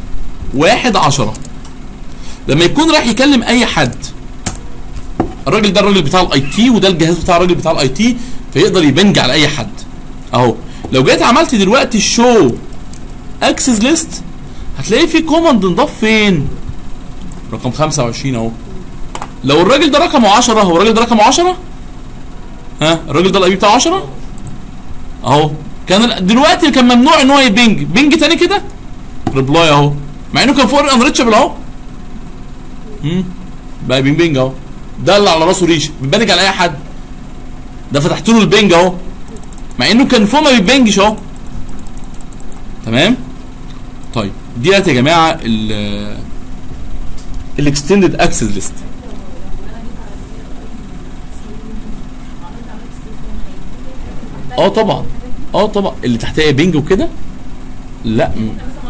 1 10 لما يكون رايح يكلم اي حد الراجل ده الراجل بتاع الاي تي وده الجهاز بتاع الراجل بتاع الاي تي فيقدر يبنج على اي حد اهو لو جيت عملت دلوقتي الشو اكسس ليست هتلاقي في كوماند انضاف فين رقم 25 اهو لو الراجل ده رقمه 10 هو الراجل ده رقمه 10 ها الراجل ده الاي بي بتاعه 10 اهو كان ال- دلوقتي كان ممنوع ان هو يبنج بنج تاني كده ريبلاي اهو مع انه كان فوق انريتشبل اهو امم بقى بينج بينج اهو ده اللي على راسه ريشه بيبنج على اي حد ده فتحت له البنج اهو مع انه كان فوق ما بيبنجش اهو تمام طيب ديت يا جماعه ال الاكستندد اكسس ليست اه طبعا اه طبعا اللي تحتها بينج وكده لا م-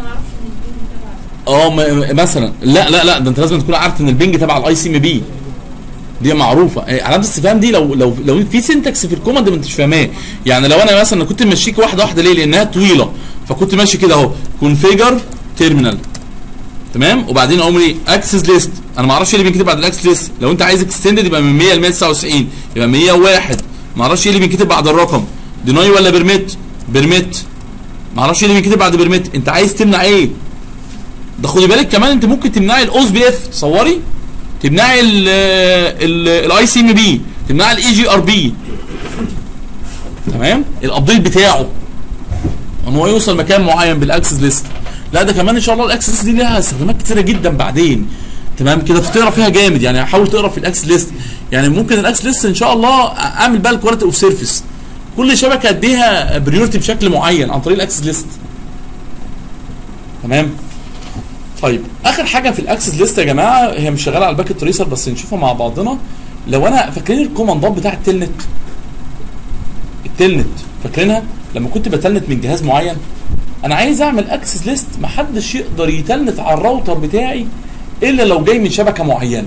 اه م- مثلا لا لا لا ده انت لازم تكون عارف ان البنج تبع الاي سي ام بي دي معروفه إيه، علامه الاستفهام دي لو لو لو في سنتكس في الكوماند ما انتش فاهماه يعني لو انا مثلا كنت ماشيك واحده واحده ليه لانها طويله فكنت ماشي كده اهو كونفيجر تيرمينال تمام وبعدين اقوم ايه اكسس ليست انا ما اعرفش ايه اللي بينكتب بعد الاكسس ليست لو انت عايز اكستندد يبقى من 100 ل 199 يبقى 101 ما اعرفش ايه اللي بينكتب بعد الرقم ديناي ولا بيرميت بيرميت ما اعرفش ايه اللي بينكتب بعد بيرميت انت عايز تمنع ايه ده خدي بالك كمان انت ممكن تمنعي الاوز بي اف تصوري تمنعي الاي سي ام بي تمنعي الاي جي ار بي تمام الابديت بتاعه ان هو يوصل مكان معين بالاكسس ليست لا ده كمان ان شاء الله الاكسس ليست دي لها استخدامات كتيره جدا بعدين تمام كده تقرا فيها جامد يعني حاول تقرا في الاكسس ليست يعني ممكن الاكسس ليست ان شاء الله اعمل بقى الكواليتي اوف سيرفيس كل شبكه اديها بريورتي بشكل معين عن طريق الاكسس ليست تمام طيب اخر حاجه في الاكسس ليست يا جماعه هي مش شغاله على الباكيت تريسر بس نشوفها مع بعضنا لو انا فاكرين الكوماندات بتاع التلنت التلنت فاكرينها لما كنت بتلنت من جهاز معين انا عايز اعمل اكسس ليست محدش يقدر يتلنت على الراوتر بتاعي الا لو جاي من شبكه معينه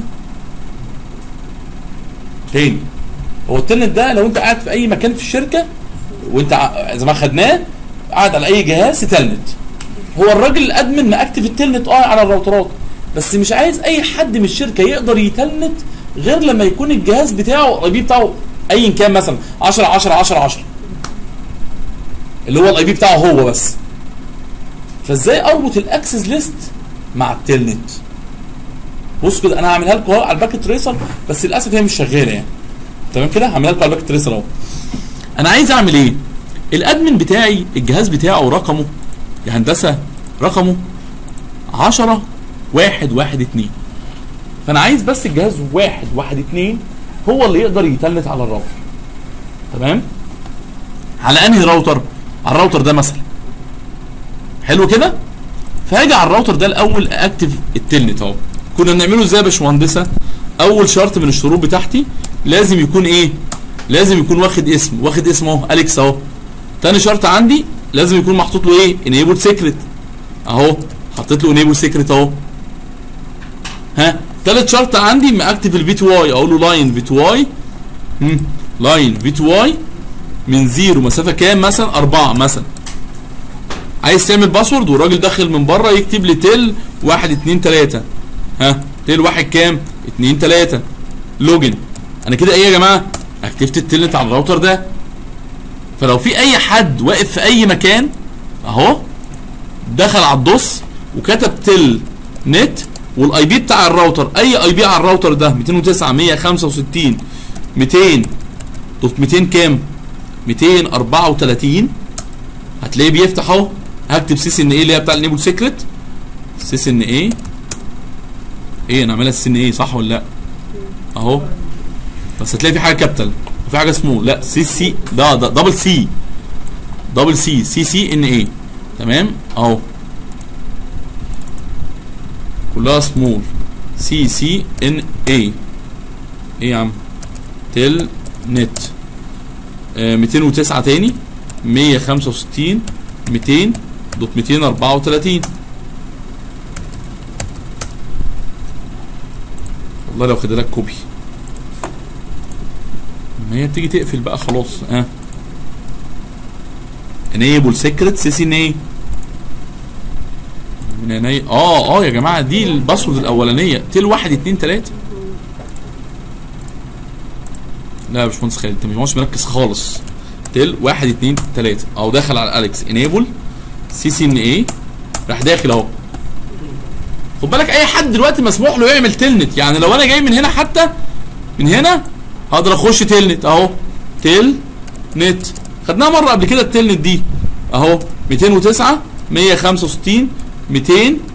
تاني هو التلنت ده لو انت قاعد في اي مكان في الشركه وانت ع- زي ما خدناه قاعد على اي جهاز تلنت هو الراجل الادمن ماكتف التلنت اه على الراوترات بس مش عايز اي حد من الشركه يقدر يتلنت غير لما يكون الجهاز بتاعه الاي بي بتاعه ايا كان مثلا 10 10 10 10 اللي هو الاي بي بتاعه هو بس فازاي اربط الاكسس ليست مع التلنت بص كده انا هعملها لكم أهو على الباكيت تريسر بس للاسف هي مش شغاله يعني تمام كده هعملها لكم على الباكيت تريسر اهو انا عايز اعمل ايه الادمن بتاعي الجهاز بتاعه رقمه يا هندسه رقمه 10 1 1 2 فانا عايز بس الجهاز 1 1 2 هو اللي يقدر يتلت على الراوتر تمام على انهي راوتر على الراوتر ده مثلا حلو كده فهاجي على الراوتر ده الاول اكتف التلنت اهو كنا بنعمله ازاي يا باشمهندسه اول شرط من الشروط بتاعتي لازم يكون ايه لازم يكون واخد اسم واخد اسم اهو اليكس اهو تاني شرط عندي لازم يكون محطوط له ايه انيبل سيكريت اهو حطيت له انيبل سيكريت اهو ها تالت شرط عندي ما اكتف الفي تو واي اقول له لاين في تو واي لاين في تو واي من زيرو مسافه كام مثلا أربعة مثلا عايز تعمل باسورد والراجل داخل من بره يكتب لي تل واحد اتنين تلاته ها تل واحد كام اتنين تلاته لوجن انا كده ايه يا جماعه اكتفت التلنت على الراوتر ده فلو في اي حد واقف في اي مكان اهو دخل على الدوس وكتب تل نت والاي بي بتاع الراوتر اي اي بي على الراوتر ده 209 165 200 دوت 200 كام 234 هتلاقيه بيفتح اهو هكتب سيس ان ايه اللي هي بتاع النيبل سيكريت سيس ان ايه ايه انا عاملها سيس ان ايه صح ولا لا اهو بس هتلاقي في حاجه كابيتال وفي حاجه سمول لا سي سي ده ده دبل سي دبل سي سي سي ان ايه تمام اهو كلها سمول سي سي ان اي ايه يا عم تل نت آه 209 تاني 165 200 دوت 234 والله لو خد لك كوبي ما هي بتيجي تقفل بقى خلاص ها انيبل سيكريت سي سي ان ايه من عينيا اه اه يا جماعه دي الباسورد الاولانيه تل واحد اتنين تلاته لا يا باشمهندس خالد انت مش مركز خالص تل واحد اتنين تلاته او داخل على اليكس انيبل سي سي ان ايه راح داخل اهو خد بالك اي حد دلوقتي مسموح له يعمل تلنت يعني لو انا جاي من هنا حتى من هنا هقدر اخش تلنت اهو تل نت خدناها مره قبل كده التلنت دي اهو 209 165 200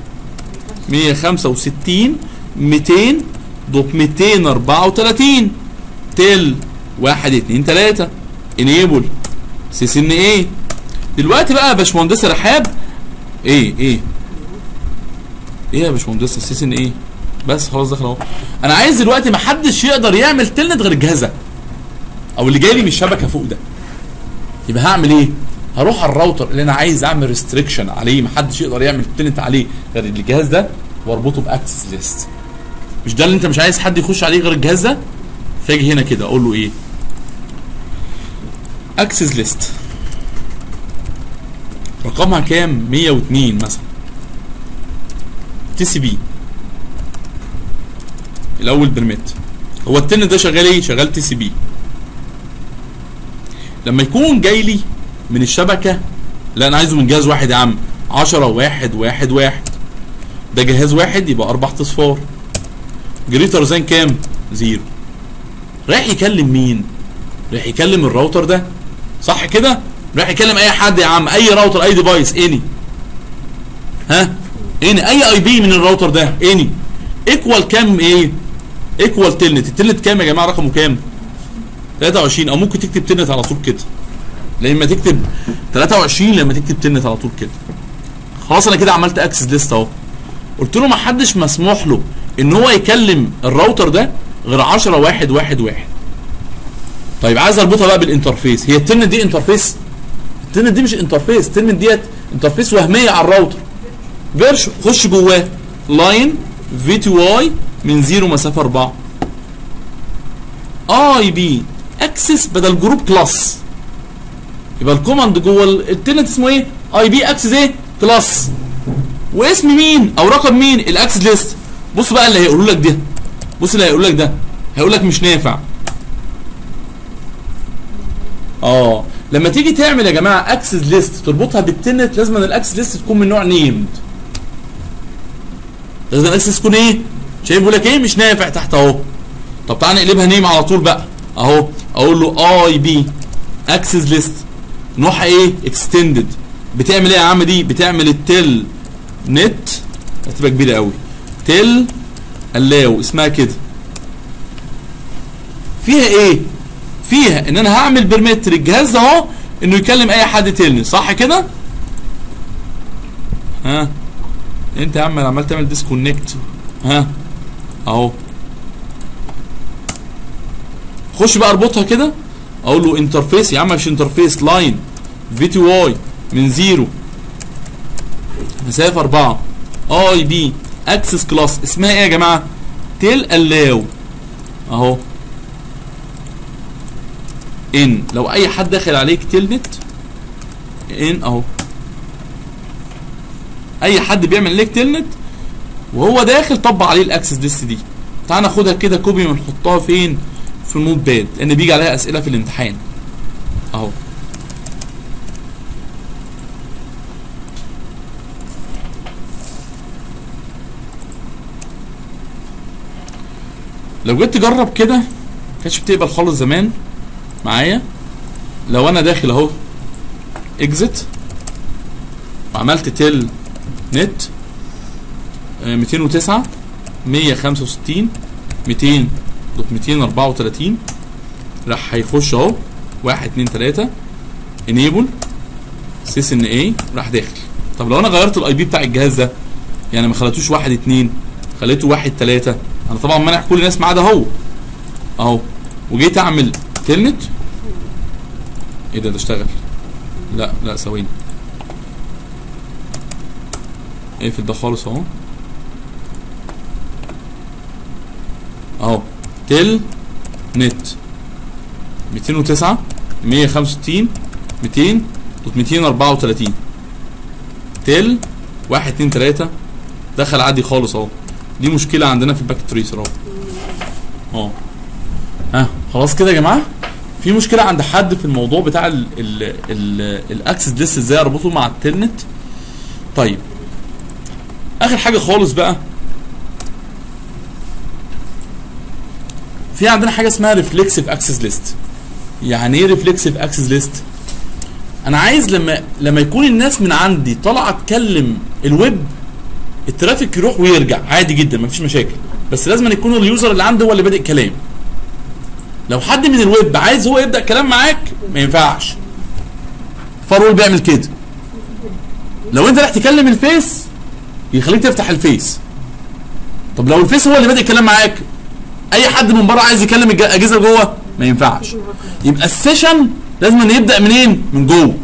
165 200 دوت 234 تل 1 2 3 انيبل سيس ان ايه دلوقتي بقى يا باشمهندسه رحاب ايه ايه ايه يا باشمهندسه سيس ان ايه بس خلاص دخل اهو انا عايز دلوقتي ما حدش يقدر يعمل تلنت غير الجهاز ده او اللي جاي لي من الشبكه فوق ده يبقى هعمل ايه هروح على الراوتر اللي انا عايز اعمل ريستريكشن عليه ما حدش يقدر يعمل تلنت عليه غير الجهاز ده واربطه باكسس ليست مش ده اللي انت مش عايز حد يخش عليه غير الجهاز ده فاجي هنا كده اقول له ايه اكسس ليست رقمها كام 102 مثلا تي سي بي الاول برميت هو التن ده شغال ايه شغال تي سي بي لما يكون جاي لي من الشبكه لا انا عايزه من جهاز واحد يا عم 10 واحد واحد واحد ده جهاز واحد يبقى اربع اصفار جريتر زين كام زيرو رايح يكلم مين رايح يكلم الراوتر ده صح كده راح يكلم اي حد يا عم اي راوتر اي ديفايس اني ها اني اي اي بي من الراوتر ده اني ايكوال كام ايه ايكوال تلنت التلنت كام يا جماعه رقمه كام 23 او ممكن تكتب تلنت على طول كده لما تكتب 23 لما تكتب تلنت على طول كده خلاص انا كده عملت اكسس ليست اهو قلت له ما حدش مسموح له ان هو يكلم الراوتر ده غير 10 واحد واحد واحد طيب عايز اربطها بقى بالانترفيس هي التلنت دي انترفيس التلنت دي مش انترفيس التلنت ديت انترفيس وهميه على الراوتر فيرش خش جواه لاين في تي واي من زيرو مسافه 4 اي بي اكسس بدل جروب كلاس يبقى الكوماند جوه ال- التلنت اسمه ايه اي بي اكسس ايه كلاس واسم مين او رقم مين الاكسس ليست بص بقى اللي هيقولوا لك ده بص اللي هيقول لك ده هيقول لك مش نافع اه لما تيجي تعمل يا جماعه اكسس ليست تربطها بالتنت لازم أن الاكسس ليست تكون من نوع نيمد لازم الاكسس تكون ايه شايف بيقول لك ايه مش نافع تحت اهو طب تعالى نقلبها نيم على طول بقى اهو اقول له اي بي اكسس ليست نوعها ايه اكستندد بتعمل ايه يا عم دي بتعمل التل نت هتبقى كبيره قوي تل allow اسمها كده فيها ايه فيها ان انا هعمل بيرميت للجهاز ده اهو انه يكلم اي حد تاني صح كده ها انت يا عم اللي عمال تعمل ديسكونكت ها اهو خش بقى اربطها كده اقول له انترفيس يا عم مش انترفيس لاين في تي واي من زيرو مسافه 4 اي بي اكسس كلاس اسمها ايه يا جماعه تيل الاو اهو ان لو اي حد داخل عليك تلنت ان اهو اي حد بيعمل ليك تلنت وهو داخل طبق عليه الاكسس ليست دي تعال ناخدها كده كوبي ونحطها فين في النوت باد لان بيجي عليها اسئله في الامتحان اهو لو جيت تجرب كده ما كانتش بتقبل خالص زمان معايا لو انا داخل اهو اكزت وعملت تيل نت آه، 209 165 200 دوت 234 راح هيخش اهو 1 2 3 انيبل سيس ان اي راح داخل طب لو انا غيرت الاي بي بتاع الجهاز ده يعني ما خليتوش 1 2 خليته 1 3 انا طبعا مانع كل الناس ما عدا هو اهو وجيت اعمل تلنت ايه ده ده اشتغل لا لا ثواني اقفل ده خالص اهو اهو تل نت 209 165 200 دوت 234 تل 1 2 3 دخل عادي خالص اهو دي مشكله عندنا في الباك تريسر اهو اه ها خلاص كده يا جماعه في مشكله عند حد في الموضوع بتاع ال ال ال الاكسس ليست ازاي اربطه مع التلنت طيب اخر حاجه خالص بقى في عندنا حاجه اسمها ريفلكسيف اكسس ليست يعني ايه ريفلكسيف اكسس ليست انا عايز لما لما يكون الناس من عندي طالعه تكلم الويب الترافيك يروح ويرجع عادي جدا مفيش مشاكل بس لازم أن يكون اليوزر اللي عنده هو اللي بادئ كلام لو حد من الويب عايز هو يبدا كلام معاك ما ينفعش فارول بيعمل كده لو انت رايح تكلم الفيس يخليك تفتح الفيس طب لو الفيس هو اللي بادئ كلام معاك اي حد من بره عايز يكلم الج- الاجهزه جوه ما ينفعش يبقى السيشن لازم أن يبدا منين من جوه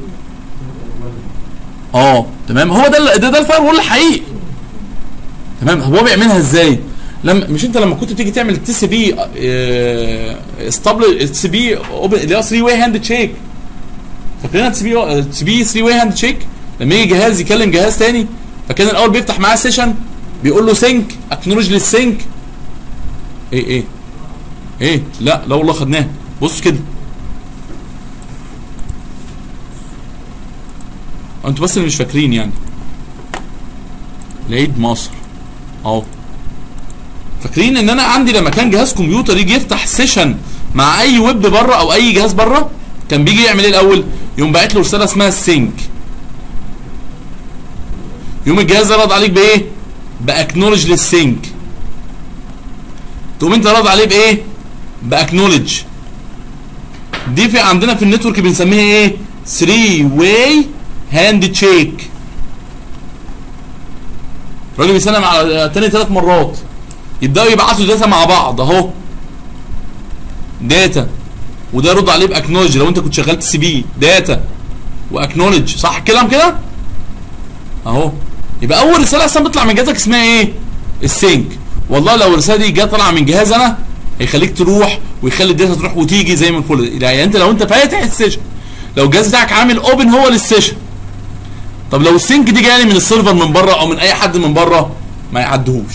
اه تمام هو ده ال- ده, ده الفاير وول الحقيقي تمام هو بيعملها ازاي لما مش انت لما كنت بتيجي تعمل التي سي بي استابل التي سي بي اللي هو 3 واي هاند تشيك فاكرين التي سي بي التي سي بي 3 واي هاند تشيك لما يجي جهاز يكلم جهاز تاني فكان الاول بيفتح معاه سيشن بيقول له سينك اكنولج للسينك ايه ايه ايه لا لا والله خدناها بص كده انتوا بس اللي مش فاكرين يعني العيد مصر اهو فاكرين ان انا عندي لما كان جهاز كمبيوتر يجي يفتح سيشن مع اي ويب بره او اي جهاز بره كان بيجي يعمل ايه الاول يقوم باعت له رساله اسمها السينك يقوم الجهاز رد عليك بايه باكنولج للسينك تقوم انت رد عليه بايه باكنولج دي في عندنا في النتورك بنسميها ايه 3 واي هاند تشيك الراجل بيسلم على تاني ثلاث مرات يبداوا يبعتوا داتا مع بعض اهو داتا وده يرد عليه باكنولج لو انت كنت شغال سي بي داتا واكنولج صح الكلام كده اهو يبقى اول رساله اصلا بتطلع من جهازك اسمها ايه السينك والله لو الرساله دي جت طالعه من جهاز انا هيخليك تروح ويخلي الداتا تروح وتيجي زي ما الفل يعني انت لو انت فاتح السيشن لو الجهاز بتاعك عامل اوبن هو للسيشن طب لو السينك دي جايه من السيرفر من بره او من اي حد من بره ما يعدهوش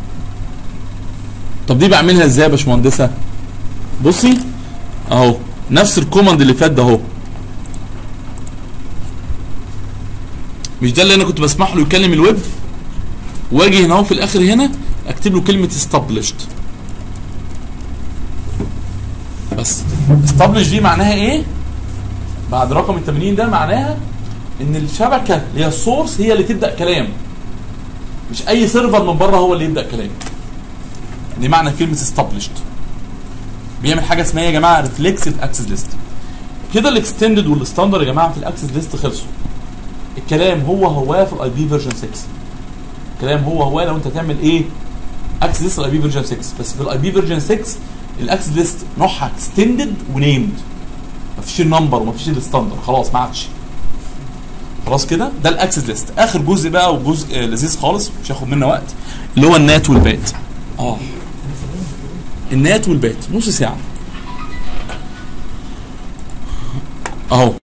طب دي بعملها ازاي يا باشمهندسه بصي اهو نفس الكوماند اللي فات ده اهو مش ده اللي انا كنت بسمح له يكلم الويب واجي هنا اهو في الاخر هنا اكتب له كلمه established بس established دي معناها ايه بعد رقم ال 80 ده معناها ان الشبكه اللي هي السورس هي اللي تبدا كلام مش اي سيرفر من بره هو اللي يبدا كلام دي معنى كلمه established بيعمل حاجه اسمها إيه يا جماعه ريفلكسيف اكسس ليست كده الاكستندد والستاندر يا جماعه في الاكسس ليست خلصوا الكلام هو هو في الاي بي فيرجن 6 الكلام هو هو لو انت تعمل ايه اكسس ليست الاي بي فيرجن 6 بس في الاي بي فيرجن 6 الاكسس ليست نوعها اكستندد ونيمد مفيش النمبر ومفيش الستاندر خلاص ما عادش خلاص كده ده الاكسس ليست اخر جزء بقى وجزء آه، لذيذ خالص مش هياخد منا وقت اللي هو النات والبات اه النات والبات نص ساعه اهو